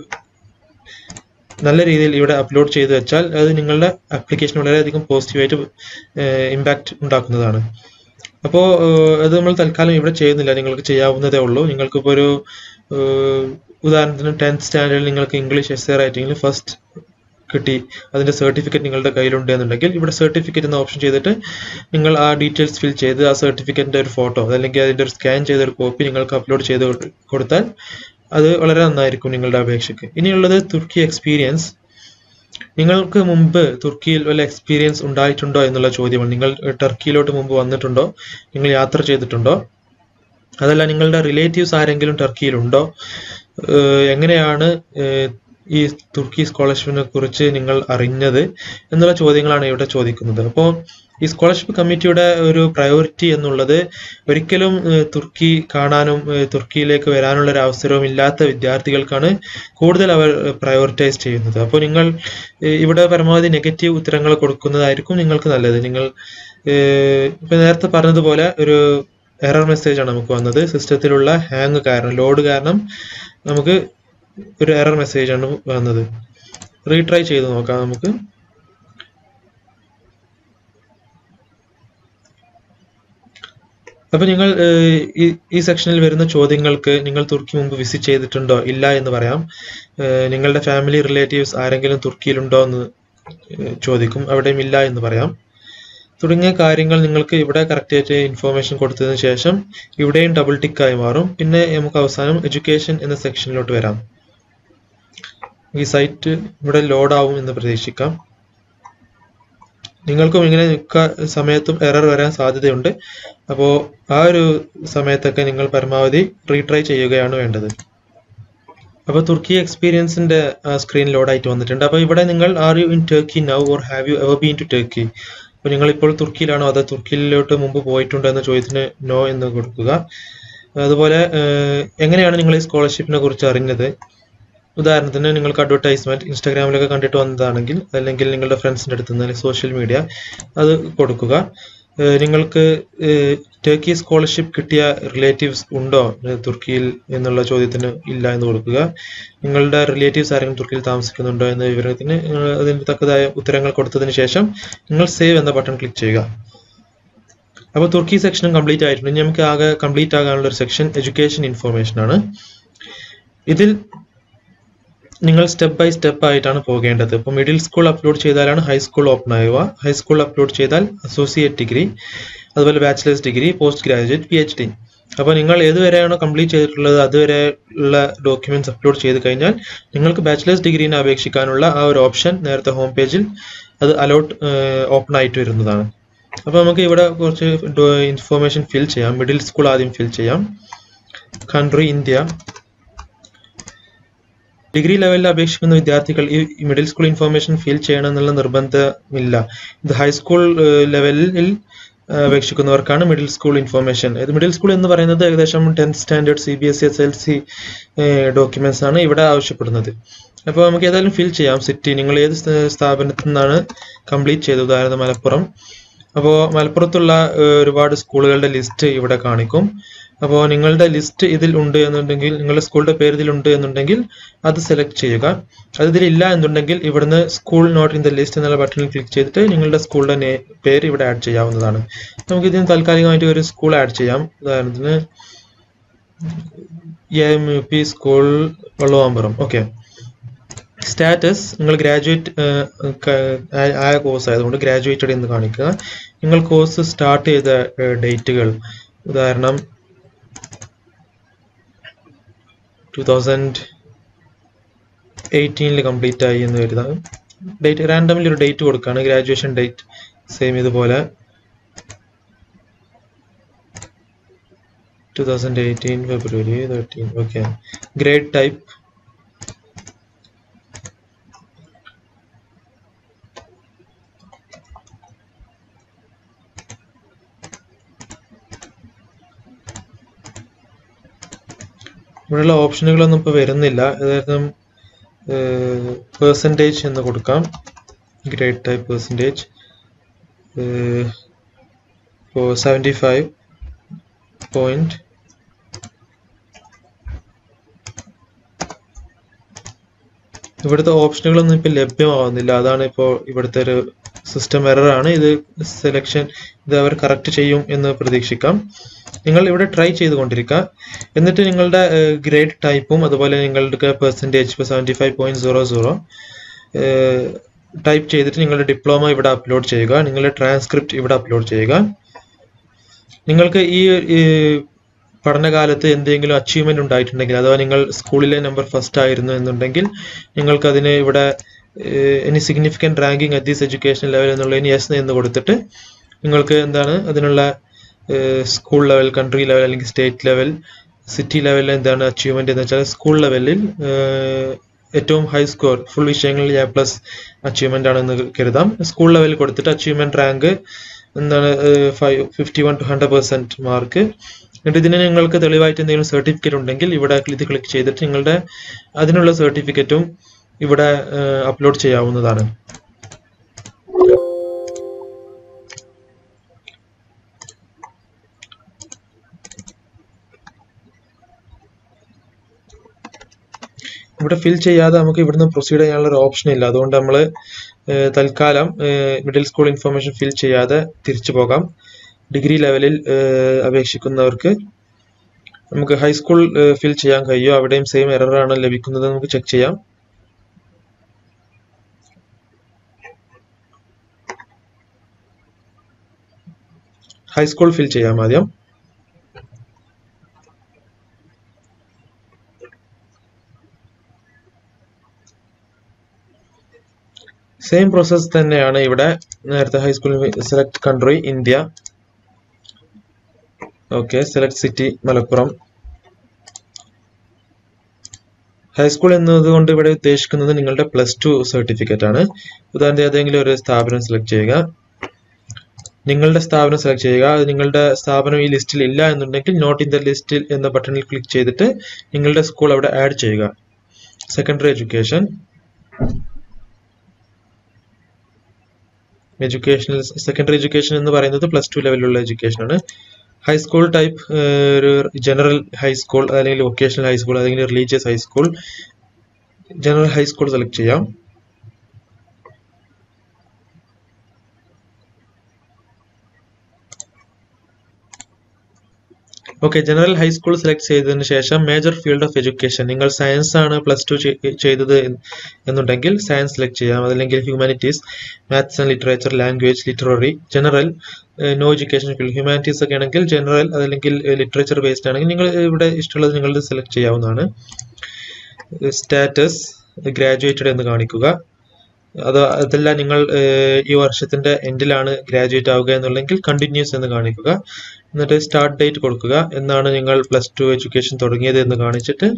നല്ല രീതിയിൽ ഇവിടെ അപ്ലോഡ് ചെയ്ത് വെച്ചാൽ അത് നിങ്ങളുടെ ആപ്ലിക്കേഷൻ വളരെയധികം പോസിറ്റീവായിട്ട് ഇമ്പാക്റ്റ് ഉണ്ടാക്കുന്നതാണ് അപ്പോൾ അത് നമ്മൾ തൽക്കാലം ഇവിടെ ചെയ്യുന്നില്ല നിങ്ങൾക്ക് ചെയ്യാവുന്നതേ ഉള്ളൂ നിങ്ങൾക്കിപ്പോൾ ഒരു ഏഹ്, ഉദാഹരണത്തിന് ടെൻത്ത് സ്റ്റാൻഡേർഡിൽ നിങ്ങൾക്ക് ഇംഗ്ലീഷ് എസ് എ റൈറ്റിംഗിൽ ഫസ്റ്റ് കിട്ടി അതിന്റെ സർട്ടിഫിക്കറ്റ് നിങ്ങളുടെ കയ്യിലുണ്ട് എന്നുണ്ടെങ്കിൽ ഇവിടെ സർട്ടിഫിക്കറ്റ് എന്ന ഓപ്ഷൻ ചെയ്തിട്ട് നിങ്ങൾ ആ ഡീറ്റെയിൽസ് ഫിൽ ചെയ്ത് ആ സർട്ടിഫിക്കറ്റിന്റെ ഒരു ഫോട്ടോ അല്ലെങ്കിൽ അതിന്റെ ഒരു സ്കാൻ ചെയ്ത ഒരു കോപ്പി നിങ്ങൾക്ക് അപ്ലോഡ് ചെയ്ത് കൊടു- കൊടുത്താൽ അത് വളരെ നന്നായിരിക്കും നിങ്ങളുടെ അപേക്ഷയ്ക്ക് ഇനിയുള്ളത് തുർക്കി എക്സ്പീരിയൻസ് നിങ്ങൾക്ക് മുമ്പ് തുർക്കിയിൽ വല്ല എക്സ്പീരിയൻസ് ഉണ്ടായിട്ടുണ്ടോ എന്നുള്ള ചോദ്യമാണ് നിങ്ങൾ ടർക്കിയിലോട്ട് മുമ്പ് വന്നിട്ടുണ്ടോ നിങ്ങൾ യാത്ര ചെയ്തിട്ടുണ്ടോ അതല്ല നിങ്ങളുടെ റിലേറ്റീവ്സ് ആരെങ്കിലും ടർക്കിയിലുണ്ടോ ഏഹ് എങ്ങനെയാണ് ഏഹ് ഈ തുർക്കി സ്കോളർഷിപ്പിനെ കുറിച്ച് നിങ്ങൾ അറിഞ്ഞത് എന്നുള്ള ചോദ്യങ്ങളാണ് ഇവിടെ ചോദിക്കുന്നത് അപ്പോൾ ഈ സ്കോളർഷിപ്പ് കമ്മിറ്റിയുടെ ഒരു പ്രയോറിറ്റി എന്നുള്ളത് ഒരിക്കലും ഏഹ് തുർക്കി കാണാനും ഏഹ് തുർക്കിയിലേക്ക് വരാനുള്ള ഒരു അവസരവും ഇല്ലാത്ത വിദ്യാർത്ഥികൾക്കാണ് കൂടുതൽ അവർ പ്രയോറിറ്റൈസ് ചെയ്യുന്നത് അപ്പോൾ നിങ്ങൾ ഏഹ് ഇവിടെ പരമാവധി നെഗറ്റീവ് ഉത്തരങ്ങൾ കൊടുക്കുന്നതായിരിക്കും നിങ്ങൾക്ക് നല്ലത് നിങ്ങൾ ഏഹ് ഇപ്പൊ നേരത്തെ പറഞ്ഞതുപോലെ ഒരു എറർ മെസ്സേജ് ആണ് നമുക്ക് വന്നത് സിസ്റ്റത്തിലുള്ള ഹാങ് കാരണം ലോഡ് കാരണം നമുക്ക് ഒരു എറർ മെസ്സേജ് ആണ് വന്നത് റീട്രൈ ചെയ്ത് നോക്കാം നമുക്ക് അപ്പൊ നിങ്ങൾ ഏഹ്, ഈ ഈ സെക്ഷനിൽ വരുന്ന ചോദ്യങ്ങൾക്ക് നിങ്ങൾ തുർക്കി മുമ്പ് വിസിറ്റ് ചെയ്തിട്ടുണ്ടോ ഇല്ല എന്ന് പറയാം ഏഹ്, നിങ്ങളുടെ ഫാമിലി റിലേറ്റീവ്സ് ആരെങ്കിലും തുർക്കിയിലുണ്ടോ എന്ന് ഏഹ്, ചോദിക്കും അവിടെയും ഇല്ല എന്ന് പറയാം തുടങ്ങിയ കാര്യങ്ങൾ നിങ്ങൾക്ക് ഇവിടെ കറക്റ്റ് ആയിട്ട് ഇൻഫോർമേഷൻ കൊടുത്തതിന് ശേഷം ഇവിടെയും ഡബിൾ ടിക്ക് ആയി മാറും പിന്നെ നമുക്ക് അവസാനം എഡ്യൂക്കേഷൻ എന്ന സെക്ഷനിലോട്ട് വരാം ഈ സൈറ്റ് ഇവിടെ ലോഡ് ആവും എന്ന് പ്രതീക്ഷിക്കാം നിങ്ങൾക്കും ഇങ്ങനെ മിക്ക സമയത്തും എറർ വരാൻ സാധ്യതയുണ്ട് അപ്പോൾ ആ ഒരു സമയത്തൊക്കെ നിങ്ങൾ പരമാവധി റീട്രൈ ചെയ്യുകയാണ് വേണ്ടത് അപ്പോൾ തുർക്കി എക്സ്പീരിയൻസിന്റെ സ്ക്രീൻ ലോഡ് ആയിട്ട് വന്നിട്ടുണ്ട് അപ്പോൾ ഇവിടെ നിങ്ങൾ are you in Turkey now or have you ever been to Turkey അപ്പോൾ നിങ്ങൾ ഇപ്പോൾ തുർക്കിയിലാണോ അതോ തുർക്കിയിലോട്ട് മുമ്പ് പോയിട്ടുണ്ടോ എന്ന ചോദ്യത്തിന് നോ എന്ന് കൊടുക്കുക അതുപോലെ ഏഹ്, എങ്ങനെയാണ് നിങ്ങൾ ഈ സ്കോളർഷിപ്പിനെ കുറിച്ച് അറിഞ്ഞത് ഉദാഹരണത്തിന് നിങ്ങൾക്ക് അഡ്വർടൈസ്മെന്റ് ഇൻസ്റ്റാഗ്രാമിലൊക്കെ കണ്ടിട്ട് വന്നതാണെങ്കിൽ അല്ലെങ്കിൽ നിങ്ങളുടെ ഫ്രണ്ട്സിന്റെ അടുത്ത് നിന്ന് അല്ലെങ്കിൽ സോഷ്യൽ മീഡിയ അത് കൊടുക്കുക ഏഹ് നിങ്ങൾക്ക് ഏഹ് ടർക്കി സ്കോളർഷിപ്പ് കിട്ടിയ റിലേറ്റീവ്സ് ഉണ്ടോ ഏഹ് തുർക്കിയിൽ എന്നുള്ള ചോദ്യത്തിന് ഇല്ല എന്ന് കൊടുക്കുക നിങ്ങളുടെ റിലേറ്റീവ്സ് ആരെങ്കിലും തുർക്കിയിൽ താമസിക്കുന്നുണ്ടോ എന്ന വിവരത്തിന് നിങ്ങൾ അതിന് തക്കതായ ഉത്തരങ്ങൾ കൊടുത്തതിന് ശേഷം നിങ്ങൾ സേവ് എന്ന ബട്ടൺ ക്ലിക്ക് ചെയ്യുക അപ്പോൾ തുർക്കി സെക്ഷനും കംപ്ലീറ്റ് ആയിട്ടുണ്ട് ഇനി നമുക്ക് ആകെ കംപ്ലീറ്റ് ആകാനുള്ള ഒരു സെക്ഷൻ എഡ്യൂക്കേഷൻ ഇൻഫോർമേഷൻ ആണ് ഇതിൽ നിങ്ങൾ സ്റ്റെപ്പ് ബൈ സ്റ്റെപ്പ് ആയിട്ടാണ് പോകേണ്ടത് ഇപ്പോൾ മിഡിൽ സ്കൂൾ അപ്ലോഡ് ചെയ്താലാണ് ഹൈസ്കൂൾ ഓപ്പൺ ആവുക ഹൈസ്കൂൾ അപ്ലോഡ് ചെയ്താൽ അസോസിയേറ്റ് ഡിഗ്രി അതുപോലെ bachelors degree post graduate P H D അപ്പോൾ നിങ്ങൾ ഏതുവരെയാണോ കംപ്ലീറ്റ് ചെയ്തിട്ടുള്ളത് അതുവരെ ഉള്ള ഡോക്യുമെന്റ്സ് അപ്ലോഡ് ചെയ്ത് കഴിഞ്ഞാൽ നിങ്ങൾക്ക് ബാച്ചിലേഴ്സ് ഡിഗ്രീനെ അപേക്ഷിക്കാനുള്ള ആ ഒരു ഓപ്ഷൻ നേരത്തെ ഹോം പേജിൽ അത് അലോട്ട് ഓപ്പൺ ആയിട്ട് വരുന്നതാണ് അപ്പോൾ നമുക്ക് ഇവിടെ കുറച്ച് ഇൻഫോർമേഷൻ ഫിൽ ചെയ്യാം മിഡിൽ സ്കൂൾ ആദ്യം ഫിൽ ചെയ്യാം കൺട്രി ഇന്ത്യ ഡിഗ്രി ലെവലിൽ അപേക്ഷിക്കുന്ന വിദ്യാർത്ഥികൾ ഈ മിഡിൽ സ്കൂൾ ഇൻഫോർമേഷൻ ഫിൽ ചെയ്യണം എന്നുള്ള നിർബന്ധമില്ല ഇത് ഹൈസ്കൂൾ ലെവലിൽ അപേക്ഷിക്കുന്നവർക്കാണ് മിഡിൽ സ്കൂൾ ഇൻഫോർമേഷൻ ഇത് മിഡിൽ സ്കൂൾ എന്ന് പറയുന്നത് ഏകദേശം tenth standard C B S S L C documents ആണ് ഇവിടെ ആവശ്യപ്പെടുന്നത് അപ്പോൾ നമുക്ക് ഏതായാലും ഫിൽ ചെയ്യാം സിറ്റി നിങ്ങൾ ഏത് സ്ഥാപനത്തിൽ നിന്നാണ് കംപ്ലീറ്റ് ചെയ്തത് ഉദാഹരണം മലപ്പുറം അപ്പോൾ മലപ്പുറത്തുള്ള ഒരുപാട് സ്കൂളുകളുടെ ലിസ്റ്റ് ഇവിടെ കാണിക്കും അപ്പോൾ നിങ്ങളുടെ ലിസ്റ്റ് ഇതിൽ ഉണ്ട് എന്നുണ്ടെങ്കിൽ നിങ്ങളുടെ സ്കൂളിന്റെ പേര് ഇതിലുണ്ട് എന്നുണ്ടെങ്കിൽ അത് സെലക്ട് ചെയ്യുക അത് ഇതിലില്ല എന്നുണ്ടെങ്കിൽ ഇവിടുന്ന് school not in the list എന്നുള്ള ബട്ടണിൽ ക്ലിക്ക് ചെയ്തിട്ട് നിങ്ങളുടെ സ്കൂളിന്റെ പേര് ഇവിടെ ആഡ് ചെയ്യാവുന്നതാണ് നമുക്ക് ഇതിന് താൽക്കാലികമായിട്ട് ഒരു സ്കൂൾ ആഡ് ചെയ്യാം ഉദാഹരണത്തിന് M U P school Valluvambram okay status നിങ്ങൾ ഗ്രാജുവേറ്റ് ആയ കോഴ്സ് ആയതുകൊണ്ട് ഗ്രാജുവേറ്റഡ് എന്ന് കാണിക്കുക നിങ്ങൾ കോഴ്സ് സ്റ്റാർട്ട് ചെയ്ത ഡേറ്റുകൾ ഉദാഹരണം ടു തൗസൻഡ് എയ്റ്റീനിൽ കംപ്ലീറ്റ് ആയി എന്ന് കരുതാം ഡേറ്റ് റാൻഡമിൽ ഒരു ഡേറ്റ് കൊടുക്കുകയാണ് ഗ്രാജുവേഷൻ ഡേറ്റ് സെയിം ഇതുപോലെ two thousand eighteen February thirteen okay grade type ഇവിടെയുള്ള ഓപ്ഷനുകളൊന്നും ഇപ്പോൾ വരുന്നില്ല അതായത് പേഴ്സൻറ്റേജ് എന്ന് കൊടുക്കാം ഗ്രേഡ് ടൈപ്പ് പേഴ്സൻറ്റേജ് ഇപ്പോൾ സെവൻറ്റി ഫൈവ് പോയിന്റ് ഇവിടുത്തെ ഓപ്ഷനുകളൊന്നും ഇപ്പോൾ ലഭ്യമാവുന്നില്ല അതാണ് ഇപ്പോൾ ഇവിടുത്തെ ഒരു സിസ്റ്റം എറർ ആണ് ഇത് സെലക്ഷൻ ഇത് അവർ കറക്റ്റ് ചെയ്യും എന്ന് പ്രതീക്ഷിക്കാം നിങ്ങൾ ഇവിടെ ട്രൈ ചെയ്തുകൊണ്ടിരിക്കുക എന്നിട്ട് നിങ്ങളുടെ ഗ്രേഡ് ടൈപ്പും അതുപോലെ നിങ്ങളുടെ പെർസെൻറ്റേജ് ഇപ്പോൾ seventy five point zero zero type ചെയ്തിട്ട് നിങ്ങളുടെ ഡിപ്ലോമ ഇവിടെ അപ്ലോഡ് ചെയ്യുക നിങ്ങളുടെ ട്രാൻസ്ക്രിപ്റ്റ് ഇവിടെ അപ്ലോഡ് ചെയ്യുക നിങ്ങൾക്ക് ഈ പഠനകാലത്ത് എന്തെങ്കിലും അച്ചീവ്മെന്റ് ഉണ്ടായിട്ടുണ്ടെങ്കിൽ അഥവാ നിങ്ങൾ സ്കൂളിലെ നമ്പർ ഫസ്റ്റ് ആയിരുന്നു എന്നുണ്ടെങ്കിൽ നിങ്ങൾക്ക് അതിന് ഇവിടെ any significant ranking at these education level എന്നുള്ളതിന് യെസ് എന്ന് കൊടുത്തിട്ട് നിങ്ങൾക്ക് എന്താണ് അതിനുള്ള സ്കൂൾ ലെവൽ കൺട്രി ലെവൽ അല്ലെങ്കിൽ സ്റ്റേറ്റ് ലെവൽ സിറ്റി ലെവലിൽ എന്താണ് അച്ചീവ്മെന്റ് എന്ന് വെച്ചാൽ സ്കൂൾ ലെവലിൽ ഏറ്റവും ഹൈ സ്കോർ ഫുൾ വിഷയങ്ങളിൽ എ പ്ലസ് അച്ചീവ്മെന്റ് ആണെന്ന് കരുതാം സ്കൂൾ ലെവലിൽ കൊടുത്തിട്ട് അച്ചീവ്മെന്റ് റാങ്ക് എന്താണ് five fifty one two hundred percent mark എന്നിട്ട് ഇതിന് നിങ്ങൾക്ക് തെളിവായിട്ട് എന്തെങ്കിലും സർട്ടിഫിക്കറ്റ് ഉണ്ടെങ്കിൽ ഇവിടെ ഇത് ക്ലിക്ക് ചെയ്തിട്ട് നിങ്ങളുടെ അതിനുള്ള സർട്ടിഫിക്കറ്റും ഇവിടെ അപ്ലോഡ് ചെയ്യാവുന്നതാണ് ഇവിടെ ഫിൽ ചെയ്യാതെ നമുക്ക് ഇവിടുന്ന് പ്രൊസീഡ് ചെയ്യാനുള്ള ഒരു ഓപ്ഷൻ ഇല്ല അതുകൊണ്ട് നമ്മൾ തൽക്കാലം മിഡിൽ സ്കൂൾ ഇൻഫർമേഷൻ ഫിൽ ചെയ്യാതെ തിരിച്ചു പോകാം ഡിഗ്രി ലെവലിൽ അപേക്ഷിക്കുന്നവർക്ക് നമുക്ക് ഹൈസ്കൂൾ ഫിൽ ചെയ്യാൻ കഴിയുമോ അവിടെയും സെയിം എറർ ആണ് ലഭിക്കുന്നത് നമുക്ക് ചെക്ക് ചെയ്യാം ഹൈസ്കൂൾ ഫിൽ ചെയ്യാം ആദ്യം സെയിം പ്രോസസ് തന്നെയാണ് ഇവിടെ നേരത്തെ high school select country India okay select city Malappuram high school എന്നതുകൊണ്ട് ഇവിടെ ഉദ്ദേശിക്കുന്നത് നിങ്ങളുടെ പ്ലസ് ടു സർട്ടിഫിക്കറ്റ് ആണ് ഉദാഹരണത്തിന് ഏതെങ്കിലും ഒരു സ്ഥാപനം സെലക്ട് ചെയ്യുക നിങ്ങളുടെ സ്ഥാപനം സെലക്ട് ചെയ്യുക അത് നിങ്ങളുടെ സ്ഥാപനം ഈ ലിസ്റ്റിൽ ഇല്ല എന്നുണ്ടെങ്കിൽ നോട്ട് ഇൻ ദ ലിസ്റ്റിൽ എന്ന ബട്ടണിൽ ക്ലിക്ക് ചെയ്തിട്ട് നിങ്ങളുടെ സ്കൂൾ അവിടെ ആഡ് ചെയ്യുക secondary education educational secondary education എന്ന് പറയുന്നത് പ്ലസ് ടു ലെവലിലുള്ള എഡ്യൂക്കേഷൻ ആണ് ഹൈസ്കൂൾ ടൈപ്പ് ഒരു ജനറൽ ഹൈസ്കൂൾ അല്ലെങ്കിൽ വൊക്കേഷണൽ ഹൈസ്കൂൾ അല്ലെങ്കിൽ religious high school general high school select ചെയ്യാം ഓക്കെ ജനറൽ ഹൈസ്കൂൾ സെലക്ട് ചെയ്തതിന് ശേഷം മേജർ ഫീൽഡ് ഓഫ് എഡ്യൂക്കേഷൻ നിങ്ങൾ സയൻസ് ആണ് പ്ലസ് ടു ചെയ്തത് എന്ന് എന്നുണ്ടെങ്കിൽ സയൻസ് സെലക്ട് ചെയ്യാം അതല്ലെങ്കിൽ humanities maths and literature language literary general no education field humanities ഒക്കെ ആണെങ്കിൽ ജനറൽ അതല്ലെങ്കിൽ ലിറ്ററേച്ചർ ബേസ്ഡ് ആണെങ്കിൽ നിങ്ങൾ ഇവിടെ ഇഷ്ടമുള്ളത് നിങ്ങൾ സെലക്ട് ചെയ്യാവുന്നതാണ് സ്റ്റാറ്റസ് ഗ്രാജുവേറ്റഡ് എന്ന് കാണിക്കുക അത് അതല്ല നിങ്ങൾ ഏഹ്, ഈ വർഷത്തിന്റെ എൻഡിലാണ് ഗ്രാജുവേറ്റ് ആവുക എന്നുണ്ടെങ്കിൽ കണ്ടിന്യൂസ് എന്ന് കാണിക്കുക എന്നിട്ട് സ്റ്റാർട്ട് ഡേറ്റ് കൊടുക്കുക എന്നാണ് നിങ്ങൾ പ്ലസ് ടു എഡ്യൂക്കേഷൻ തുടങ്ങിയത് എന്ന് കാണിച്ചിട്ട്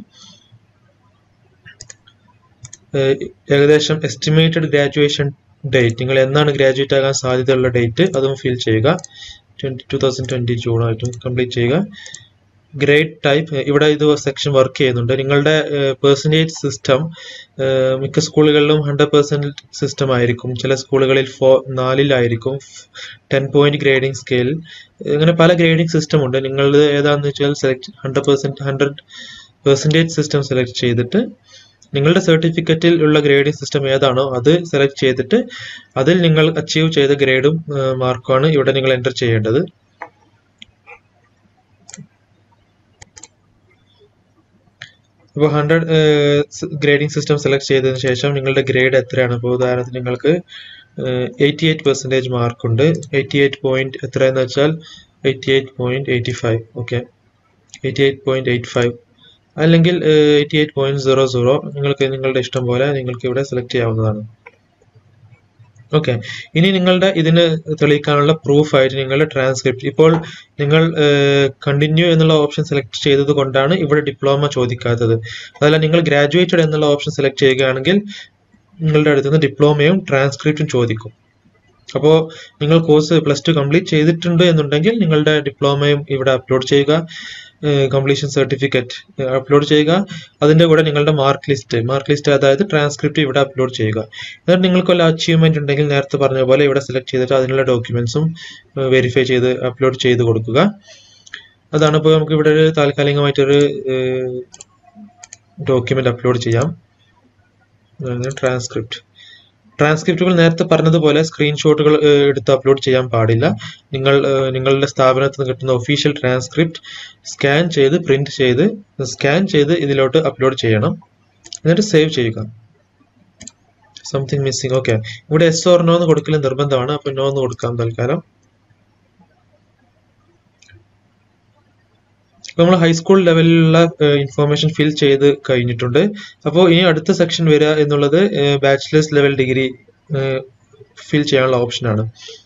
ഏഹ്, ഏകദേശം എസ്റ്റിമേറ്റഡ് ഗ്രാജുവേഷൻ ഡേറ്റ് നിങ്ങൾ എന്നാണ് ഗ്രാജുവേറ്റ് ആകാൻ സാധ്യതയുള്ള ഡേറ്റ് അതും ഫിൽ ചെയ്യുക twenty two thousand twenty June ആയിട്ടും കംപ്ലീറ്റ് ചെയ്യുക ഗ്രേഡ് ടൈപ്പ് ഇവിടെ ഇത് സെക്ഷൻ വർക്ക് ചെയ്യുന്നുണ്ട് നിങ്ങളുടെ പെർസെൻറ്റേജ് സിസ്റ്റം മിക്ക സ്കൂളുകളിലും ഹൺഡ്രഡ് പെർസെൻറ്റ് സിസ്റ്റം ആയിരിക്കും ചില സ്കൂളുകളിൽ ഫോ നാലിലായിരിക്കും ടെൻ പോയിന്റ് ഗ്രേഡിംഗ് സ്കെയിൽ അങ്ങനെ പല ഗ്രേഡിംഗ് സിസ്റ്റം ഉണ്ട് നിങ്ങളത് ഏതാണെന്ന് വെച്ചാൽ select hundred percent hundred percentage system select ചെയ്തിട്ട് നിങ്ങളുടെ സർട്ടിഫിക്കറ്റിൽ ഉള്ള ഗ്രേഡിംഗ് സിസ്റ്റം ഏതാണോ അത് സെലക്ട് ചെയ്തിട്ട് അതിൽ നിങ്ങൾ അച്ചീവ് ചെയ്ത ഗ്രേഡും മാർക്കുമാണ് ഇവിടെ നിങ്ങൾ എൻ്റർ ചെയ്യേണ്ടത് ഇപ്പോൾ ഹൺഡ്രഡ് ഗ്രേഡിംഗ് സിസ്റ്റം സെലക്ട് ചെയ്തതിന് ശേഷം നിങ്ങളുടെ ഗ്രേഡ് എത്രയാണ് ഇപ്പോൾ ഉദാഹരണത്തിന് നിങ്ങൾക്ക് എയ്റ്റി എയ്റ്റ് പെർസെൻറ്റേജ് മാർക്കുണ്ട് എയ്റ്റി എയ്റ്റ് പോയിന്റ് എത്രയെന്ന് വെച്ചാൽ eighty eight point eighty five okay eighty eight point eight five അല്ലെങ്കിൽ eighty eight point zero zero നിങ്ങൾക്ക് നിങ്ങളുടെ ഇഷ്ടം പോലെ നിങ്ങൾക്ക് ഇവിടെ സെലക്ട് ചെയ്യാവുന്നതാണ് ഓക്കെ ഇനി നിങ്ങളുടെ ഇതിന് തെളിയിക്കാനുള്ള പ്രൂഫ് ആയിട്ട് നിങ്ങളുടെ ട്രാൻസ്ക്രിപ്റ്റ് ഇപ്പോൾ നിങ്ങൾ കണ്ടിന്യൂ എന്നുള്ള ഓപ്ഷൻ സെലക്ട് ചെയ്തത് കൊണ്ടാണ് ഇവിടെ ഡിപ്ലോമ ചോദിക്കാത്തത് അതല്ല നിങ്ങൾ ഗ്രാജുവേറ്റഡ് എന്നുള്ള ഓപ്ഷൻ സെലക്ട് ചെയ്യുകയാണെങ്കിൽ നിങ്ങളുടെ അടുത്ത് നിന്ന് ഡിപ്ലോമയും ട്രാൻസ്ക്രിപ്റ്റും ചോദിക്കും അപ്പോൾ നിങ്ങൾ കോഴ്സ് പ്ലസ് ടു കംപ്ലീറ്റ് ചെയ്തിട്ടുണ്ട് എന്നുണ്ടെങ്കിൽ നിങ്ങളുടെ ഡിപ്ലോമയും ഇവിടെ അപ്ലോഡ് ചെയ്യുക കംപ്ലീഷൻ സർട്ടിഫിക്കറ്റ് അപ്ലോഡ് ചെയ്യുക അതിന്റെ കൂടെ നിങ്ങളുടെ മാർക്ക് ലിസ്റ്റ് മാർക്ക് ലിസ്റ്റ് അതായത് ട്രാൻസ്ക്രിപ്റ്റ് ഇവിടെ അപ്ലോഡ് ചെയ്യുക എന്നിട്ട് നിങ്ങൾക്ക് വല്ല അച്ചീവ്മെന്റ് ഉണ്ടെങ്കിൽ നേരത്തെ പറഞ്ഞ പോലെ ഇവിടെ സെലക്ട് ചെയ്തിട്ട് അതിനുള്ള ഡോക്യുമെന്റ്സും വെരിഫൈ ചെയ്ത് അപ്ലോഡ് ചെയ്ത് കൊടുക്കുക അതാണ് ഇപ്പോൾ നമുക്ക് ഇവിടെ ഒരു താൽക്കാലികമായിട്ടൊരു ഡോക്യുമെന്റ് അപ്ലോഡ് ചെയ്യാം ട്രാൻസ്ക്രിപ്റ്റ് ട്രാൻസ്ക്രിപ്റ്റുകൾ നേരത്തെ പറഞ്ഞതുപോലെ സ്ക്രീൻഷോട്ടുകൾ എടുത്ത് അപ്ലോഡ് ചെയ്യാൻ പാടില്ല നിങ്ങൾ നിങ്ങളുടെ സ്ഥാപനത്തിൽ നിന്ന് കിട്ടുന്ന ഒഫീഷ്യൽ ട്രാൻസ്ക്രിപ്റ്റ് സ്കാൻ ചെയ്ത് പ്രിന്റ് ചെയ്ത് സ്കാൻ ചെയ്ത് ഇതിലോട്ട് അപ്ലോഡ് ചെയ്യണം എന്നിട്ട് സേവ് ചെയ്യുക സംതിങ് മിസ്സിംഗ് ഓക്കെ ഇവിടെ എസ് ഓർ നോ എന്ന് കൊടുക്കൽ നിർബന്ധമാണ് അപ്പൊ നോ എന്ന് കൊടുക്കാം തൽക്കാലം നമ്മൾ ഹൈസ്കൂൾ ലെവലിലുള്ള ഇൻഫോർമേഷൻ ഫിൽ ചെയ്ത് കഴിഞ്ഞിട്ടുണ്ട് അപ്പോൾ ഇനി അടുത്ത സെക്ഷൻ വരിക എന്നുള്ളത് ബാച്ചിലേഴ്സ് ലെവൽ ഡിഗ്രി ഫിൽ ചെയ്യാനുള്ള ഓപ്ഷനാണ്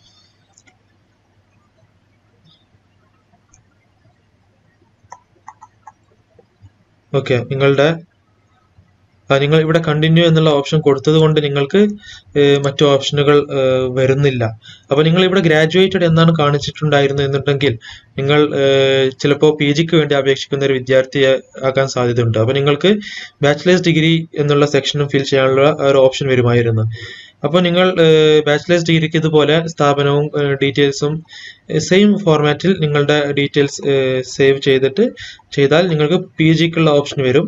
ഓക്കെ നിങ്ങളുടെ നിങ്ങൾ ഇവിടെ കണ്ടിന്യൂ എന്നുള്ള ഓപ്ഷൻ കൊടുത്തത് കൊണ്ട് നിങ്ങൾക്ക് മറ്റു ഓപ്ഷനുകൾ വരുന്നില്ല അപ്പൊ നിങ്ങൾ ഇവിടെ ഗ്രാജുവേറ്റഡ് എന്നാണ് കാണിച്ചിട്ടുണ്ടായിരുന്നത് എന്നുണ്ടെങ്കിൽ നിങ്ങൾ ചിലപ്പോൾ പി ജിക്ക് വേണ്ടി അപേക്ഷിക്കുന്ന ഒരു വിദ്യാർത്ഥി ആകാൻ സാധ്യതയുണ്ട് അപ്പൊ നിങ്ങൾക്ക് ബാച്ചിലേഴ്സ് ഡിഗ്രി എന്നുള്ള സെക്ഷനും ഫിൽ ചെയ്യാനുള്ള ഒരു ഓപ്ഷൻ വരുമായിരുന്നു അപ്പോൾ നിങ്ങൾ ബാച്ചിലേഴ്സ് ഡിഗ്രിക്ക് ഇതുപോലെ സ്ഥാപനവും ഡീറ്റെയിൽസും സെയിം ഫോർമാറ്റിൽ നിങ്ങളുടെ ഡീറ്റെയിൽസ് സേവ് ചെയ്തിട്ട് ചെയ്താൽ നിങ്ങൾക്ക് പി ജിക്കുള്ള ഓപ്ഷൻ വരും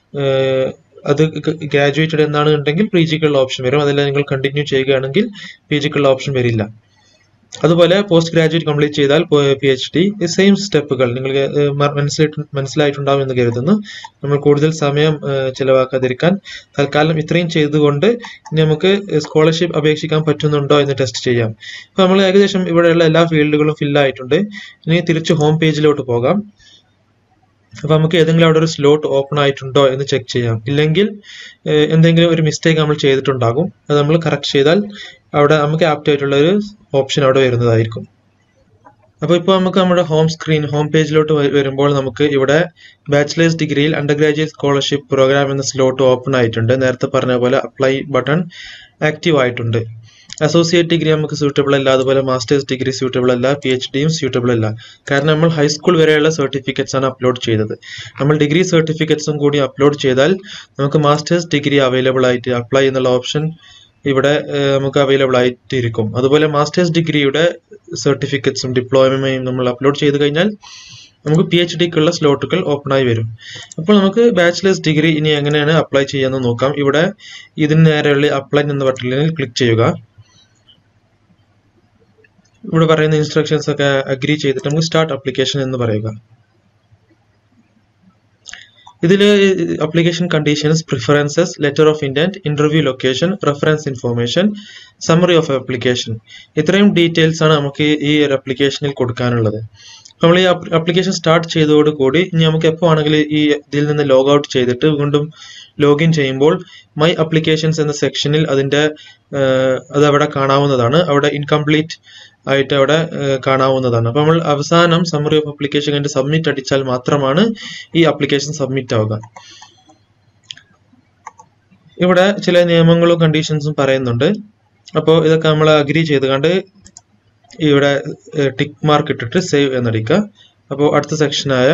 അത് ഗ്രാജുവേറ്റഡ് എന്നാണ് ഉണ്ടെങ്കിൽ പി ജിക്കുള്ള ഓപ്ഷൻ വരും അതല്ല നിങ്ങൾ കണ്ടിന്യൂ ചെയ്യുകയാണെങ്കിൽ പി ജിക്കുള്ള ഓപ്ഷൻ വരില്ല അതുപോലെ പോസ്റ്റ് ഗ്രാജുവേറ്റ് കംപ്ലീറ്റ് ചെയ്താൽ പി എച്ച് ഡി സെയിം സ്റ്റെപ്പുകൾ നിങ്ങൾക്ക് മനസ്സിലായിട്ട് മനസ്സിലായിട്ടുണ്ടാവും എന്ന് കരുതുന്നു നമ്മൾ കൂടുതൽ സമയം ചിലവാക്കാതിരിക്കാൻ തൽക്കാലം ഇത്രയും ചെയ്തുകൊണ്ട് ഇനി നമുക്ക് സ്കോളർഷിപ്പ് അപേക്ഷിക്കാൻ പറ്റുന്നുണ്ടോ എന്ന് ടെസ്റ്റ് ചെയ്യാം അപ്പൊ നമ്മൾ ഏകദേശം ഇവിടെയുള്ള എല്ലാ ഫീൽഡുകളും ഫില്ലായിട്ടുണ്ട് ഇനി തിരിച്ച് ഹോം പേജിലോട്ട് പോകാം അപ്പൊ നമുക്ക് ഏതെങ്കിലും അവിടെ ഒരു സ്ലോട്ട് ഓപ്പൺ ആയിട്ടുണ്ടോ എന്ന് ചെക്ക് ചെയ്യാം ഇല്ലെങ്കിൽ എന്തെങ്കിലും ഒരു മിസ്റ്റേക്ക് നമ്മൾ ചെയ്തിട്ടുണ്ടാകും അത് നമ്മൾ കറക്റ്റ് ചെയ്താൽ അവിടെ നമുക്ക് ആപ്റ്റ് ആയിട്ടുള്ള ഒരു ഓപ്ഷൻ അവിടെ വരുന്നതായിരിക്കും അപ്പോൾ ഇപ്പോൾ നമുക്ക് നമ്മുടെ ഹോം സ്ക്രീൻ ഹോം പേജിലോട്ട് വരുമ്പോൾ നമുക്ക് ഇവിടെ ബാച്ചിലേഴ്സ് ഡിഗ്രിയിൽ അണ്ടർ ഗ്രാജുവേറ്റ് സ്കോളർഷിപ്പ് പ്രോഗ്രാം എന്ന സ്ലോട്ട് ഓപ്പൺ ആയിട്ടുണ്ട് നേരത്തെ പറഞ്ഞ പോലെ അപ്ലൈ ബട്ടൺ ആക്റ്റീവ് ആയിട്ടുണ്ട് അസോസിയേറ്റ് ഡിഗ്രി നമുക്ക് സ്യൂട്ടബിൾ അല്ല അതുപോലെ മാസ്റ്റേഴ്സ് ഡിഗ്രി സ്യൂട്ടബിൾ അല്ല പി എച്ച് ഡിയും സ്യൂട്ടബിൾ അല്ല കാരണം നമ്മൾ ഹൈസ്കൂൾ വരെയുള്ള സർട്ടിഫിക്കറ്റ്സ് ആണ് അപ്ലോഡ് ചെയ്തത് നമ്മൾ ഡിഗ്രി സർട്ടിഫിക്കറ്റ്സും കൂടി അപ്ലോഡ് ചെയ്താൽ നമുക്ക് മാസ്റ്റേഴ്സ് ഡിഗ്രി അവൈലബിൾ ആയിട്ട് അപ്ലൈ എന്നുള്ള ഓപ്ഷൻ ഇവിടെ നമുക്ക് അവൈലബിൾ ആയിട്ടിരിക്കും അതുപോലെ മാസ്റ്റേഴ്സ് ഡിഗ്രിയുടെ സർട്ടിഫിക്കറ്റ്സും ഡിപ്ലോമയും നമ്മൾ അപ്ലോഡ് ചെയ്ത് കഴിഞ്ഞാൽ നമുക്ക് പി എച്ച് ഡിക്കുള്ള സ്ലോട്ടുകൾ ഓപ്പൺ ആയി വരും അപ്പോൾ നമുക്ക് ബാച്ചിലേഴ്സ് ഡിഗ്രി ഇനി എങ്ങനെയാണ് അപ്ലൈ ചെയ്യാന്ന് നോക്കാം ഇവിടെ ഇതിന് നേരെയുള്ള അപ്ലൈ എന്ന ബട്ടണിൽ ക്ലിക്ക് ചെയ്യുക ഇവിടെ പറയുന്ന ഇൻസ്ട്രക്ഷൻസ് ഒക്കെ അഗ്രി ചെയ്തിട്ട് നമുക്ക് സ്റ്റാർട്ട് അപ്ലിക്കേഷൻ എന്ന് പറയുക ഇതിൽ application conditions preferences letter of intent interview location reference information summary of application ഇത്രയും ഡീറ്റെയിൽസ് ആണ് നമുക്ക് ഈ ഒരു ആപ്ലിക്കേഷനിൽ കൊടുക്കാനുള്ളത് നമ്മൾ ഈ ആപ്ലിക്കേഷൻ സ്റ്റാർട്ട് ചെയ്തതോടുകൂടി ഇനി നമുക്ക് എപ്പോൾ ആണെങ്കിലും ഈ ഇതിൽ നിന്ന് ലോഗ് ഔട്ട് ചെയ്തിട്ട് വീണ്ടും ലോഗിൻ ചെയ്യുമ്പോൾ മൈ അപ്ലിക്കേഷൻസ് എന്ന സെക്ഷനിൽ അതിന്റെ അത് അവിടെ കാണാവുന്നതാണ് അവിടെ ഇൻകംപ്ലീറ്റ് ആയിട്ട് അവിടെ കാണാവുന്നതാണ് അപ്പോൾ നമ്മൾ അവസാനം സമ്മറി ഓഫ് അപ്ലിക്കേഷൻ കണ്ട് സബ്മിറ്റ് അടിച്ചാൽ മാത്രമാണ് ഈ ആപ്ലിക്കേഷൻ സബ്മിറ്റ് ആവുക ഇവിടെ ചില നിയമങ്ങളും കണ്ടീഷൻസും പറയുന്നുണ്ട് അപ്പോൾ ഇതൊക്കെ നമ്മൾ അഗ്രി ചെയ്ത് കണ്ട് ഇവിടെ ടിക്ക് മാർക്ക് ഇട്ടിട്ട് സേവ് എന്നടിക്കുക അപ്പോൾ അടുത്ത സെക്ഷനായ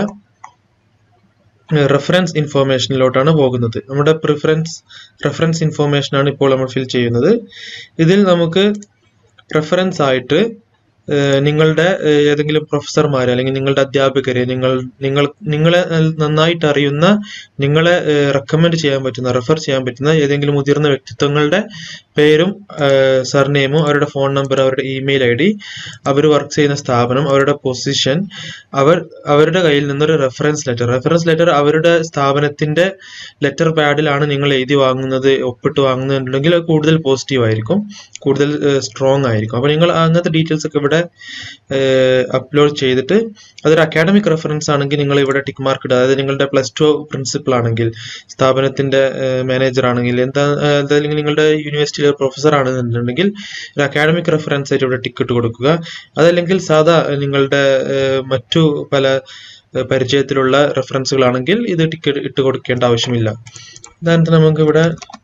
റെഫറൻസ് ഇൻഫോർമേഷനിലോട്ടാണ് പോകുന്നത് നമ്മുടെ പ്രിഫറൻസ് റെഫറൻസ് ഇൻഫോർമേഷൻ ആണ് ഇപ്പോൾ നമ്മൾ ഫിൽ ചെയ്യുന്നത് ഇതിൽ നമുക്ക് റെഫറൻസ് ആയിട്ട് നിങ്ങളുടെ ഏതെങ്കിലും പ്രൊഫസർമാരെ അല്ലെങ്കിൽ നിങ്ങളുടെ അധ്യാപകരെ നിങ്ങൾ നിങ്ങൾ നിങ്ങളെ നന്നായിട്ട് അറിയുന്ന നിങ്ങളെ റെക്കമെൻഡ് ചെയ്യാൻ പറ്റുന്ന റെഫർ ചെയ്യാൻ പറ്റുന്ന ഏതെങ്കിലും മുതിർന്ന വ്യക്തിത്വങ്ങളുടെ പേരും സർനെയിമും അവരുടെ ഫോൺ നമ്പർ അവരുടെ ഇമെയിൽ ഐ ഡി അവർ വർക്ക് ചെയ്യുന്ന സ്ഥാപനം അവരുടെ പൊസിഷൻ അവർ അവരുടെ കയ്യിൽ നിന്നൊരു റെഫറൻസ് ലെറ്റർ റെഫറൻസ് ലെറ്റർ അവരുടെ സ്ഥാപനത്തിന്റെ ലെറ്റർ പാഡിലാണ് നിങ്ങൾ എഴുതി വാങ്ങുന്നത് ഒപ്പിട്ട് വാങ്ങുന്നുണ്ടെങ്കിൽ അത് കൂടുതൽ പോസിറ്റീവ് ആയിരിക്കും കൂടുതൽ സ്ട്രോങ് ആയിരിക്കും അപ്പോൾ നിങ്ങൾ അങ്ങനത്തെ ഡീറ്റെയിൽസ് ഒക്കെ ഇവിടെ അപ്ലോഡ് ചെയ്തിട്ട് അതൊരു അക്കാഡമിക് റെഫറൻസ് ആണെങ്കിൽ നിങ്ങൾ ഇവിടെ ടിക്ക് മാർക്ക് ഇടുക അതായത് നിങ്ങളുടെ പ്ലസ് ടു പ്രിൻസിപ്പൾ ആണെങ്കിൽ സ്ഥാപനത്തിന്റെ മാനേജർ ആണെങ്കിൽ എന്താ അല്ലെങ്കിൽ നിങ്ങളുടെ യൂണിവേഴ്സിറ്റിയിലെ പ്രൊഫസർ ആണെന്നുണ്ടെങ്കിൽ ഒരു അക്കാഡമിക് റെഫറൻസ് ആയിട്ട് ഇവിടെ ടിക്ക് ഇട്ട് കൊടുക്കുക അതല്ലെങ്കിൽ സാധാ നിങ്ങളുടെ മറ്റു പല പരിചയത്തിലുള്ള റെഫറൻസുകളാണെങ്കിൽ ഇത് ടിക്കറ്റ് ഇട്ട് കൊടുക്കേണ്ട ആവശ്യമില്ല ഉദാഹരണത്തിന് നമുക്ക് ഇവിടെ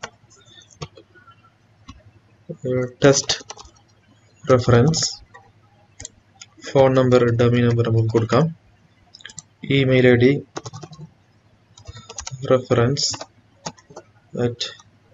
test reference phone number dummy number നമുക്ക് കൊടുക്കാം email I D reference at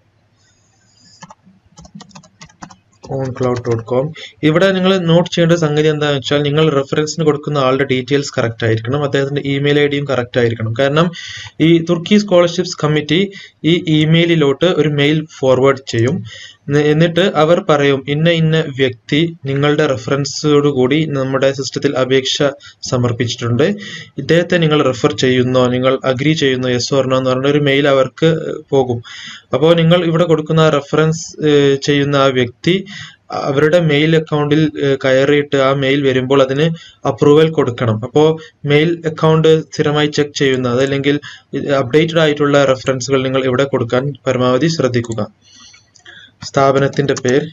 on cloud dot com ഇവിടെ നിങ്ങൾ നോട്ട് ചെയ്യേണ്ട സംഗതി എന്താണെന്ന് വെച്ചാൽ നിങ്ങൾ റെഫറൻസിന് കൊടുക്കുന്ന ആളുടെ ഡീറ്റെയിൽസ് കറക്റ്റ് ആയിരിക്കണം അദ്ദേഹത്തിന്റെ ഇമെയിൽ ഐ ഡിയും കറക്റ്റ് ആയിരിക്കണം കാരണം ഈ തുർക്കി സ്കോളർഷിപ്സ് കമ്മിറ്റി ഈ ഇമെയിലിലോട്ട് ഒരു മെയിൽ ഫോർവേഡ് ചെയ്യും എന്നിട്ട് അവർ പറയും ഇന്ന ഇന്ന വ്യക്തി നിങ്ങളുടെ റെഫറൻസോട് കൂടി നമ്മുടെ സിസ്റ്റത്തിൽ അപേക്ഷ സമർപ്പിച്ചിട്ടുണ്ട് ഇദ്ദേഹത്തെ നിങ്ങൾ റെഫർ ചെയ്യുന്നോ നിങ്ങൾ അഗ്രി ചെയ്യുന്നോ യെസ് ഓർണോ എന്ന് പറഞ്ഞ ഒരു മെയിൽ അവർക്ക് പോകും അപ്പോൾ നിങ്ങൾ ഇവിടെ കൊടുക്കുന്ന റെഫറൻസ് ചെയ്യുന്ന ആ വ്യക്തി അവരുടെ മെയിൽ അക്കൗണ്ടിൽ കയറിയിട്ട് ആ മെയിൽ വരുമ്പോൾ അതിന് അപ്രൂവൽ കൊടുക്കണം അപ്പോൾ മെയിൽ അക്കൗണ്ട് സ്ഥിരമായി ചെക്ക് ചെയ്യുന്ന അതല്ലെങ്കിൽ അപ്ഡേറ്റഡ് ആയിട്ടുള്ള റെഫറൻസുകൾ നിങ്ങൾ ഇവിടെ കൊടുക്കാൻ പരമാവധി ശ്രദ്ധിക്കുക സ്ഥാപനത്തിന്റെ പേര്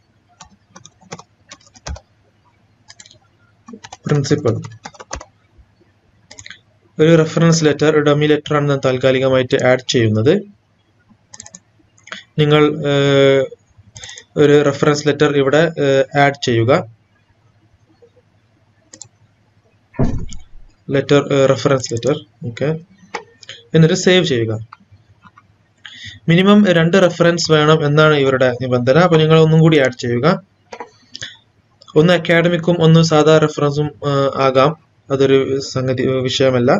പ്രിൻസിപ്പൽ ഒരു റെഫറൻസ് ലെറ്റർ ഡമ്മി ലെറ്റർ ആണ് ഞാൻ താൽക്കാലികമായിട്ട് ആഡ് ചെയ്യുന്നത് നിങ്ങൾ ഒരു റെഫറൻസ് ലെറ്റർ ഇവിടെ ആഡ് ചെയ്യുക ലെറ്റർ റെഫറൻസ് ലെറ്റർ ഓക്കെ എന്നിട്ട് സേവ് ചെയ്യുക മിനിമം രണ്ട് റെഫറൻസ് വേണം എന്നാണ് ഇവരുടെ നിബന്ധന അപ്പൊ നിങ്ങൾ ഒന്നും കൂടി ആഡ് ചെയ്യുക ഒന്ന് അക്കാഡമിക്കും ഒന്ന് സാധാ റെഫറൻസും ആകാം അതൊരു സംഗതി വിഷയമല്ല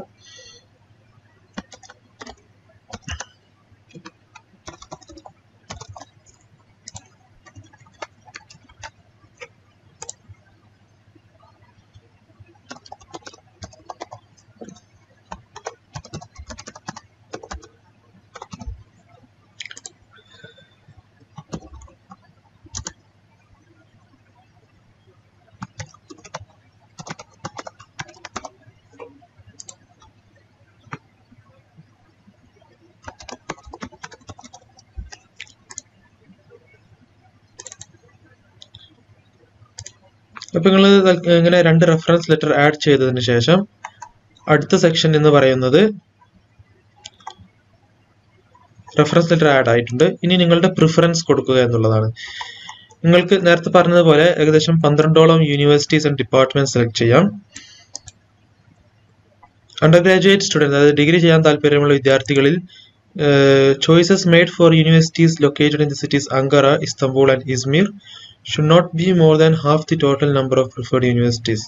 അപ്പൊ നിങ്ങൾ ഇങ്ങനെ രണ്ട് റെഫറൻസ് ലെറ്റർ ആഡ് ചെയ്തതിന് ശേഷം അടുത്ത സെക്ഷൻ എന്ന് പറയുന്നത് റെഫറൻസ് ലെറ്റർ ആഡ് ആയിട്ടുണ്ട് ഇനി നിങ്ങളുടെ പ്രിഫറൻസ് കൊടുക്കുക എന്നുള്ളതാണ് നിങ്ങൾക്ക് നേരത്തെ പറഞ്ഞതുപോലെ ഏകദേശം പന്ത്രണ്ടോളം യൂണിവേഴ്സിറ്റീസ് ആൻഡ് ഡിപ്പാർട്ട്മെന്റ് സെലക്ട് ചെയ്യാം അണ്ടർ ഗ്രാജുവേറ്റ് സ്റ്റുഡൻസ് അതായത് ഡിഗ്രി ചെയ്യാൻ താല്പര്യമുള്ള വിദ്യാർത്ഥികളിൽ choices made for universities located in the cities Ankara Istanbul and Izmir should not be more than half the total number of preferred universities.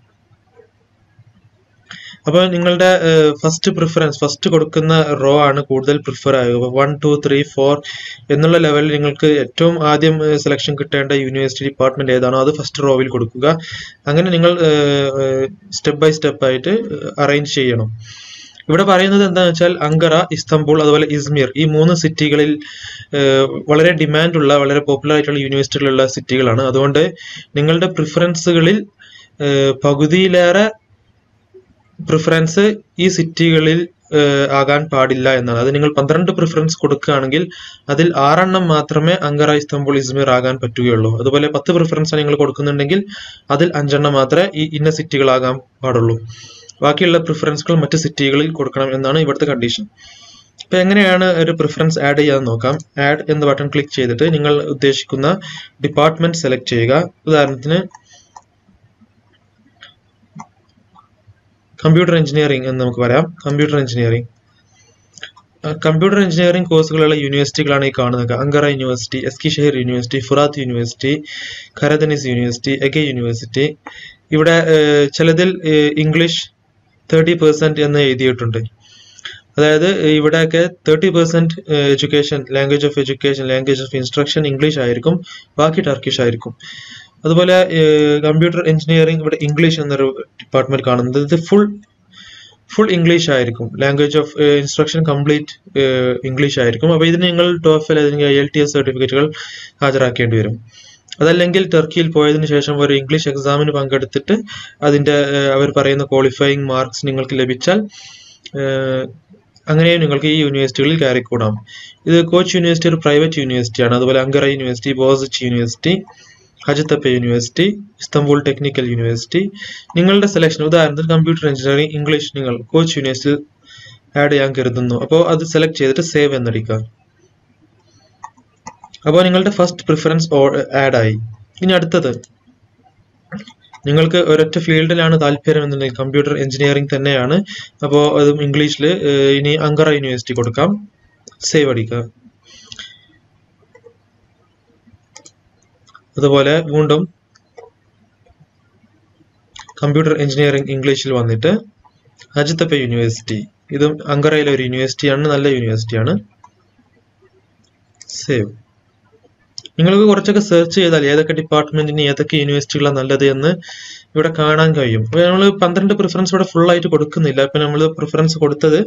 അപ്പോൾ നിങ്ങളുടെ first preference first കൊടുക്കുന്ന row ആണ് കൂടുതൽ prefer ആകുക വൺ ടു ത്രീ ഫോർ എന്നുള്ള ലെവലിൽ നിങ്ങൾക്ക് ഏറ്റവും ആദ്യം സെലക്ഷൻ കിട്ടേണ്ട യൂണിവേഴ്സിറ്റി ഡിപ്പാർട്ട്മെന്റ് ഏതാണോ അത് ഫസ്റ്റ് റോവിൽ കൊടുക്കുക അങ്ങനെ നിങ്ങൾ സ്റ്റെപ്പ് ബൈ സ്റ്റെപ്പ് ആയിട്ട് അറേഞ്ച് ചെയ്യണം ഇവിടെ പറയുന്നത് എന്താണെന്ന് വെച്ചാൽ അങ്കറ ഇസ്തംബൂൾ അതുപോലെ ഇസ്മീർ ഈ മൂന്ന് സിറ്റികളിൽ ഏഹ്, വളരെ ഡിമാൻഡുള്ള വളരെ പോപ്പുലർ ആയിട്ടുള്ള യൂണിവേഴ്സിറ്റികളുള്ള സിറ്റികളാണ് അതുകൊണ്ട് നിങ്ങളുടെ പ്രിഫറൻസുകളിൽ ഏഹ്, പകുതിയിലേറെ പ്രിഫറൻസ് ഈ സിറ്റികളിൽ ഏഹ്, ആകാൻ പാടില്ല എന്നാണ് അത് നിങ്ങൾ പന്ത്രണ്ട് പ്രിഫറൻസ് കൊടുക്കുകയാണെങ്കിൽ അതിൽ ആറെണ്ണം മാത്രമേ അങ്കറ ഇസ്തംബുൾ ഇസ്മീർ ആകാൻ പറ്റുകയുള്ളൂ അതുപോലെ പത്ത് പ്രിഫറൻസ് നിങ്ങൾ കൊടുക്കുന്നുണ്ടെങ്കിൽ അതിൽ അഞ്ചെണ്ണം മാത്രമേ ഈ ഇന്ന സിറ്റികളാകാൻ പാടുള്ളൂ ബാക്കിയുള്ള പ്രിഫറൻസുകൾ മറ്റ് സിറ്റികളിൽ കൊടുക്കണം എന്നാണ് ഇവിടുത്തെ കണ്ടീഷൻ അപ്പൊ എങ്ങനെയാണ് ഒരു പ്രിഫറൻസ് ആഡ് ചെയ്യാൻ നോക്കാം ആഡ് എന്ന ബട്ടൺ ക്ലിക്ക് ചെയ്തിട്ട് നിങ്ങൾ ഉദ്ദേശിക്കുന്ന ഡിപ്പാർട്ട്മെന്റ് സെലക്ട് ചെയ്യുക ഉദാഹരണത്തിന് കമ്പ്യൂട്ടർ എഞ്ചിനീയറിംഗ് എന്ന് നമുക്ക് പറയാം കമ്പ്യൂട്ടർ എഞ്ചിനീയറിംഗ് കമ്പ്യൂട്ടർ എഞ്ചിനീയറിംഗ് കോഴ്സുകളുള്ള യൂണിവേഴ്സിറ്റികളാണ് ഈ കാണുന്നത് Ankara university Eskisehir university Firat university Karadeniz university Ege university ഇവിടെ ഏഹ്, ചിലതിൽ ഏഹ്, ഇംഗ്ലീഷ് തേർട്ടി പെർസെന്റ് എന്ന് എഴുതിയിട്ടുണ്ട് അതായത് ഇവിടെയൊക്കെ thirty percent education language of education language of instruction English ആയിരിക്കും ബാക്കി ടർക്കിഷ് ആയിരിക്കും അതുപോലെ കമ്പ്യൂട്ടർ എഞ്ചിനീയറിംഗ് ഇവിടെ ഇംഗ്ലീഷ് എന്നൊരു ഡിപ്പാർട്ട്മെന്റ് കാണുന്നത് ഇത് ഫുൾ ഫുൾ ഇംഗ്ലീഷ് ആയിരിക്കും language of instruction complete English ആയിരിക്കും അപ്പോൾ ഇതിന് നിങ്ങൾ ടോഫൽ അല്ലെങ്കിൽ ഐ എൽ ടി എസ് സർട്ടിഫിക്കറ്റുകൾ ഹാജരാക്കേണ്ടി വരും അതല്ലെങ്കിൽ ടർക്കിയിൽ പോയതിനു ശേഷം ഒരു ഇംഗ്ലീഷ് എക്സാമിന് പങ്കെടുത്തിട്ട് അതിന്റെ ഏഹ്, അവർ പറയുന്ന ക്വാളിഫയിങ് മാർക്സ് നിങ്ങൾക്ക് ലഭിച്ചാൽ ഏഹ്, അങ്ങനെയും നിങ്ങൾക്ക് ഈ യൂണിവേഴ്സിറ്റികളിൽ കയറിക്കൂടാം ഇത് കോച്ച് യൂണിവേഴ്സിറ്റി ഒരു പ്രൈവറ്റ് യൂണിവേഴ്സിറ്റിയാണ് അതുപോലെ Ankara university Bogazici university Hacettepe university Istanbul technical university നിങ്ങളുടെ സെലക്ഷൻ ഉദാഹരണത്തിന് കമ്പ്യൂട്ടർ എഞ്ചിനീയറിംഗ് ഇംഗ്ലീഷ് നിങ്ങൾ കോച്ച് യൂണിവേഴ്സിറ്റി ആഡ് ചെയ്യാൻ കരുതുന്നു അപ്പോൾ അത് സെലക്ട് ചെയ്തിട്ട് സേവ് എന്നടിക്കുക അപ്പോൾ നിങ്ങളുടെ ഫസ്റ്റ് പ്രിഫറൻസ് ആഡ് ആയി ഇനി അടുത്തത് നിങ്ങൾക്ക് ഒരൊറ്റ ഫീൽഡിലാണ് താല്പര്യം എന്നുണ്ടെങ്കിൽ കമ്പ്യൂട്ടർ എഞ്ചിനീയറിംഗ് തന്നെയാണ് അപ്പോൾ അതും ഇംഗ്ലീഷിൽ ഇനി അങ്കറ യൂണിവേഴ്സിറ്റി കൊടുക്കാം സേവ് അടിക്കുക അതുപോലെ വീണ്ടും കമ്പ്യൂട്ടർ എഞ്ചിനീയറിംഗ് ഇംഗ്ലീഷിൽ വന്നിട്ട് അജിത്തപ്പ യൂണിവേഴ്സിറ്റി ഇതും അങ്കറയിലെ ഒരു യൂണിവേഴ്സിറ്റിയാണ് നല്ല യൂണിവേഴ്സിറ്റിയാണ് സേവ് നിങ്ങൾക്ക് കുറച്ചൊക്കെ സെർച്ച് ചെയ്താൽ ഏതൊക്കെ ഡിപ്പാർട്ട്മെന്റിന് ഏതൊക്കെ യൂണിവേഴ്സിറ്റികളാണ് നല്ലത് എന്ന് ഇവിടെ കാണാൻ കഴിയും അപ്പൊ നമ്മൾ പന്ത്രണ്ട് പ്രിഫറൻസ് ഇവിടെ ഫുൾ ആയിട്ട് കൊടുക്കുന്നില്ല ഇപ്പൊ നമ്മൾ പ്രിഫറൻസ് കൊടുത്തത്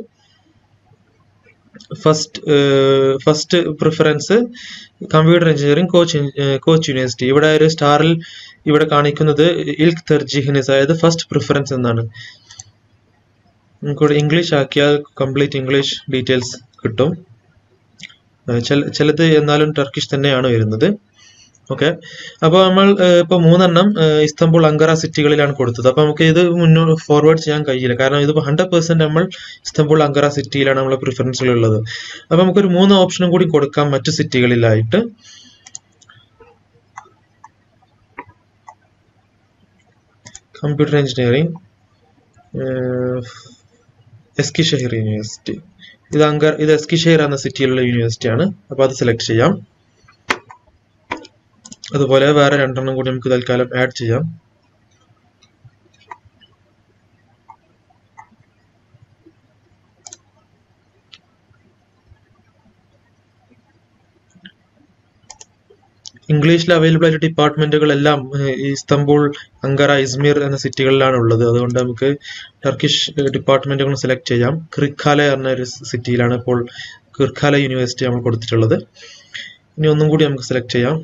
first first preference computer engineering Koc Koc university ഇവിടെ ഒരു സ്റ്റാറിൽ ഇവിടെ കാണിക്കുന്നത് ഇൽക്ക് തെർജിഹിനിസ് അതായത് ഫസ്റ്റ് പ്രിഫറൻസ് എന്നാണ് നമുക്കിവിടെ ഇംഗ്ലീഷ് ആക്കിയാൽ കംപ്ലീറ്റ് ഇംഗ്ലീഷ് ഡീറ്റെയിൽസ് കിട്ടും ഏഹ് ചില- ചിലത് എന്നാലും ടർക്കിഷ് തന്നെയാണ് വരുന്നത് ഓക്കെ അപ്പോൾ നമ്മൾ ഏഹ് ഇപ്പൊ മൂന്നെണ്ണം ഏഹ് ഇസ്തംബുൾ അങ്കറ സിറ്റികളിലാണ് കൊടുത്തത് അപ്പൊ നമുക്ക് ഇത് മുന്നോട്ട് ഫോർവേഡ് ചെയ്യാൻ കഴിയില്ല കാരണം ഇത് ഹൺഡ്രഡ് പെർസെന്റ് നമ്മൾ ഇസ്തംബുൾ അങ്കറ സിറ്റിയിലാണ് നമ്മളെ പ്രിഫറൻസുകൾ ഉള്ളത് അപ്പൊ നമുക്കൊരു മൂന്ന് ഓപ്ഷനും കൂടി കൊടുക്കാം മറ്റു സിറ്റികളിലായിട്ട് computer engineering Eskisehir university ഇത് അങ്കർ ഇത് എസ്കി ഷെഹർ എന്ന സിറ്റിയിലുള്ള യൂണിവേഴ്സിറ്റിയാണ് അപ്പോൾ അത് സെലക്ട് ചെയ്യാം അതുപോലെ വേറെ രണ്ടെണ്ണം കൂടി നമുക്ക് തൽക്കാലം ആഡ് ചെയ്യാം ഇംഗ്ലീഷിൽ അവൈലബിൾ ആയിട്ട് ഡിപ്പാർട്ട്മെന്റുകൾ എല്ലാം ഏഹ്, ഈ ഇസ്തംബൂൾ അങ്കറ ഇസ്മീർ എന്ന സിറ്റികളിലാണ് ഉള്ളത് അതുകൊണ്ട് നമുക്ക് ടർക്കിഷ് ഡിപ്പാർട്ട്മെന്റുകൾ സെലക്ട് ചെയ്യാം കിർഖാല എന്ന ഒരു സിറ്റിയിലാണ് ഇപ്പോൾ കിർഖാല യൂണിവേഴ്സിറ്റി നമ്മൾ കൊടുത്തിട്ടുള്ളത് ഇനി ഒന്നും കൂടി നമുക്ക് സെലക്ട് ചെയ്യാം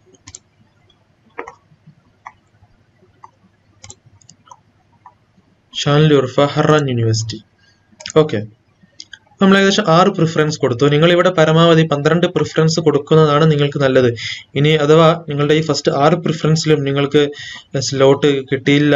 ഷാൻലൂർഫ ഹറാൻ യൂണിവേഴ്സിറ്റി ഓക്കെ നമ്മൾ ഏകദേശം ആറ് പ്രിഫറൻസ് കൊടുത്തു നിങ്ങൾ ഇവിടെ പരമാവധി പന്ത്രണ്ട് പ്രിഫറൻസ് കൊടുക്കുന്നതാണ് നിങ്ങൾക്ക് നല്ലത് ഇനി അഥവാ നിങ്ങളുടെ ഈ ഫസ്റ്റ് ആറ് പ്രിഫറൻസിലും നിങ്ങൾക്ക് സ്ലോട്ട് കിട്ടിയില്ല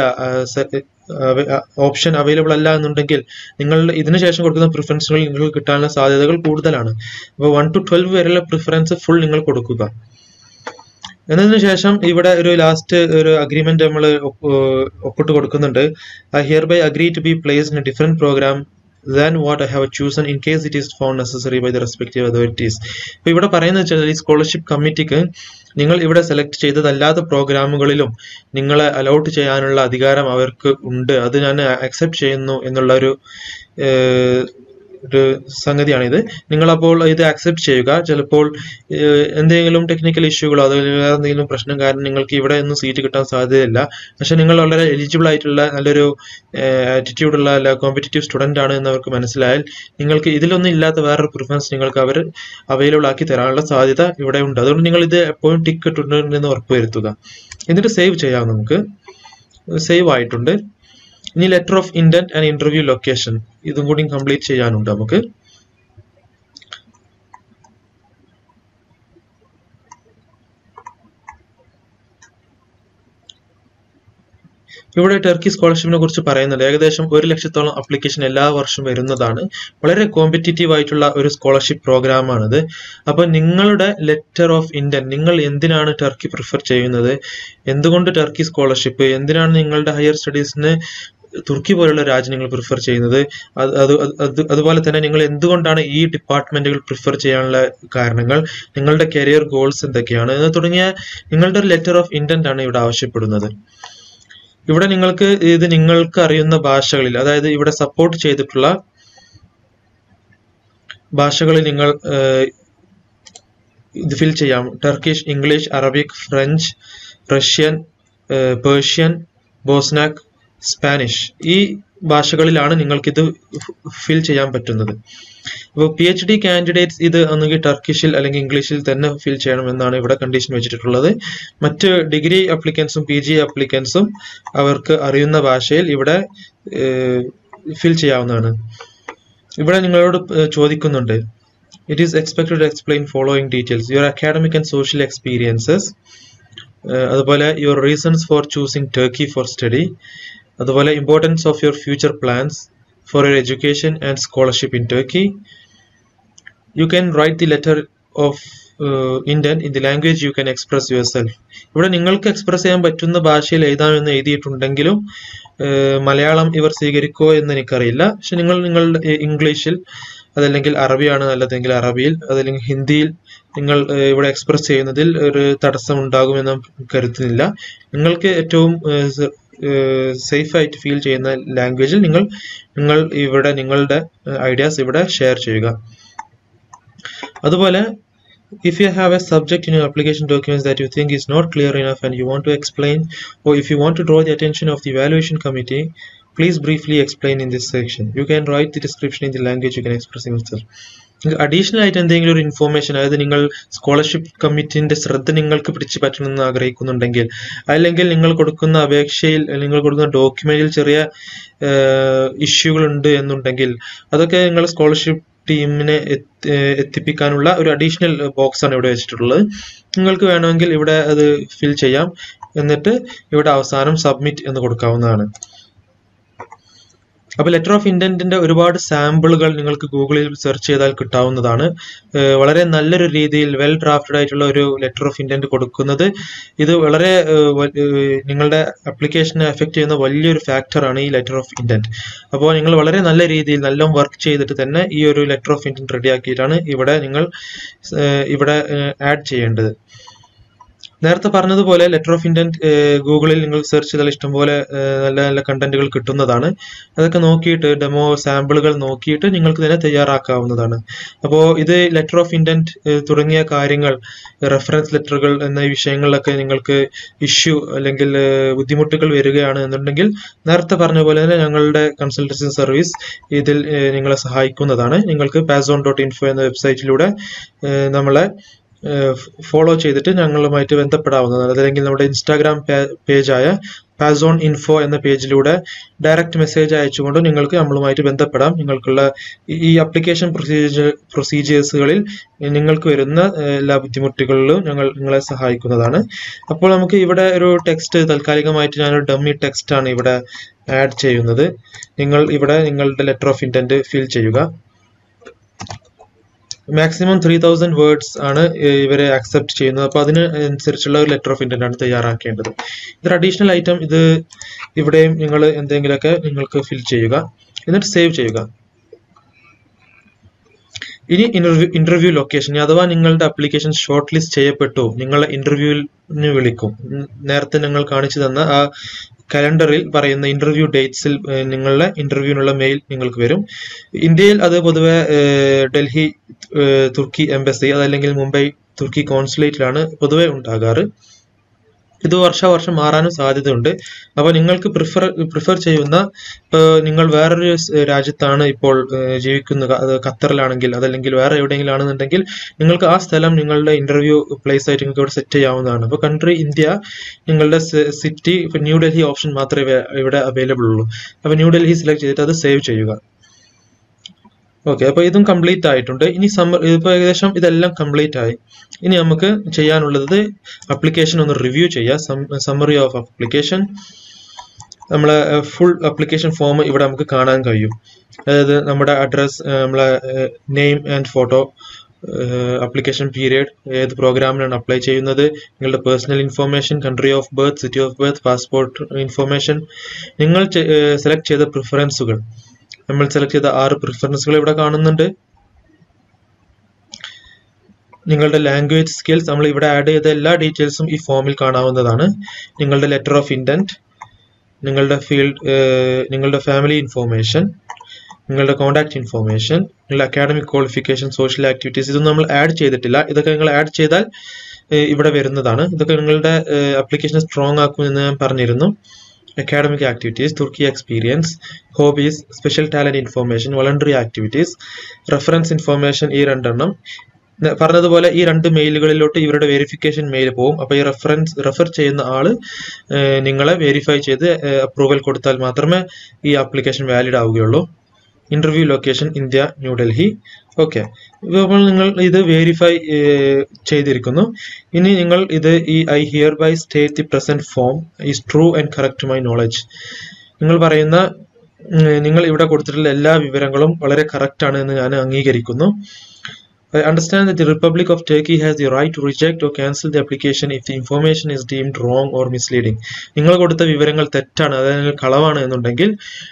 ഓപ്ഷൻ അവൈലബിൾ അല്ല എന്നുണ്ടെങ്കിൽ നിങ്ങൾ ഇതിനു ശേഷം കൊടുക്കുന്ന പ്രിഫറൻസുകൾ നിങ്ങൾക്ക് കിട്ടാനുള്ള സാധ്യതകൾ കൂടുതലാണ് അപ്പോൾ വൺ ടു ട്വൽവ് വരെയുള്ള പ്രിഫറൻസ് ഫുൾ നിങ്ങൾ കൊടുക്കുക എന്നതിന് ശേഷം ഇവിടെ ഒരു ലാസ്റ്റ് ഒരു അഗ്രിമെന്റ് നമ്മൾ ഒപ്പിട്ട് കൊടുക്കുന്നുണ്ട് I hereby agree to be place in a different program than what I have chosen in case it is found necessary by the respective authorities ഇപ്പൊ ഇവിടെ പറയുന്നത് വെച്ചാൽ ഈ സ്കോളർഷിപ്പ് കമ്മിറ്റിക്ക് നിങ്ങൾ ഇവിടെ സെലക്ട് ചെയ്തതല്ലാത്ത പ്രോഗ്രാമുകളിലും നിങ്ങളെ അലൗട്ട് ചെയ്യാനുള്ള അധികാരം അവർക്ക് ഉണ്ട് അത് ഞാൻ അക്സെപ്റ്റ് ചെയ്യുന്നു എന്നുള്ള ഒരു ഏഹ്, ഒരു സംഗതിയാണിത് നിങ്ങൾ അപ്പോൾ ഇത് ആക്സെപ്റ്റ് ചെയ്യുക ചിലപ്പോൾ ഏഹ്, എന്തെങ്കിലും ടെക്നിക്കൽ ഇഷ്യൂകളോ അതോ വേറെ എന്തെങ്കിലും പ്രശ്നം കാരണം നിങ്ങൾക്ക് ഇവിടെ ഒന്നും സീറ്റ് കിട്ടാൻ സാധ്യതയില്ല പക്ഷെ നിങ്ങൾ വളരെ എലിജിബിൾ ആയിട്ടുള്ള നല്ലൊരു ആറ്റിറ്റ്യൂഡ് ഉള്ള അല്ല കോമ്പറ്റീറ്റീവ് സ്റ്റുഡന്റ് ആണ് എന്ന് അവർക്ക് മനസ്സിലായാൽ നിങ്ങൾക്ക് ഇതിലൊന്നും ഇല്ലാത്ത വേറൊരു പ്രിഫറൻസ് നിങ്ങൾക്ക് അവർ അവൈലബിൾ ആക്കി തരാനുള്ള സാധ്യത ഇവിടെ ഉണ്ട് അതുകൊണ്ട് നിങ്ങൾ ഇത് എപ്പോഴും ടിക്ക് ഇട്ടിട്ടുണ്ടെന്ന് ഉറപ്പുവരുത്തുക എന്നിട്ട് സേവ് ചെയ്യാം നമുക്ക് സേവ് ആയിട്ടുണ്ട് ഇനി letter of intent and interview location ഇതും കൂടി കംപ്ലീറ്റ് ചെയ്യാനുണ്ട് നമുക്ക് ഇവിടെ ടർക്കി സ്കോളർഷിപ്പിനെ കുറിച്ച് പറയുന്നുണ്ട് ഏകദേശം ഒരു ലക്ഷത്തോളം അപ്ലിക്കേഷൻ എല്ലാ വർഷവും വരുന്നതാണ് വളരെ കോമ്പറ്റീറ്റീവ് ആയിട്ടുള്ള ഒരു സ്കോളർഷിപ്പ് പ്രോഗ്രാമാണിത് അപ്പോൾ നിങ്ങളുടെ ലെറ്റർ ഓഫ് ഇന്റന്റ് നിങ്ങൾ എന്തിനാണ് ടർക്കി പ്രിഫർ ചെയ്യുന്നത് എന്തുകൊണ്ട് ടർക്കി സ്കോളർഷിപ്പ് എന്തിനാണ് നിങ്ങളുടെ ഹയർ സ്റ്റഡീസിന് തുർക്കി പോലുള്ള രാജ്യം നിങ്ങൾ പ്രിഫർ ചെയ്യുന്നത് അത് അത് അത് അതുപോലെ തന്നെ നിങ്ങൾ എന്തുകൊണ്ടാണ് ഈ ഡിപ്പാർട്ട്മെന്റുകൾ പ്രിഫർ ചെയ്യാനുള്ള കാരണങ്ങൾ നിങ്ങളുടെ കരിയർ ഗോൾസ് എന്തൊക്കെയാണ് എന്ന് തുടങ്ങിയ നിങ്ങളുടെ ഒരു ലെറ്റർ ഓഫ് ഇന്റന്റ് ആണ് ഇവിടെ ആവശ്യപ്പെടുന്നത് ഇവിടെ നിങ്ങൾക്ക് ഇത് നിങ്ങൾക്ക് അറിയുന്ന ഭാഷകളിൽ അതായത് ഇവിടെ സപ്പോർട്ട് ചെയ്തിട്ടുള്ള ഭാഷകളിൽ നിങ്ങൾ ഏഹ്, ഇത് ഫിൽ ചെയ്യാം Turkish English Arabic French Russian uh, Persian Bosnak Spanish ഈ ഭാഷകളിലാണ് നിങ്ങൾക്കിത് ഫിൽ ചെയ്യാൻ പറ്റുന്നത് അപ്പോൾ പി എച്ച് ഡി കാൻഡിഡേറ്റ്സ് ഇത് ഒന്നുകിൽ ടർക്കിഷിൽ അല്ലെങ്കിൽ ഇംഗ്ലീഷിൽ തന്നെ ഫിൽ ചെയ്യണമെന്നാണ് ഇവിടെ കണ്ടീഷൻ വെച്ചിട്ടുള്ളത് മറ്റ് ഡിഗ്രി അപ്ലിക്കൻസും പി ജി അപ്ലിക്കൻസും അവർക്ക് അറിയുന്ന ഭാഷയിൽ ഇവിടെ ഫിൽ ചെയ്യാവുന്നതാണ് ഇവിടെ നിങ്ങളോട് ഏഹ്, ചോദിക്കുന്നുണ്ട് it is expected to explain following details your academic and social experiences അതുപോലെ your reasons for choosing Turkey for study അതുപോലെ importance of your future plans for your education and scholarship in Turkey you can write the letter of intent in the language you can express yourself ഇവിടെ നിങ്ങൾക്ക് express ചെയ്യാൻ പറ്റുന്ന ഭാഷയിൽ എഴുതാമെന്ന് എഴുതിയിട്ടുണ്ടെങ്കിലും ഏഹ്, മലയാളം ഇവർ സ്വീകരിക്കോ എന്ന് എനിക്കറിയില്ല പക്ഷെ നിങ്ങൾ നിങ്ങളുടെ ഏഹ്, ഇംഗ്ലീഷിൽ അതല്ലെങ്കിൽ അറബിയാണ് നല്ലതെങ്കിൽ അറബിയിൽ അതല്ലെങ്കിൽ ഹിന്ദിയിൽ നിങ്ങൾ ഏഹ്, ഇവിടെ എക്സ്പ്രസ് ചെയ്യുന്നതിൽ ഒരു തടസ്സം ഉണ്ടാകുമെന്ന് കരുതുന്നില്ല നിങ്ങൾക്ക് ഏറ്റവും സേഫ് ആയിട്ട് ഫീൽ ചെയ്യുന്ന ലാംഗ്വേജിൽ നിങ്ങൾ നിങ്ങൾ ഇവിടെ നിങ്ങളുടെ ഐഡിയാസ് ഇവിടെ ഷെയർ ചെയ്യുക അതുപോലെ if you have a subject in your application documents that you think is not clear enough and you want to explain or if you want to draw the attention of the evaluation committee please briefly explain in this section you can write the description in the language you can express yourself additional ആയിട്ട് എന്തെങ്കിലും ഒരു information അതായത് നിങ്ങൾ scholarship കമ്മിറ്റിന്റെ ശ്രദ്ധ നിങ്ങൾക്ക് പിടിച്ചു പറ്റണമെന്ന് ആഗ്രഹിക്കുന്നുണ്ടെങ്കിൽ അല്ലെങ്കിൽ നിങ്ങൾ കൊടുക്കുന്ന അപേക്ഷയിൽ അല്ലെങ്കിൽ നിങ്ങൾ കൊടുക്കുന്ന ഡോക്യുമെന്റിൽ ചെറിയ ഇഷ്യൂകൾ ഉണ്ട് എന്നുണ്ടെങ്കിൽ അതൊക്കെ നിങ്ങൾ സ്കോളർഷിപ്പ് ടീമിനെ എത്തി- ഏഹ് എത്തിപ്പിക്കാനുള്ള ഒരു അഡീഷണൽ ബോക്സ് ആണ് ഇവിടെ വെച്ചിട്ടുള്ളത് നിങ്ങൾക്ക് വേണമെങ്കിൽ ഇവിടെ അത് ഫിൽ ചെയ്യാം എന്നിട്ട് ഇവിടെ അവസാനം സബ്മിറ്റ് എന്ന് കൊടുക്കാവുന്നതാണ് അപ്പോൾ ലെറ്റർ ഓഫ് ഇന്റന്റിന്റെ ഒരുപാട് സാമ്പിളുകൾ നിങ്ങൾക്ക് ഗൂഗിളിൽ സെർച്ച് ചെയ്താൽ കിട്ടാവുന്നതാണ് ഏഹ് വളരെ നല്ലൊരു രീതിയിൽ വെൽ ഡ്രാഫ്റ്റഡ് ആയിട്ടുള്ള ഒരു ലെറ്റർ ഓഫ് ഇന്റന്റ് കൊടുക്കുന്നത് ഇത് വളരെ ഏഹ് വ- ഏഹ് നിങ്ങളുടെ അപ്ലിക്കേഷനെ എഫക്ട് ചെയ്യുന്ന വലിയൊരു ഫാക്ടറാണ് ഈ ലെറ്റർ ഓഫ് ഇന്റന്റ് അപ്പോൾ നിങ്ങൾ വളരെ നല്ല രീതിയിൽ നല്ല വർക്ക് ചെയ്തിട്ട് തന്നെ ഈ ഒരു ലെറ്റർ ഓഫ് ഇന്റന്റ് റെഡിയാക്കിയിട്ടാണ് ഇവിടെ നിങ്ങൾ ഏഹ് ഇവിടെ ആഡ് ചെയ്യേണ്ടത് നേരത്തെ പറഞ്ഞതുപോലെ ലെറ്റർ ഓഫ് ഇന്റന്റ് ഗൂഗിളിൽ നിങ്ങൾ സെർച്ച് ചെയ്താൽ ഇഷ്ടംപോലെ ഏഹ്, നല്ല നല്ല കണ്ടന്റുകൾ കിട്ടുന്നതാണ് അതൊക്കെ നോക്കിയിട്ട് ഡെമോ സാമ്പിളുകൾ നോക്കിയിട്ട് നിങ്ങൾക്ക് തന്നെ തയ്യാറാക്കാവുന്നതാണ് അപ്പോൾ ഇത് ലെറ്റർ ഓഫ് ഇന്റന്റ് തുടങ്ങിയ കാര്യങ്ങൾ റെഫറൻസ് ലെറ്ററുകൾ എന്ന വിഷയങ്ങളിലൊക്കെ നിങ്ങൾക്ക് ഇഷ്യൂ അല്ലെങ്കിൽ ഏഹ്, ബുദ്ധിമുട്ടുകൾ വരികയാണ് എന്നുണ്ടെങ്കിൽ നേരത്തെ പറഞ്ഞ പോലെ തന്നെ ഞങ്ങളുടെ കൺസൾട്ടൻസി സർവീസ് ഇതിൽ ഏഹ്, നിങ്ങളെ സഹായിക്കുന്നതാണ് നിങ്ങൾക്ക് പാസോൺ ഡോട്ട് ഇൻഫോ എന്ന വെബ്സൈറ്റിലൂടെ ഏഹ്, നമ്മളെ ഫോളോ ചെയ്തിട്ട് ഞങ്ങളുമായിട്ട് ബന്ധപ്പെടാവുന്നതാണ് അതല്ലെങ്കിൽ നമ്മുടെ ഇൻസ്റ്റാഗ്രാം പേജായ പാസോൺ ഇൻഫോ എന്ന പേജിലൂടെ ഡയറക്റ്റ് മെസ്സേജ് അയച്ചുകൊണ്ട് നിങ്ങൾക്ക് നമ്മളുമായിട്ട് ബന്ധപ്പെടാം നിങ്ങൾക്കുള്ള ഈ- ഈ അപ്ലിക്കേഷൻ പ്രൊസീജിയർ പ്രൊസീജിയേഴ്സുകളിൽ നിങ്ങൾക്ക് വരുന്ന ഏഹ്, എല്ലാ ബുദ്ധിമുട്ടുകളിലും ഞങ്ങൾ നിങ്ങളെ സഹായിക്കുന്നതാണ് അപ്പോൾ നമുക്ക് ഇവിടെ ഒരു ടെക്സ്റ്റ് താൽക്കാലികമായിട്ട് ഞാനൊരു ഡമ്മി ടെക്സ്റ്റ് ആണ് ഇവിടെ ആഡ് ചെയ്യുന്നത് നിങ്ങൾ ഇവിടെ നിങ്ങളുടെ ലെറ്റർ ഓഫ് ഇന്റന്റ് ഫിൽ ചെയ്യുക മാക്സിമം ത്രീ തൗസൻഡ് വേർഡ്സ് ആണ് ഏഹ് ഇവരെ അക്സെപ്റ്റ് ചെയ്യുന്നത് അപ്പോൾ അതിന് അനുസരിച്ചുള്ള ഒരു ലെറ്റർ ഓഫ് ഇന്റന്റ് ആണ് തയ്യാറാക്കേണ്ടത് ഇതൊരു അഡീഷണൽ ഐറ്റം ഇത് ഇവിടെയും നിങ്ങൾ എന്തെങ്കിലുമൊക്കെ നിങ്ങൾക്ക് ഫിൽ ചെയ്യുക എന്നിട്ട് സേവ് ചെയ്യുക ഇനി ഇന്റർവ്യൂ ഇന്റർവ്യൂ ലൊക്കേഷൻ അഥവാ നിങ്ങളുടെ അപ്ലിക്കേഷൻ ഷോർട്ട് ലിസ്റ്റ് ചെയ്യപ്പെട്ടു നിങ്ങളെ ഇന്റർവ്യൂവിന് വിളിക്കും ഉം, നേരത്തെ ഞങ്ങൾ കാണിച്ചു തന്ന ആ കലണ്ടറിൽ പറയുന്ന ഇന്റർവ്യൂ ഡേറ്റ്സിൽ നിങ്ങളുടെ ഇന്റർവ്യൂവിനുള്ള മെയിൽ നിങ്ങൾക്ക് വരും ഇന്ത്യയിൽ അത് പൊതുവെ ഏഹ്, ഡൽഹി ഏഹ്, തുർക്കി എംബസി അതല്ലെങ്കിൽ മുംബൈ തുർക്കി കോൺസുലേറ്റിലാണ് പൊതുവെ ഉണ്ടാകാറ് ഇത് വർഷാവർഷം മാറാനും സാധ്യതയുണ്ട് അപ്പോൾ നിങ്ങൾക്ക് പ്രിഫർ പ്രിഫർ ചെയ്യുന്ന ഇപ്പോൾ നിങ്ങൾ വേറൊരു സ് രാജ്യത്താണ് ഇപ്പോൾ ഏഹ്, ജീവിക്കുന്നത് അത് ഖത്തറിലാണെങ്കിൽ അതല്ലെങ്കിൽ വേറെ എവിടെയെങ്കിലും ആണെന്നുണ്ടെങ്കിൽ നിങ്ങൾക്ക് ആ സ്ഥലം നിങ്ങളുടെ ഇന്റർവ്യൂ പ്ലേസ് ആയിട്ട് നിങ്ങൾക്ക് ഇവിടെ സെറ്റ് ചെയ്യാവുന്നതാണ് അപ്പോൾ കൺട്രി ഇന്ത്യ നിങ്ങളുടെ സിറ്റി ഇപ്പോൾ ന്യൂ ഡൽഹി ഓപ്ഷൻ മാത്രമേ ഇവ- ഇവിടെ അവൈലബിൾ ഉള്ളൂ അപ്പോൾ ന്യൂ ഡൽഹി സെലക്ട് ചെയ്തിട്ട് അത് സേവ് ചെയ്യുക ഓക്കെ അപ്പോൾ ഇതും കംപ്ലീറ്റ് ആയിട്ടുണ്ട് ഇനി സമ്മർ ഇപ്പോൾ ഏകദേശം ഇതെല്ലാം കംപ്ലീറ്റ് ആയി ഇനി നമുക്ക് ചെയ്യാനുള്ളത് അപ്ലിക്കേഷൻ ഒന്ന് റിവ്യൂ ചെയ്യാം സമ്മറി ഓഫ് അപ്ലിക്കേഷൻ നമ്മളെ ഫുൾ അപ്ലിക്കേഷൻ ഫോം ഇവിടെ നമുക്ക് കാണാൻ കഴിയും അതായത് നമ്മുടെ അഡ്രസ് നമ്മളെ name and photo application period ഏത് പ്രോഗ്രാമിനാണ് അപ്ലൈ ചെയ്യുന്നത് നിങ്ങളുടെ personal information country of birth city of birth passport information നിങ്ങൾ സെലക്ട് ചെയ്ത പ്രിഫറൻസുകൾ നമ്മൾ സെലക്ട് ചെയ്ത ആറ് പ്രിഫറൻസുകൾ ഇവിടെ കാണുന്നുണ്ട് നിങ്ങളുടെ ലാംഗ്വേജ് സ്കിൽസ് നമ്മൾ ഇവിടെ ആഡ് ചെയ്ത എല്ലാ ഡീറ്റെയിൽസും ഈ ഫോമിൽ കാണാവുന്നതാണ് നിങ്ങളുടെ ലെറ്റർ ഓഫ് ഇൻറ്റന്റ് നിങ്ങളുടെ ഫീൽഡ് നിങ്ങളുടെ ഫാമിലി ഇൻഫോർമേഷൻ നിങ്ങളുടെ കോൺടാക്ട് ഇൻഫോർമേഷൻ നിങ്ങളുടെ അക്കാഡമിക് ക്വാളിഫിക്കേഷൻ സോഷ്യൽ ആക്ടിവിറ്റീസ് ഇതൊന്നും നമ്മൾ ആഡ് ചെയ്തിട്ടില്ല ഇതൊക്കെ നിങ്ങൾ ആഡ് ചെയ്താൽ ഏഹ്, ഇവിടെ വരുന്നതാണ് ഇതൊക്കെ നിങ്ങളുടെ അപ്ലിക്കേഷൻ സ്ട്രോങ് ആക്കുമെന്ന് ഞാൻ പറഞ്ഞിരുന്നു അക്കാഡമിക് ആക്ടിവിറ്റീസ് തുർക്കി experience hobbies special talent information voluntary activities reference information ഈ രണ്ടെണ്ണം ന- പറഞ്ഞതുപോലെ ഈ രണ്ട് മെയിലുകളിലോട്ട് ഇവരുടെ വെരിഫിക്കേഷൻ മെയിൽ പോകും അപ്പോൾ ഈ റെഫറൻസ് റെഫർ ചെയ്യുന്ന ആള് ഏഹ്, നിങ്ങളെ വെരിഫൈ ചെയ്ത് അപ്രൂവൽ കൊടുത്താൽ മാത്രമേ ഈ ആപ്ലിക്കേഷൻ വാലിഡ് ആവുകയുള്ളൂ interview location India New Delhi okay ഇപ്പോൾ നിങ്ങൾ ഇത് വെരിഫൈ ചെയ്തിരിക്കുന്നു ഇനി നിങ്ങൾ ഇത് ഈ I hereby state the present form is true and correct my knowledge നിങ്ങൾ പറയുന്ന ഉം, നിങ്ങൾ ഇവിടെ കൊടുത്തിട്ടുള്ള എല്ലാ വിവരങ്ങളും വളരെ കറക്റ്റ് ആണ് എന്ന് ഞാൻ അംഗീകരിക്കുന്നു I understand that the Republic of Turkey has the right to reject or cancel the application if the information is deemed wrong or misleading. നിങ്ങൾ കൊടുത്ത വിവരങ്ങൾ തെറ്റാണ് അതായത് കളവാണ് എന്നുണ്ടെങ്കിൽ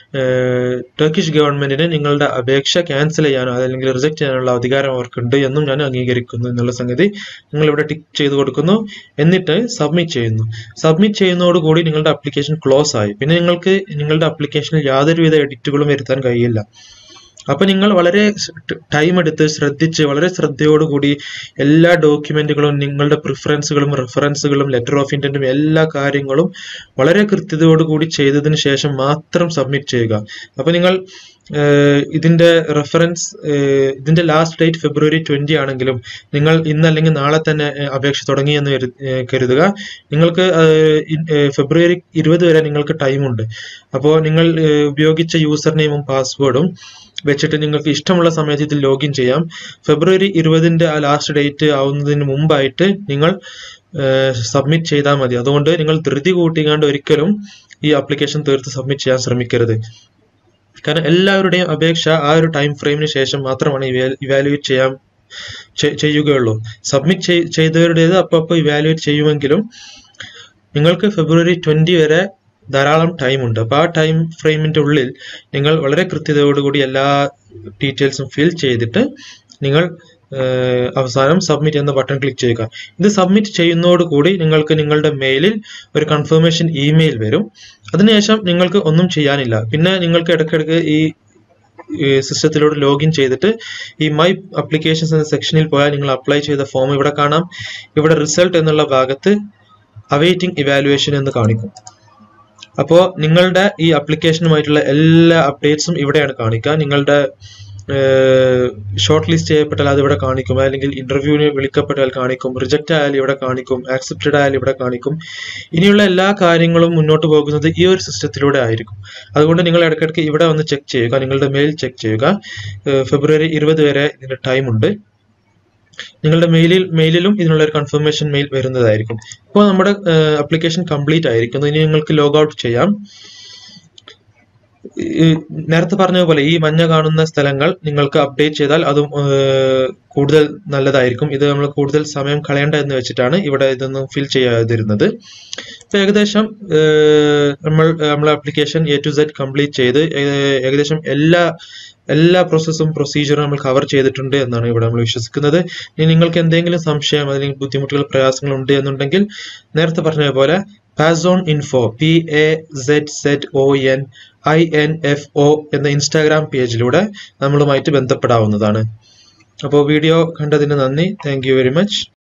ടർക്കിഷ് ഗവൺമെന്റിന് നിങ്ങളുടെ അപേക്ഷ ക്യാൻസൽ ചെയ്യാനോ അതല്ലെങ്കിൽ റിജക്ട് ചെയ്യാനുള്ള അധികാരം അവർക്കുണ്ട് എന്നും ഞാൻ അംഗീകരിക്കുന്നു എന്നുള്ള സംഗതി നിങ്ങൾ ഇവിടെ ടിക്ക് ചെയ്ത് കൊടുക്കുന്നു എന്നിട്ട് സബ്മിറ്റ് ചെയ്യുന്നു സബ്മിറ്റ് ചെയ്യുന്നതോടുകൂടി നിങ്ങളുടെ അപ്ലിക്കേഷൻ ക്ലോസ് ആയി പിന്നെ നിങ്ങൾക്ക് നിങ്ങളുടെ അപ്ലിക്കേഷനിൽ യാതൊരുവിധ എഡിറ്റുകളും വരുത്താൻ കഴിയില്ല അപ്പൊ നിങ്ങൾ വളരെ ടൈം എടുത്ത് ശ്രദ്ധിച്ച് വളരെ ശ്രദ്ധയോടുകൂടി എല്ലാ ഡോക്യുമെന്റുകളും നിങ്ങളുടെ പ്രിഫറൻസുകളും റെഫറൻസുകളും ലെറ്റർ ഓഫ് ഇന്റന്റും എല്ലാ കാര്യങ്ങളും വളരെ കൃത്യതയോടുകൂടി ചെയ്തതിന് ശേഷം മാത്രം സബ്മിറ്റ് ചെയ്യുക അപ്പൊ നിങ്ങൾ ഏഹ്, ഇതിന്റെ റെഫറൻസ് ഏഹ്, ഇതിന്റെ ലാസ്റ്റ് ഡേറ്റ് ഫെബ്രുവരി ട്വന്റി ആണെങ്കിലും നിങ്ങൾ ഇന്ന് അല്ലെങ്കിൽ നാളെ തന്നെ ഏഹ്, അപേക്ഷ തുടങ്ങി എന്ന് കരു- ഏഹ്, കരുതുക നിങ്ങൾക്ക് ഏഹ്, ഇൻ- ഏഹ്, ഫെബ്രുവരി ഇരുപത് വരെ നിങ്ങൾക്ക് ടൈമുണ്ട് അപ്പോൾ നിങ്ങൾ ഏഹ്, ഉപയോഗിച്ച യൂസർ നെയിമും പാസ്വേഡും വെച്ചിട്ട് നിങ്ങൾക്ക് ഇഷ്ടമുള്ള സമയത്ത് ഇതിൽ ലോഗിൻ ചെയ്യാം ഫെബ്രുവരി ഇരുപതിന്റെ ആ ലാസ്റ്റ് ഡേറ്റ് ആവുന്നതിന് മുമ്പായിട്ട് നിങ്ങൾ സബ്മിറ്റ് ചെയ്താൽ മതി അതുകൊണ്ട് നിങ്ങൾ ധൃതി കൂട്ടിക്കാണ്ട് ഒരിക്കലും ഈ ആപ്ലിക്കേഷൻ തീർത്ത് സബ്മിറ്റ് ചെയ്യാൻ ശ്രമിക്കരുത് കാരണം എല്ലാവരുടെയും അപേക്ഷ ആ ഒരു ടൈം ഫ്രെയിമിന് ശേഷം മാത്രമാണ് ഇവാലുവേറ്റ് ചെയ്യാൻ ചെ- ചെയ്യുകയുള്ളൂ സബ്മിറ്റ് ചെയ്തവരുടേത് അപ്പോൾ അപ്പോൾ ഇവാലുവേറ്റ് ചെയ്യുമെങ്കിലും നിങ്ങൾക്ക് ഫെബ്രുവരി ട്വന്റി വരെ ധാരാളം ടൈം ഉണ്ട് അപ്പോൾ ആ ടൈം ഫ്രെയിമിന്റെ ഉള്ളിൽ നിങ്ങൾ വളരെ കൃത്യതയോടുകൂടി എല്ലാ ഡീറ്റെയിൽസും ഫിൽ ചെയ്തിട്ട് നിങ്ങൾ ഏഹ്, അവസാനം സബ്മിറ്റ് എന്ന ബട്ടൺ ക്ലിക്ക് ചെയ്യുക ഇത് സബ്മിറ്റ് ചെയ്യുന്നതോടുകൂടി നിങ്ങൾക്ക് നിങ്ങളുടെ മെയിലിൽ ഒരു കൺഫർമേഷൻ ഇമെയിൽ വരും അതിനുശേഷം നിങ്ങൾക്ക് ഒന്നും ചെയ്യാനില്ല പിന്നെ നിങ്ങൾക്ക് ഇടയ്ക്കിടയ്ക്ക് ഈ സിസ്റ്റത്തിലൂടെ ലോഗിൻ ചെയ്തിട്ട് ഈ മൈ അപ്ലിക്കേഷൻസ് എന്ന സെക്ഷനിൽ പോയാൽ നിങ്ങൾ അപ്ലൈ ചെയ്ത ഫോം ഇവിടെ കാണാം ഇവിടെ റിസൾട്ട് എന്നുള്ള ഭാഗത്ത് അവൈറ്റിംഗ് ഇവാലുവേഷൻ എന്ന് കാണിക്കും അപ്പോൾ നിങ്ങളുടെ ഈ ആപ്ലിക്കേഷനുമായിട്ടുള്ള എല്ലാ അപ്ഡേറ്റ്സും ഇവിടെയാണ് കാണിക്കുക നിങ്ങളുടെ ഷോർട്ട് ലിസ്റ്റ് ചെയ്യപ്പെട്ടാൽ അത് ഇവിടെ കാണിക്കും അല്ലെങ്കിൽ ഇന്റർവ്യൂവിന് വിളിക്കപ്പെട്ടാൽ കാണിക്കും റിജക്റ്റ് ആയാൽ ഇവിടെ കാണിക്കും ആക്സെപ്റ്റഡ് ആയാൽ ഇവിടെ കാണിക്കും ഇനിയുള്ള എല്ലാ കാര്യങ്ങളും മുന്നോട്ട് പോകുന്നത് ഈ ഒരു സിസ്റ്റത്തിലൂടെ ആയിരിക്കും അതുകൊണ്ട് നിങ്ങൾ ഇടയ്ക്കിടയ്ക്ക് ഇവിടെ വന്ന് ചെക്ക് ചെയ്യുക നിങ്ങളുടെ മെയിൽ ചെക്ക് ചെയ്യുക ഏഹ് ഫെബ്രുവരി ഇരുപത് വരെ ഇതിന്റെ ടൈം ഉണ്ട് നിങ്ങളുടെ മെയിലിൽ മെയിലിലും ഇതിനുള്ള ഒരു കൺഫർമേഷൻ മെയിൽ വരുന്നതായിരിക്കും ഇപ്പോൾ നമ്മുടെ അപ്ലിക്കേഷൻ കംപ്ലീറ്റ് ആയിരിക്കുന്നു ഇനി നിങ്ങൾക്ക് ലോഗ് ഔട്ട് ചെയ്യാം ഈ നേരത്തെ പറഞ്ഞതുപോലെ ഈ മഞ്ഞ കാണുന്ന സ്ഥലങ്ങൾ നിങ്ങൾക്ക് അപ്ഡേറ്റ് ചെയ്താൽ അതും ഏഹ്, കൂടുതൽ നല്ലതായിരിക്കും ഇത് നമ്മൾ കൂടുതൽ സമയം കളയേണ്ട എന്ന് വെച്ചിട്ടാണ് ഇവിടെ ഇതൊന്നും ഫിൽ ചെയ്യാതിരുന്നത് ഇപ്പൊ ഏകദേശം ഏഹ്, നമ്മൾ നമ്മളെ application A to Z complete ചെയ്ത് ഏഹ്, ഏകദേശം എല്ലാ എല്ലാ പ്രോസസ്സും പ്രൊസീജിയറും നമ്മൾ കവർ ചെയ്തിട്ടുണ്ട് എന്നാണ് ഇവിടെ നമ്മൾ വിശ്വസിക്കുന്നത് ഇനി നിങ്ങൾക്ക് എന്തെങ്കിലും സംശയം അല്ലെങ്കിൽ ബുദ്ധിമുട്ടുകൾ പ്രയാസങ്ങൾ ഉണ്ട് എന്നുണ്ടെങ്കിൽ നേരത്തെ പറഞ്ഞ പോലെ Pazzon info P A Z Z O N I N F O എന്ന ഇൻസ്റ്റാഗ്രാം പേജിലൂടെ നമ്മളുമായിട്ട് ബന്ധപ്പെടാവുന്നതാണ് അപ്പോൾ വീഡിയോ കണ്ടതിന് നന്ദി താങ്ക് യു വെരി മച്ച്